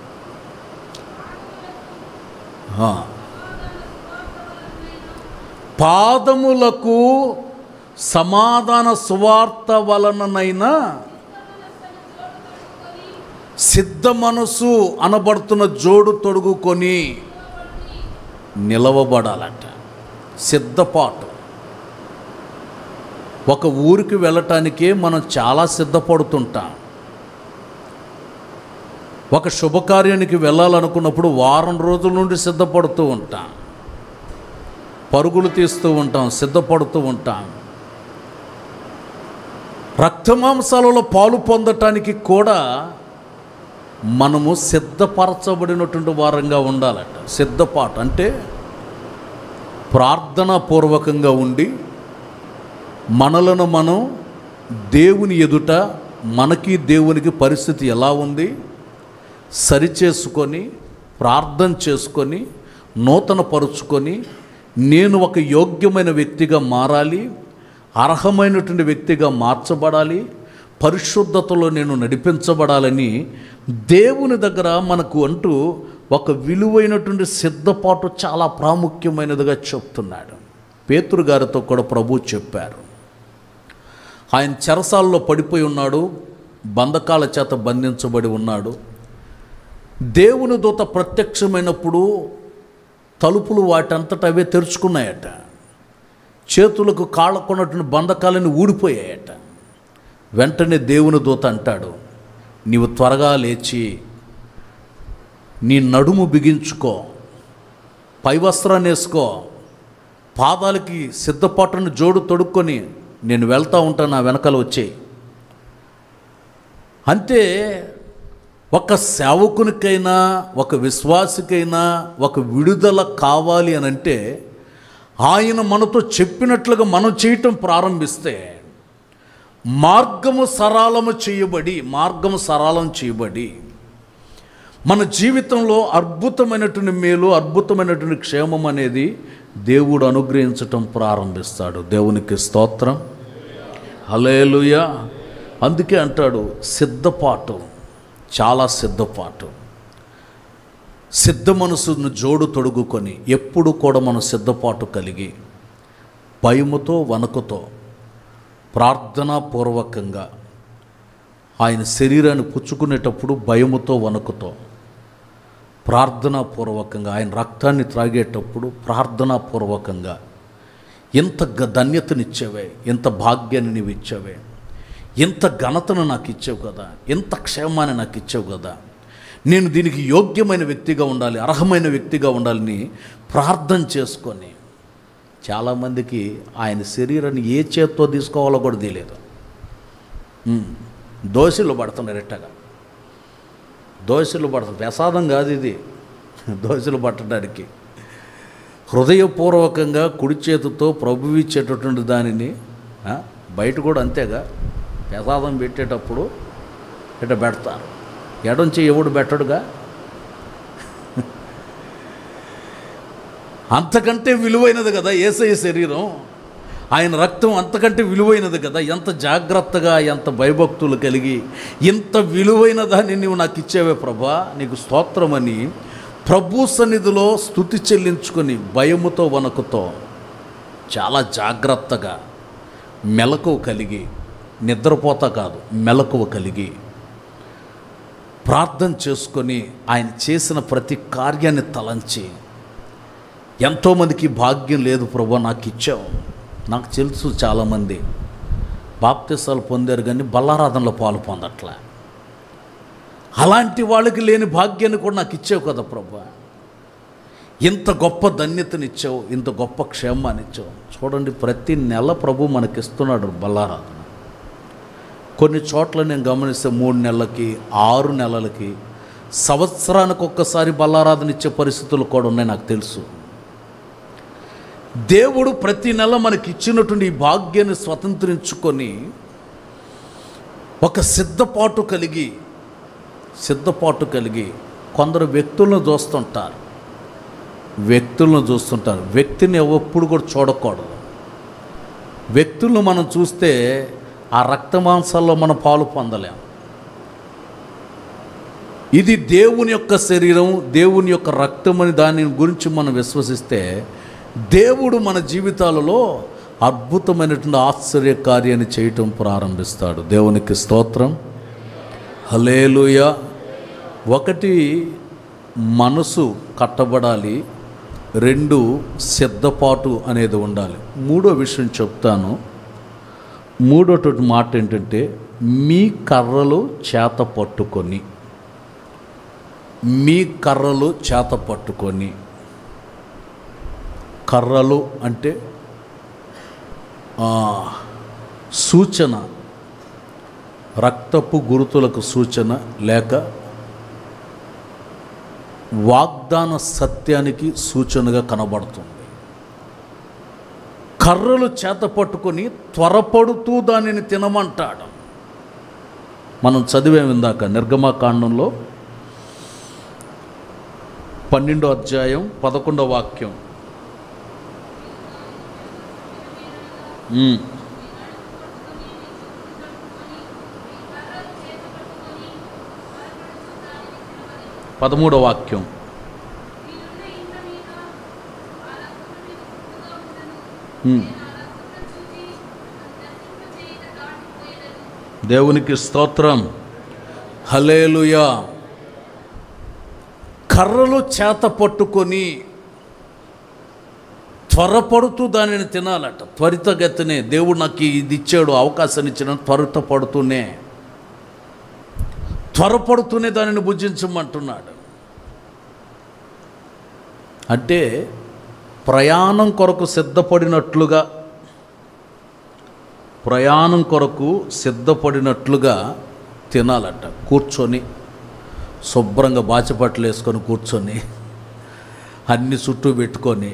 ఆ. పాదములకు సమాధాన సువార్త వలననైనా సిద్ధ మనసు అనబడుతున్న జోడు తొడుగుకొని నిలవబడాలట సిద్ధపాటు ఒక ఊరికి వెళ్ళటానికే మనం చాలా సిద్ధపడుతుంటాం ఒక శుభకార్యానికి వెళ్ళాలనుకున్నప్పుడు వారం రోజుల నుండి సిద్ధపడుతూ ఉంటాం పరుగులు తీస్తూ ఉంటాం సిద్ధపడుతూ ఉంటాం రక్తమాంసాలలో పాలు పొందటానికి కూడా మనము సిద్ధపరచబడినటువంటి వారంగా ఉండాలట సిద్ధపాటు అంటే ప్రార్థనాపూర్వకంగా ఉండి మనలను మనం దేవుని ఎదుట మనకి దేవునికి పరిస్థితి ఎలా ఉంది సరిచేసుకొని ప్రార్థన చేసుకొని నూతన పరుచుకొని నేను ఒక యోగ్యమైన వ్యక్తిగా మారాలి అర్హమైనటువంటి వ్యక్తిగా మార్చబడాలి పరిశుద్ధతలో నేను నడిపించబడాలని దేవుని దగ్గర మనకు అంటూ ఒక విలువైనటువంటి సిద్ధపాటు చాలా ప్రాముఖ్యమైనదిగా చెప్తున్నాడు పేతురు గారితో కూడా ప్రభు చెప్పారు ఆయన చెరసాల్లో పడిపోయి ఉన్నాడు బంధకాల చేత బంధించబడి ఉన్నాడు దేవుని దూత ప్రత్యక్షమైనప్పుడు తలుపులు వాటంతట అవే తెరుచుకున్నాయట చేతులకు కాళ్ళకున్నటువంటి బంధకాలని ఊడిపోయాయట వెంటనే దేవుని దూత అంటాడు నీవు త్వరగా లేచి నీ నడుము బిగించుకో పై వస్త్రాన్ని వేసుకో పాదాలకి సిద్ధపాటును జోడు తొడుక్కొని నేను వెళ్తా ఉంటాను నా వెనకాల వచ్చేయి అంటే ఒక సేవకునికైనా ఒక విశ్వాసికైనా ఒక విడుదల కావాలి అని అంటే ఆయన మనతో చెప్పినట్లుగా మనం చేయటం ప్రారంభిస్తే మార్గము సరళము చేయబడి మార్గము సరళం చేయబడి మన జీవితంలో అద్భుతమైనటువంటి మేలు అద్భుతమైనటువంటి క్షేమం అనేది దేవుడు అనుగ్రహించటం ప్రారంభిస్తాడు దేవునికి స్తోత్రం హలేలుయ అందుకే అంటాడు సిద్ధపాటు చాలా సిద్ధపాటు సిద్ధ మనసును జోడు తొడుగుకొని ఎప్పుడు కూడా మనం సిద్ధపాటు కలిగి భయముతో వణుకుతో ప్రార్థనాపూర్వకంగా ఆయన శరీరాన్ని పుచ్చుకునేటప్పుడు భయముతో వణుకుతో ప్రార్థనాపూర్వకంగా ఆయన రక్తాన్ని త్రాగేటప్పుడు ప్రార్థనాపూర్వకంగా ఎంత గ- ధన్యతనిచ్చావే ఎంత భాగ్యాన్ని నీవు ఇచ్చావే ఎంత ఘనతను నాకు ఇచ్చావు కదా ఎంత క్షేమాన్ని నాకు ఇచ్చావు కదా నేను దీనికి యోగ్యమైన వ్యక్తిగా ఉండాలి అర్హమైన వ్యక్తిగా ఉండాలని ప్రార్థన చేసుకొని చాలామందికి ఆయన శరీరాన్ని ఏ చేత్తో తీసుకోవాలో కూడా తెలియదు ఉమ్. దోశలు పడుతున్నారు ఎట్టగా దోశలు పడుతుంది ప్రసాదం కాదు ఇది దోశలు పట్టడానికి హృదయపూర్వకంగా కుడి చేతితో ప్రభు ఇచ్చేటటువంటి దానిని ఆ, బయట కూడా అంతేగా ప్రసాదం పెట్టేటప్పుడు ఇట్ట పెడతారు ఎడంచి ఎవడు పెట్టడుగా అంతకంటే విలువైనది కదా ఏసఐ శరీరం ఆయన రక్తం అంతకంటే విలువైనది కదా ఎంత జాగ్రత్తగా ఎంత భయభక్తులు కలిగి ఇంత విలువైన దాన్ని నీవు నాకు ఇచ్చేవే ప్రభా నీకు స్తోత్రమని ప్రభు సన్నిధిలో స్థుతి చెల్లించుకొని భయముతో వణకుతో చాలా జాగ్రత్తగా మెలకువ కలిగి నిద్రపోతా కాదు మెలకువ కలిగి ప్రార్థన చేసుకొని ఆయన చేసిన ప్రతి కార్యాన్ని తలంచి ఎంతోమందికి భాగ్యం లేదు ప్రభు నాకు ఇచ్చావు నాకు తెలుసు చాలామంది బాప్తిసాలు పొందారు కానీ బల్లారాధనలో పాలు పొందట్లే అలాంటి వాళ్ళకి లేని భాగ్యాన్ని కూడా నాకు ఇచ్చావు కదా ప్రభు ఇంత గొప్ప ధన్యతనిచ్చావు ఇంత గొప్ప క్షేమాన్ని ఇచ్చావు చూడండి ప్రతి నెల ప్రభు మనకిస్తున్నాడు బల్లారాధన కొన్ని చోట్ల నేను గమనిస్తే మూడు నెలలకి ఆరు నెలలకి సంవత్సరానికి ఒక్కసారి బల్లారాధన ఇచ్చే పరిస్థితులు కూడా ఉన్నాయి నాకు తెలుసు దేవుడు ప్రతి నెల మనకి ఇచ్చినటువంటి ఈ భాగ్యాన్ని స్వతంత్రించుకొని ఒక సిద్ధపాటు కలిగి సిద్ధపాటు కలిగి కొందరు వ్యక్తులను చూస్తుంటారు వ్యక్తులను చూస్తుంటారు వ్యక్తిని ఎప్పుడు కూడా చూడకూడదు వ్యక్తులను మనం చూస్తే ఆ రక్త మాంసాల్లో మనం పాలు పొందలేం ఇది దేవుని యొక్క శరీరం దేవుని యొక్క రక్తం అని దాని గురించి మనం విశ్వసిస్తే దేవుడు మన జీవితాలలో అద్భుతమైనటువంటి ఆశ్చర్య కార్యాన్ని చేయటం ప్రారంభిస్తాడు దేవునికి స్తోత్రం హలేలుయ ఒకటి మనసు కట్టబడాలి రెండు సిద్ధపాటు అనేది ఉండాలి మూడో విషయం చెప్తాను మూడోటి మాట ఏంటంటే మీ కర్రలు చేత పట్టుకొని మీ కర్రలు చేత పట్టుకొని కర్రలు అంటే ఆ, సూచన రక్తపు గురుతులకు సూచన లేక వాగ్దాన సత్యానికి సూచనగా కనబడుతుంది కర్రలు చేత పట్టుకొని త్వరపడుతూ దానిని తినమంటాడు మనం చదివాము ఇందాక నిర్గమాకాండంలో పన్నెండో అధ్యాయం పదకొండో వాక్యం ఉమ్. పదమూడో వాక్యం ఉమ్. దేవునికి స్తోత్రం హలేలుయా కర్రలు చేత పట్టుకొని త్వరపడుతూ దానిని తినాలట త్వరితగతినే దేవుడు నాకు ఇది ఇచ్చాడు అవకాశాన్ని ఇచ్చిన త్వరిత పడుతూనే త్వరపడుతూనే దానిని భుజించమంటున్నాడు అంటే ప్రయాణం కొరకు సిద్ధపడినట్లుగా ప్రయాణం కొరకు సిద్ధపడినట్లుగా తినాలట కూర్చొని శుభ్రంగా బాచపట్లు వేసుకొని కూర్చొని అన్ని చుట్టూ పెట్టుకొని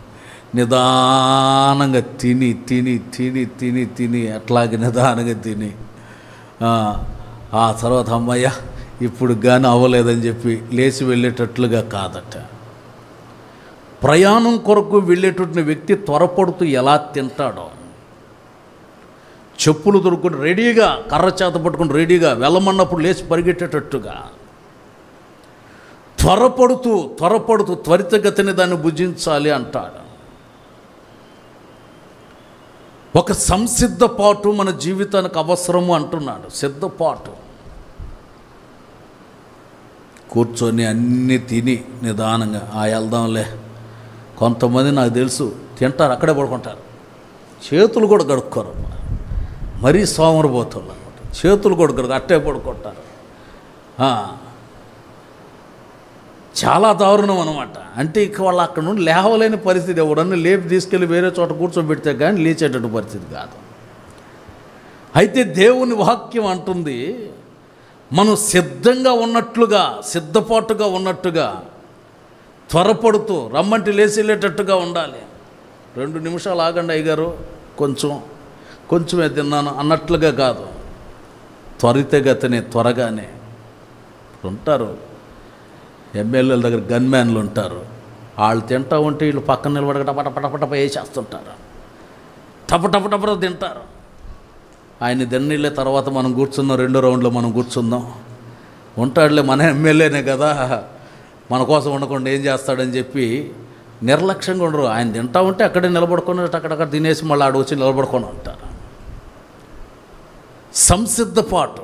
నిదానంగా తిని తిని తిని తిని తిని అట్లాగే నిదానంగా తిని ఆ, ఆ తర్వాత అమ్మయ్య ఇప్పుడు కానీ అవ్వలేదని చెప్పి లేచి వెళ్ళేటట్లుగా కాదట ప్రయాణం కొరకు వెళ్ళేటటువంటి వ్యక్తి త్వరపడుతూ ఎలా తింటాడో చెప్పులు దొరుకుని రెడీగా కర్ర చేత పట్టుకుని రెడీగా వెళ్ళమన్నప్పుడు లేచి పరిగెట్టేటట్టుగా త్వరపడుతూ త్వరపడుతూ త్వరితగతిని దాన్ని భుజించాలి అంటాడు ఒక సంసిద్ధపాటు మన జీవితానికి అవసరము అంటున్నాడు సిద్ధపాటు కూర్చొని అన్నీ తిని నిదానంగా ఆ వెళ్దాంలే కొంతమంది నాకు తెలుసు తింటారు అక్కడే పడుకుంటారు చేతులు కూడా కడుక్కోరు మరీ సోమరిపోతారు అనమాట చేతులు కూడా కడుక్కోరు అట్టే పడుకుంటారు ఆ. చాలా దారుణం అనమాట అంటే ఇక వాళ్ళు అక్కడ నుండి లేవలేని పరిస్థితి ఎవడన్నా లేపి తీసుకెళ్ళి వేరే చోట కూర్చోబెడితే కానీ లేచేటట్టు పరిస్థితి కాదు అయితే దేవుని వాక్యం అంటుంది మనం సిద్ధంగా ఉన్నట్లుగా సిద్ధపాటుగా ఉన్నట్టుగా త్వరపడుతూ రమ్మంటి లేచి వెళ్ళేటట్టుగా ఉండాలి రెండు నిమిషాలు ఆగండి అయ్యగారు కొంచెం కొంచెమే తిన్నాను అన్నట్లుగా కాదు త్వరితగతినే త్వరగానే ఉంటారు ఎమ్మెల్యేల దగ్గర గన్మ్యాన్లు ఉంటారు వాళ్ళు తింటా ఉంటే వీళ్ళు పక్కన నిలబడక టపట పటపట వేసేస్తుంటారు టప టప టప తింటారు ఆయన తిన్నీళ్ళే తర్వాత మనం కూర్చుందాం రెండో రౌండ్లో మనం కూర్చుందాం ఉంటాడులే మన ఎమ్మెల్యేనే కదా మన కోసం ఉండకుండా ఏం చేస్తాడని చెప్పి నిర్లక్ష్యంగా ఉండరు ఆయన తింటా ఉంటే అక్కడే నిలబడుకొని అక్కడక్కడ తినేసి మళ్ళీ ఆడ వచ్చి నిలబడుకొని ఉంటారు సంసిద్ధపాటు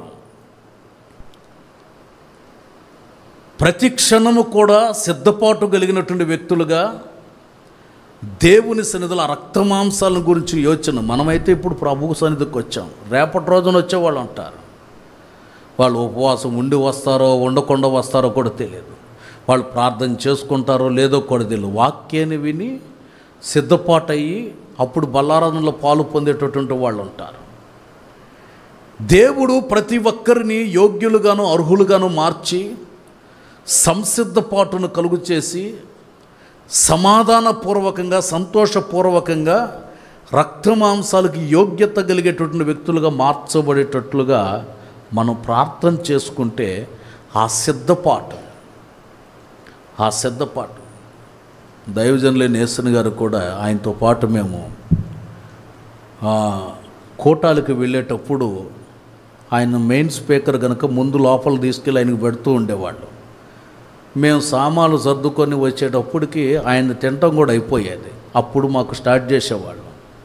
ప్రతి క్షణము కూడా సిద్ధపాటు కలిగినటువంటి వ్యక్తులుగా దేవుని సన్నిధిలో ఆ రక్తమాంసాల గురించి యోచన మనమైతే ఇప్పుడు ప్రభు సన్నిధికి వచ్చాం రేపటి రోజున వచ్చేవాళ్ళు ఉంటారు వాళ్ళు ఉపవాసం ఉండి వస్తారో ఉండకుండా వస్తారో కూడా తెలియదు వాళ్ళు ప్రార్థన చేసుకుంటారో లేదో కూడా తెలియదు వాక్యాన్ని విని సిద్ధపాటయ్యి అప్పుడు బల్లారాధనలో పాలు పొందేటటువంటి వాళ్ళు ఉంటారు దేవుడు ప్రతి ఒక్కరిని యోగ్యులుగాను అర్హులుగాను మార్చి సంసిద్ధపాటును కలుగు చేసి సమాధానపూర్వకంగా సంతోషపూర్వకంగా రక్తమాంసాలకి యోగ్యత కలిగేటటువంటి వ్యక్తులుగా మార్చబడేటట్లుగా మనం ప్రార్థన చేసుకుంటే ఆ సిద్ధపాటు ఆ సిద్ధపాటు దైవజనులే నేసన్ గారు కూడా ఆయనతో పాటు మేము ఆ, కోటాలకు వెళ్ళేటప్పుడు ఆయన మెయిన్ స్పీకర్ కనుక ముందు లోపల తీసుకెళ్ళి ఆయనకు పెడుతూ ఉండేవాళ్ళు మేము సామాన్లు సర్దుకొని వచ్చేటప్పటికి ఆయన తినటం కూడా అయిపోయేది అప్పుడు మాకు స్టార్ట్ చేసేవాళ్ళు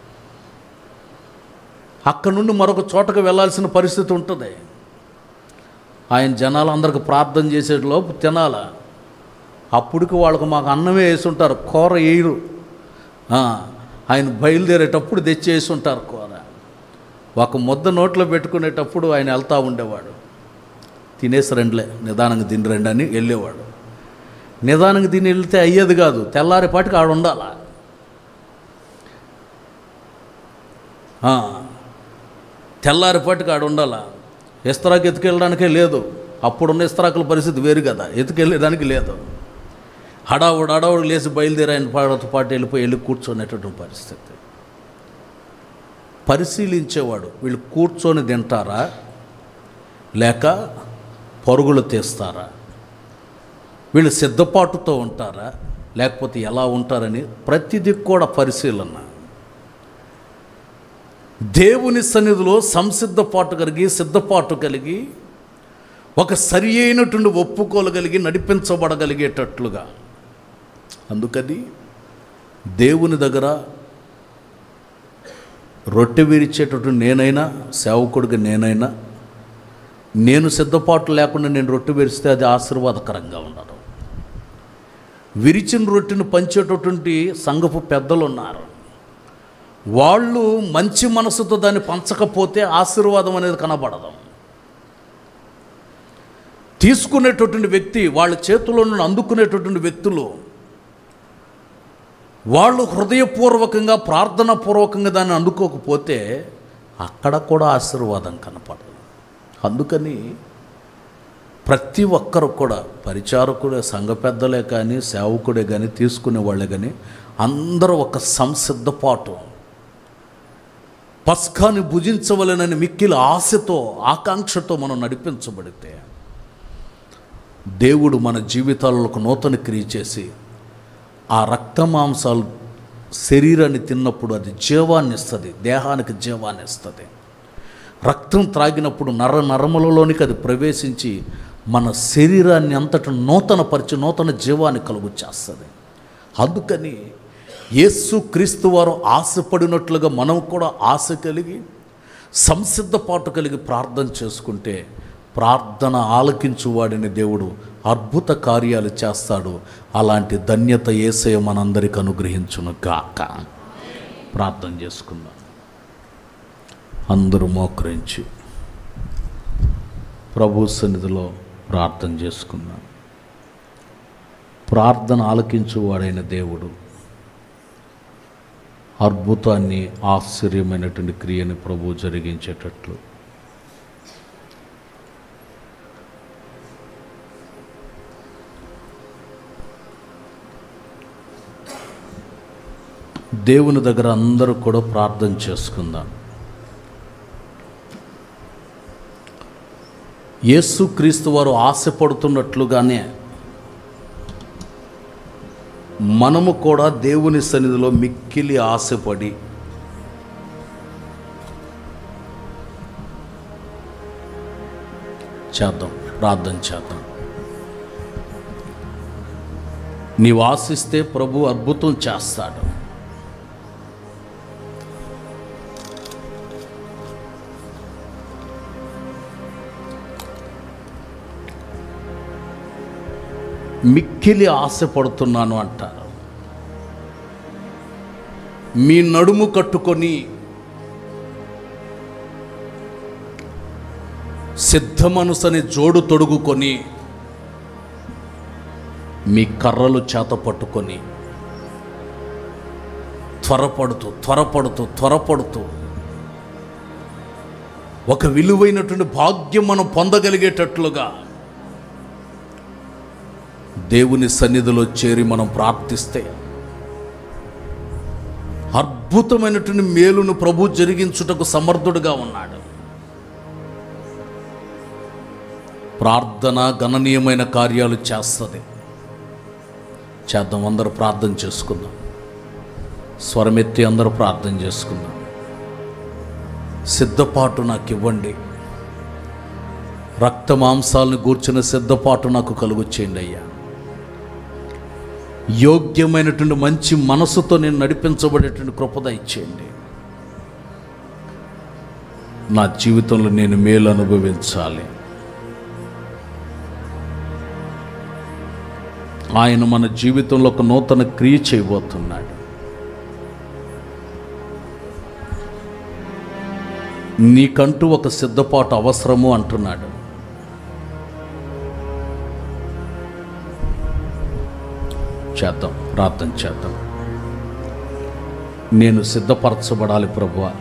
అక్కడ నుండి మరొక చోటకు వెళ్ళాల్సిన పరిస్థితి ఉంటుంది ఆయన జనాలందరికి ప్రార్థన చేసేలోపు తినాల అప్పటికి వాళ్ళకు మాకు అన్నమే వేసుంటారు కూర వేయరు ఆ, ఆయన బయలుదేరేటప్పుడు తెచ్చి వేసుంటారు కూర ఒక ముద్ద నోట్లో పెట్టుకునేటప్పుడు ఆయన వెళ్తూ ఉండేవాడు తినేసి రండిలే నిదానంగా తిని రండి అని వెళ్ళేవాడు నిదానంగా తిని వెళ్తే అయ్యేది కాదు తెల్లారిపాటికి ఆడ ఉండాలా ఆ, తెల్లారిపాటికి ఆడ ఉండాలా ఇస్తరాకు ఎత్తుకెళ్ళడానికే లేదు అప్పుడున్న ఇస్తరాకుల పరిస్థితి వేరు కదా ఎత్తుకెళ్ళేదానికి లేదు హడావుడు హడావుడు లేచి బయలుదేరి ఆయన పాడతో పాటు వెళ్ళిపోయి వెళ్ళి కూర్చునేటటువంటి పరిస్థితి పరిశీలించేవాడు వీళ్ళు కూర్చొని తింటారా లేక పరుగులు తీస్తారా వీళ్ళు సిద్ధపాటుతో ఉంటారా లేకపోతే ఎలా ఉంటారని ప్రతిదీ కూడా పరిశీలన దేవుని సన్నిధిలో సంసిద్ధపాటు కలిగి సిద్ధపాటు కలిగి ఒక సరి అయినటువంటి ఒప్పుకోలు కలిగి నడిపించబడగలిగేటట్లుగా అందుకని దేవుని దగ్గర రొట్టె విరిచేటటువంటి నేనైనా సేవకుడిగా నేనైనా నేను సిద్ధపాటు లేకుండా నేను రొట్టె విరిస్తే అది ఆశీర్వాదకరంగా ఉండదు విరిచిన రొట్టెను పంచేటటువంటి సంఘపు పెద్దలు ఉన్నారు వాళ్ళు మంచి మనసుతో దాన్ని పంచకపోతే ఆశీర్వాదం అనేది కనబడదు తీసుకునేటటువంటి వ్యక్తి వాళ్ళ చేతిలో నుండి అందుకునేటటువంటి వ్యక్తులు వాళ్ళు హృదయపూర్వకంగా ప్రార్థనాపూర్వకంగా దాన్ని అందుకోకపోతే అక్కడ కూడా ఆశీర్వాదం కనపడదు అందుకని ప్రతి ఒక్కరు కూడా పరిచారకుడే సంఘ పెద్దలే కానీ సేవకుడే కానీ తీసుకునే వాళ్ళే కానీ అందరూ ఒక సంసిద్ధపాటు పస్కాని భుజించవలనని మిక్కిల ఆశతో ఆకాంక్షతో మనం నడిపించబడితే దేవుడు మన జీవితాలలో ఒక నూతన క్రియ చేసి ఆ రక్త మాంసాలు శరీరాన్ని తిన్నప్పుడు అది జీవాన్ని ఇస్తుంది దేహానికి జీవాన్ని ఇస్తుంది రక్తం త్రాగినప్పుడు నర నరములలోనికి అది ప్రవేశించి మన శరీరాన్ని అంతటి నూతన పరిచి నూతన జీవాన్ని కలుగు చేస్తుంది అందుకని యేసు క్రీస్తు వారు ఆశపడినట్లుగా మనం కూడా ఆశ కలిగి సంసిద్ధపాటు కలిగి ప్రార్థన చేసుకుంటే ప్రార్థన ఆలకించువాడిని దేవుడు అద్భుత కార్యాలు చేస్తాడు అలాంటి ధన్యత ఏసయ మనందరికి అనుగ్రహించును గాక ప్రార్థన చేసుకుందాం అందరూ మోకరించి ప్రభు సన్నిధిలో ప్రార్థన చేసుకుందాం ప్రార్థన ఆలకించువాడైన దేవుడు అద్భుతాన్ని ఆశ్చర్యమైనటువంటి క్రియని ప్రభు జరిగించేటట్లు దేవుని దగ్గర అందరూ కూడా ప్రార్థన చేసుకుందాం యేసుక్రీస్తు వారు ఆశపడుతున్నట్లుగానే మనము కూడా దేవుని సన్నిధిలో మిక్కిలి ఆశపడి చేద్దాం ప్రార్థన చేద్దాం నీవు ఆశిస్తే ప్రభు అద్భుతం చేస్తాడు మిక్కిలి ఆశపడుతున్నాను అంటారు మీ నడుము కట్టుకొని సిద్ధ మనసుని జోడు తొడుగుకొని మీ కర్రలు చేత పట్టుకొని త్వరపడుతూ త్వరపడుతూ త్వరపడుతూ ఒక విలువైనటువంటి భాగ్యం మనం పొందగలిగేటట్లుగా దేవుని సన్నిధిలో చేరి మనం ప్రార్థిస్తే అద్భుతమైనటువంటి మేలును ప్రభు జరిగించుటకు సమర్థుడుగా ఉన్నాడు ప్రార్థన గణనీయమైన కార్యాలు చేస్తుంది చేద్దాం అందరూ ప్రార్థన చేసుకుందాం స్వరమెత్తి అందరూ ప్రార్థన చేసుకుందాం సిద్ధపాటు నాకు ఇవ్వండి రక్త మాంసాలను గూర్చిన సిద్ధపాటు నాకు కలుగు చేయండి అయ్యా యోగ్యమైనటువంటి మంచి మనసుతో నేను నడిపించబడేటువంటి కృపద ఇచ్చేయండి నా జీవితంలో నేను మేలు అనుభవించాలి ఆయన మన జీవితంలో ఒక నూతన క్రియ చేయబోతున్నాడు నీకంటూ ఒక సిద్ధపాటు అవసరము అంటున్నాడు చేద్దాం ప్రార్థన చేద్దాం నేను సిద్ధపరచబడాలి ప్రభువా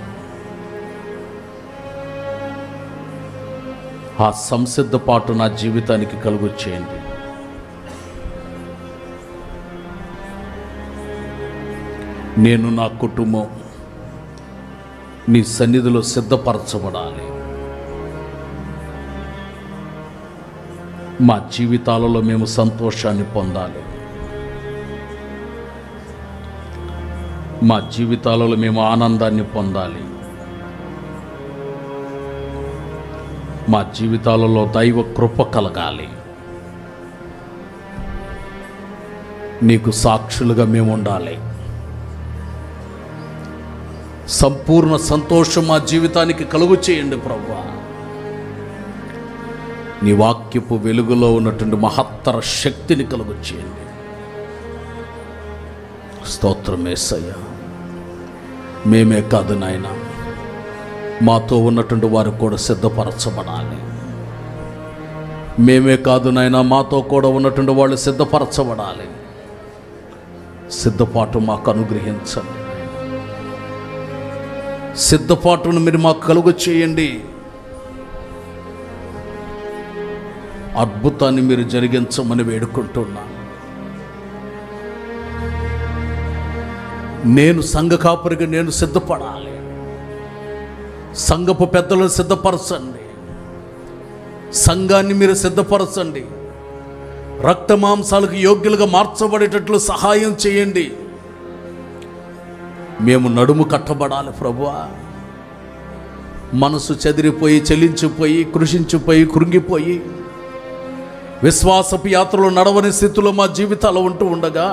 ఆ సంసిద్ధపాటు నా జీవితానికి కలుగు చేయండి నేను నా కుటుంబం నీ సన్నిధిలో సిద్ధపరచబడాలి మా జీవితాలలో మేము సంతోషాన్ని పొందాలి మా జీవితాలలో మేము ఆనందాన్ని పొందాలి మా జీవితాలలో దైవ కృప కలగాలి నీకు సాక్షులుగా మేము ఉండాలి సంపూర్ణ సంతోషం మా జీవితానికి కలుగు చేయండి ప్రభు నీ వాక్యపు వెలుగులో ఉన్నటువంటి మహత్తర శక్తిని కలుగు చేయండి స్తోత్రం ఏసయ్య మేమే కాదు నాయన మాతో ఉన్నటువంటి వారు కూడా సిద్ధపరచబడాలి మేమే కాదు నాయన మాతో కూడా ఉన్నటువంటి వాళ్ళు సిద్ధపరచబడాలి సిద్ధపాటు మాకు అనుగ్రహించండి సిద్ధపాటును మీరు మాకు కలుగు చేయండి అద్భుతాన్ని మీరు జరిగించమని వేడుకుంటున్నాను నేను సంఘ కాపరిగా నేను సిద్ధపడాలి సంఘపు పెద్దలను సిద్ధపరచండి సంఘాన్ని మీరు సిద్ధపరచండి రక్త మాంసాలకు యోగ్యులుగా మార్చబడేటట్లు సహాయం చేయండి మేము నడుము కట్టబడాలి ప్రభువా మనసు చెదిరిపోయి చెలించిపోయి కృషించిపోయి కృంగిపోయి విశ్వాసపు యాత్రలో నడవని స్థితిలో మా జీవితాలు ఉంటూ ఉండగా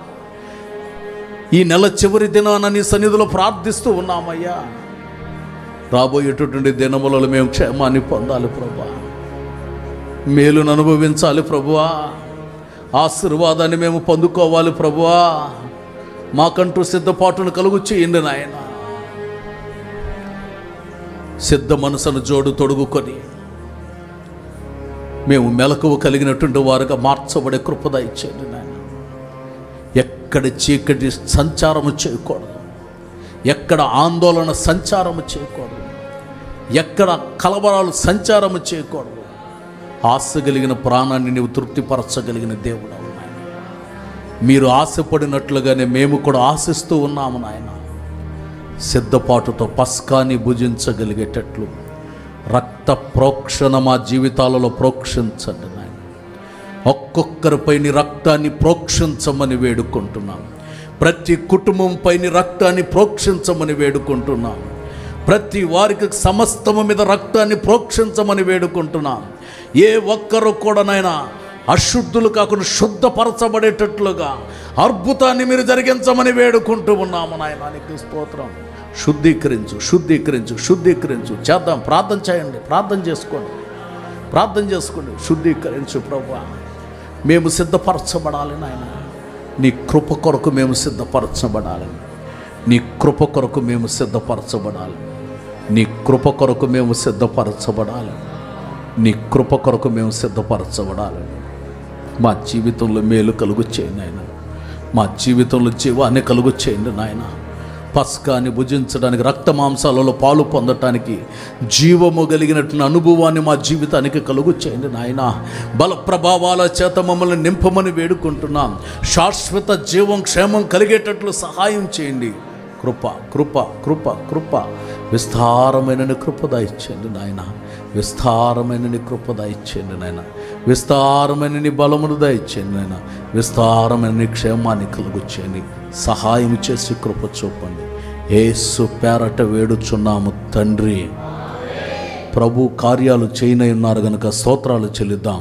ఈ నెల చివరి దినాన నీ సన్నిధిలో ప్రార్థిస్తూ ఉన్నామయ్యా రాబోయేటటువంటి దినములలో మేము క్షేమాన్ని పొందాలి ప్రభా మేలును అనుభవించాలి ప్రభువా ఆశీర్వాదాన్ని మేము పొందుకోవాలి ప్రభువా మాకంటూ సిద్ధపాటును కలుగు చేయండి నాయన సిద్ధ మనసును జోడు తొడుగుకొని మేము మెలకువ కలిగినటువంటి వారుగా మార్చబడే కృపద ఇచ్చేయండి నాయన ఎక్కడ చీకటి సంచారము చేయకూడదు ఎక్కడ ఆందోళన సంచారము చేయకూడదు ఎక్కడ కలవరాలు సంచారము చేయకూడదు ఆశ కలిగిన ప్రాణాన్ని నీవు తృప్తిపరచగలిగిన దేవుడు నాయన మీరు ఆశపడినట్లుగానే మేము కూడా ఆశిస్తూ ఉన్నాము నాయన సిద్ధపాటుతో పస్కాని భుజించగలిగేటట్లు రక్త ప్రోక్షణ మా జీవితాలలో ప్రోక్షించండి నాయన ఒక్కొక్కరిపై నీ రక్తాన్ని ప్రోక్షించమని వేడుకుంటున్నాం ప్రతి కుటుంబంపై నీ రక్తాన్ని ప్రోక్షించమని వేడుకుంటున్నాం ప్రతి వారికి సమస్తము మీద రక్తాన్ని ప్రోక్షించమని వేడుకుంటున్నాం ఏ ఒక్కరు కూడా నాయన అశుద్ధులు కాకుండా శుద్ధపరచబడేటట్లుగా అద్భుతాన్ని మీరు జరిగించమని వేడుకుంటూ ఉన్నాము నాయన నీకు స్తోత్రం శుద్ధీకరించు శుద్ధీకరించు శుద్ధీకరించు చేద్దాం ప్రార్థన చేయండి ప్రార్థన చేసుకోండి ప్రార్థన చేసుకోండి శుద్ధీకరించు ప్రభా మేము సిద్ధపరచబడాలి నాయన నీ కృప కొరకు మేము సిద్ధపరచబడాలి నీ కృప కొరకు మేము సిద్ధపరచబడాలి నీ కృప కొరకు మేము సిద్ధపరచబడాలి నీ కృప కొరకు మేము సిద్ధపరచబడాలి మా జీవితంలో మేలు కలుగు చేయండి నాయన మా జీవితంలో జీవాన్ని కలుగు చేయండి నాయన పస్కాన్ని భుజించడానికి రక్త మాంసాలలో పాలు పొందటానికి జీవము కలిగినటువంటి అనుభవాన్ని మా జీవితానికి కలుగు చేయండి నాయన బల ప్రభావాల చేత మమ్మల్ని నింపమని వేడుకుంటున్నాం శాశ్వత జీవం క్షేమం కలిగేటట్లు సహాయం చేయండి కృప కృప కృప కృప విస్తారమైన నీ కృప దయచేయండి నాయన విస్తారమైన నీ కృప దయచేయండి నాయన విస్తారమైన నీ బలమును దయచేయండి నాయన విస్తారమైన నీ క్షేమాన్ని కలుగు చేయండి సహాయం చేసి కృప చూపండి ఏసు పేరట వేడుచున్నాము తండ్రి ప్రభు కార్యాలు చేయనై ఉన్నారు గనుక స్తోత్రాలు చెల్లిద్దాం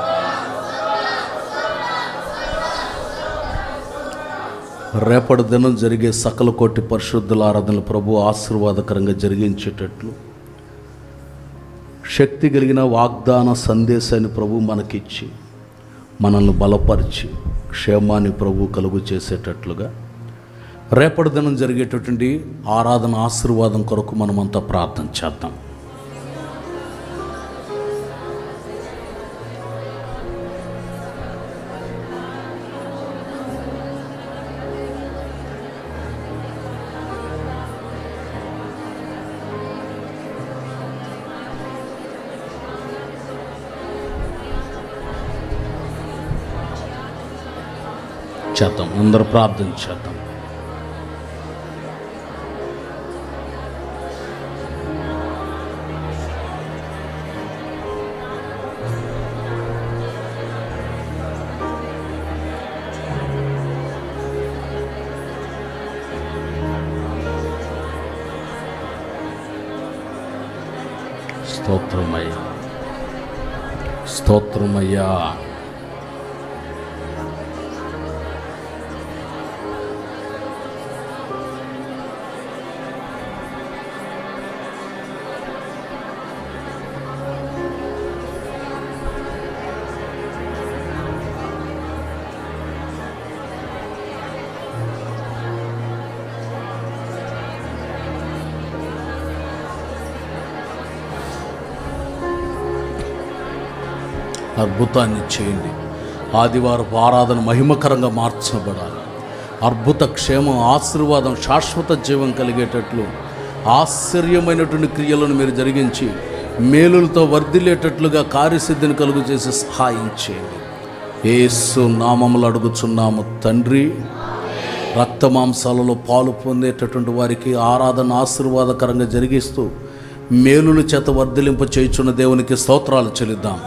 రేపటి దినం జరిగే సకల కోటి పరిశుద్ధుల ఆరాధనలు ప్రభు ఆశీర్వాదకరంగా జరిగించేటట్లు శక్తి కలిగిన వాగ్దాన సందేశాన్ని ప్రభు మనకిచ్చి మనల్ని బలపరిచి క్షేమాన్ని ప్రభు కలుగు చేసేటట్లుగా రేపటి దినం జరిగేటటువంటి ఆరాధన ఆశీర్వాదం కొరకు మనమంతా ప్రార్థన చేద్దాం చేద్దాం అందరూ ప్రార్థన చేద్దాం స్తోత్రమయ్యా స్తోత్రమయ్యా అద్భుతాన్ని చేయండి ఆదివారం ఆరాధన మహిమకరంగా మార్చబడాలి అద్భుత క్షేమం ఆశీర్వాదం శాశ్వత జీవం కలిగేటట్లు ఆశ్చర్యమైనటువంటి క్రియలను మీరు జరిగించి మేలులతో వర్ధిల్లేటట్లుగా కార్యసిద్ధిని కలుగు చేసి సహాయం చేయండి ఏసు నామములు అడుగుచున్నాము తండ్రి రక్త మాంసాలలో పాలు పొందేటటువంటి వారికి ఆరాధన ఆశీర్వాదకరంగా జరిగిస్తూ మేలుల చేత వర్ధిలింప చేయుచున్న దేవునికి స్తోత్రాలు చెల్లిద్దాం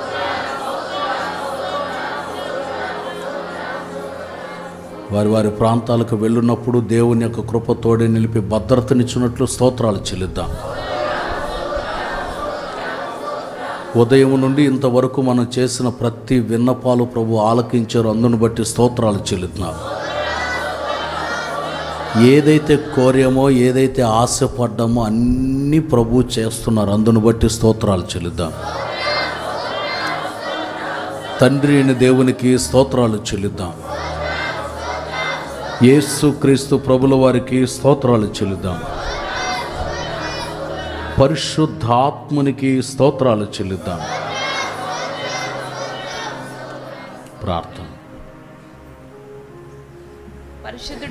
వారి వారి ప్రాంతాలకు వెళ్ళున్నప్పుడు దేవుని యొక్క కృప తోడే నిలిపి భద్రతనిచ్చినట్లు స్తోత్రాలు చెల్లిద్దాం ఉదయం నుండి ఇంతవరకు మనం చేసిన ప్రతి విన్నపాలు ప్రభు ఆలకించారు అందును బట్టి స్తోత్రాలు చెల్లిద్దాం ఏదైతే కోరామో ఏదైతే ఆశపడ్డామో అన్నీ ప్రభు చేస్తున్నారు అందును బట్టి స్తోత్రాలు చెల్లిద్దాం తండ్రి అయిన దేవునికి స్తోత్రాలు చెల్లిద్దాం యేసు క్రీస్తు ప్రభుల వారికి స్తోత్రాలు చెల్లిద్దాం పరిశుద్ధాత్మునికి స్తోత్రాలు చెల్లిద్దాం ప్రార్థన పరిశుద్ధుడ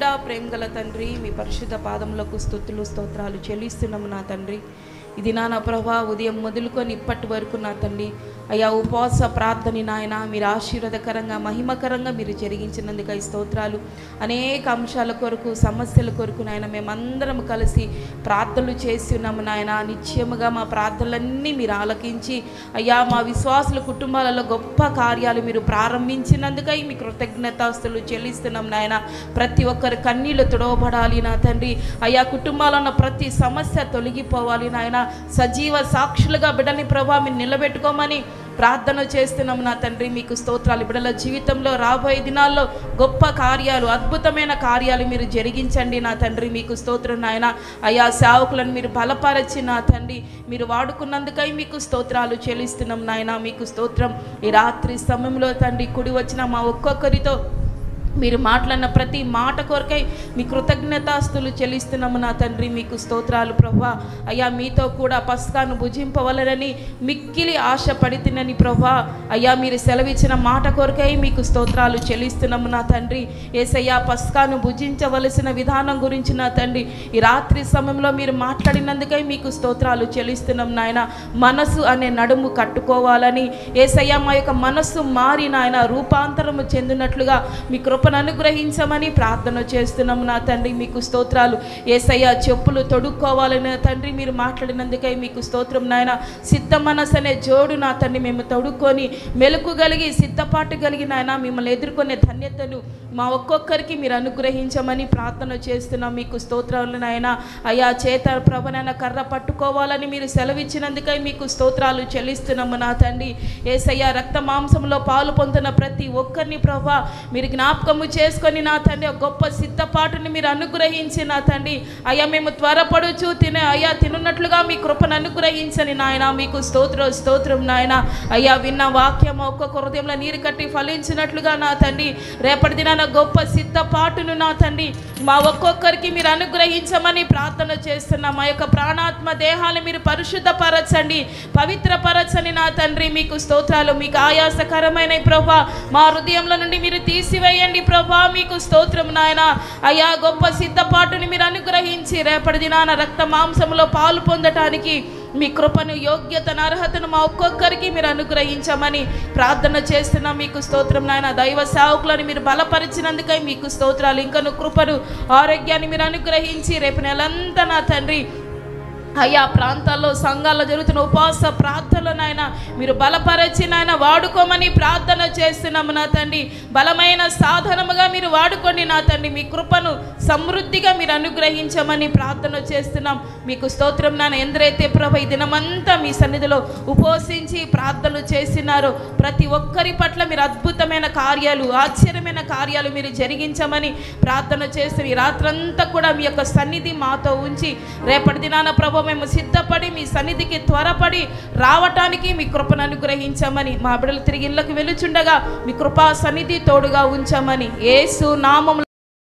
పరిశుద్ధుడా ప్రేమగల తండ్రి మీ పరిశుద్ధ పాదములకు స్తుతులు స్తోత్రాలు చెల్లిస్తున్నాము నా తండ్రి ఇది నా నా ప్రభా ఉదయం మొదలుకొని ఇప్పటి వరకు నా తండ్రి అయ్యా ఉపవాస ప్రార్థన నాయన మీరు ఆశీర్వాదకరంగా మహిమకరంగా మీరు జరిగించినందుకై స్తోత్రాలు అనేక అంశాల కొరకు సమస్యల కొరకు నాయన మేమందరం కలిసి ప్రార్థనలు చేసి ఉన్నాము నాయన నిశ్చయముగా మా ప్రార్థనలన్నీ మీరు ఆలకించి అయ్యా మా విశ్వాసుల కుటుంబాలలో గొప్ప కార్యాలు మీరు ప్రారంభించినందుకై మీ కృతజ్ఞతాస్తులు చెల్లిస్తున్నాం నాయన ప్రతి ఒక్కరి కన్నీళ్లు తుడవబడాలి నా తండ్రి అయ్యా కుటుంబాల్లో ఉన్న ప్రతి సమస్య తొలగిపోవాలి నాయన సజీవ సాక్షులుగా బిడ్డని ప్రభా మీరు నిలబెట్టుకోమని ప్రార్థన చేస్తున్నాం నా తండ్రి మీకు స్తోత్రాలు బిడ్డల జీవితంలో రాబోయే దినాల్లో గొప్ప కార్యాలు అద్భుతమైన కార్యాలు మీరు జరిగించండి నా తండ్రి మీకు స్తోత్రం నాయన అయ్యా సేవకులను మీరు బలపరచి నా తండ్రి మీరు వాడుకున్నందుకై మీకు స్తోత్రాలు చెల్లిస్తున్నాం నాయన మీకు స్తోత్రం ఈ రాత్రి సమయంలో తండ్రి కుడి వచ్చిన మా ఒక్కొక్కరితో మీరు మాట్లాడిన ప్రతి మాట కొరకై మీ కృతజ్ఞతాస్తులు చెల్లిస్తున్నాము నా తండ్రి మీకు స్తోత్రాలు ప్రభా అయ్యా మీతో కూడా పస్కాను భుజింపవలనని మిక్కిలి ఆశపడితినని ప్రభా అయ్యా మీరు సెలవిచ్చిన మాట కొరకై మీకు స్తోత్రాలు చెల్లిస్తున్నాము నా తండ్రి ఏసయ్యా పస్కాను భుజించవలసిన విధానం గురించి నా తండ్రి ఈ రాత్రి సమయంలో మీరు మాట్లాడినందుకై మీకు స్తోత్రాలు చెల్లిస్తున్నాం నాయన మనసు అనే నడుము కట్టుకోవాలని ఏసయ్యా మా యొక్క మనస్సు మారి నాయన రూపాంతరము చెందినట్లుగా మీ కృపను అనుగ్రహించమని ప్రార్థన చేస్తున్నాము నా తండ్రి మీకు స్తోత్రాలు ఏసయ్య చెప్పులు తొడుక్కోవాలని నా తండ్రి మీరు మాట్లాడినందుకై మీకు స్తోత్రం నాయన సిద్ధ మనసు అనే జోడు నా తండ్రి మేము తొడుక్కొని మెలకు కలిగి సిద్ధపాటు కలిగి నాయన మిమ్మల్ని ఎదుర్కొనే ధన్యతను మా ఒక్కొక్కరికి మీరు అనుగ్రహించమని ప్రార్థన చేస్తున్నాం మీకు స్తోత్రాలు నాయన అయ్యా చేత ప్రభనైన కర్ర పట్టుకోవాలని మీరు సెలవిచ్చినందుకై మీకు స్తోత్రాలు చెల్లిస్తున్నాము నా తండ్రి ఏసయ్య రక్త మాంసంలో పాలు పొందుతున్న ప్రతి ఒక్కరిని ప్రభా మీరు జ్ఞాపకము చేసుకొని నా తండ్రి ఒక గొప్ప సిద్ధపాటుని మీరు అనుగ్రహించి నా తండ్రి అయ్యా మేము త్వరపడుచు తినే అయ్యా తినున్నట్లుగా మీ కృపను అనుగ్రహించని నాయన మీకు స్తోత్రం స్తోత్రం నాయన అయ్యా విన్న వాక్యం ఒక్కొక్క హృదయంలో నీరు కట్టి ఫలించినట్లుగా నా తండ్రి రేపటి దినాన గొప్ప సిద్ధపాటును నా తండ్రి మా ఒక్కొక్కరికి మీరు అనుగ్రహించమని ప్రార్థన చేస్తున్నా మా యొక్క ప్రాణాత్మ దేహాలు మీరు పరిశుద్ధపరచండి పవిత్రపరచని నా తండ్రి మీకు స్తోత్రాలు మీకు ఆయాసకరమైన ప్రభా మా హృదయంలో నుండి మీరు తీసివేయండి ప్రభా మీకు స్తోత్రం నాయన అయ్యా గొప్ప సిద్ధపాటుని మీరు అనుగ్రహించి రేపటి దినాన రక్త మాంసంలో పాలు పొందటానికి మీ కృపను యోగ్యతను అర్హతను మా ఒక్కొక్కరికి మీరు అనుగ్రహించమని ప్రార్థన చేస్తున్నాం మీకు స్తోత్రం నాయన దైవ సేవకులను మీరు బలపరిచినందుకై మీకు స్తోత్రాలు ఇంకను కృపను ఆరోగ్యాన్ని మీరు అనుగ్రహించి రేపు నెలంతా నా తండ్రి అయ్యా ప్రాంతాల్లో సంఘాల్లో జరుగుతున్న ఉపవాస ప్రార్థనలు నాయన మీరు బలపరచి నాయన వాడుకోమని ప్రార్థన చేస్తున్నాము నా తండ్రి బలమైన సాధనముగా మీరు వాడుకోండి నా తండ్రి మీ కృపను సమృద్ధిగా మీరు అనుగ్రహించమని ప్రార్థన చేస్తున్నాం మీకు స్తోత్రం నాన్న ఎందరైతే ప్రభ ఈ దినమంతా మీ సన్నిధిలో ఉపవసించి ప్రార్థనలు చేసినారో ప్రతి ఒక్కరి పట్ల మీరు అద్భుతమైన కార్యాలు ఆశ్చర్యమైన కార్యాలు మీరు జరిగించమని ప్రార్థన చేస్తున్న ఈ రాత్రంతా కూడా మీ యొక్క సన్నిధి మాతో ఉంచి రేపటి దినాన ప్రభు మేము సిద్ధపడి మీ సన్నిధికి త్వరపడి రావటానికి మీ కృపను అనుగ్రహించమని మా బిడ్డలు తిరిగి ఇళ్ళకు వెలుచుండగా మీ కృపా సన్నిధి తోడుగా ఉంచమని ఏసు నామం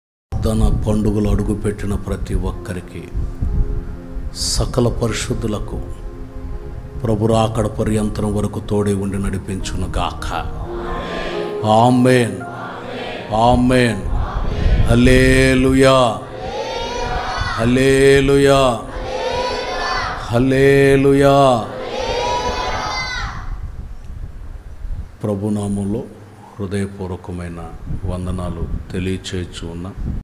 తన పండుగలు అడుగుపెట్టిన ప్రతి ఒక్కరికి సకల పరిశుద్ధులకు ప్రభు రాకడ పర్యంతరం వరకు తోడే ఉండి నడిపించును గాక amen amen hallelujah hallelujah hallelujah ప్రభునామంలో హృదయపూర్వకమైన వందనాలు తెలియచేయచ్చు ఉన్నా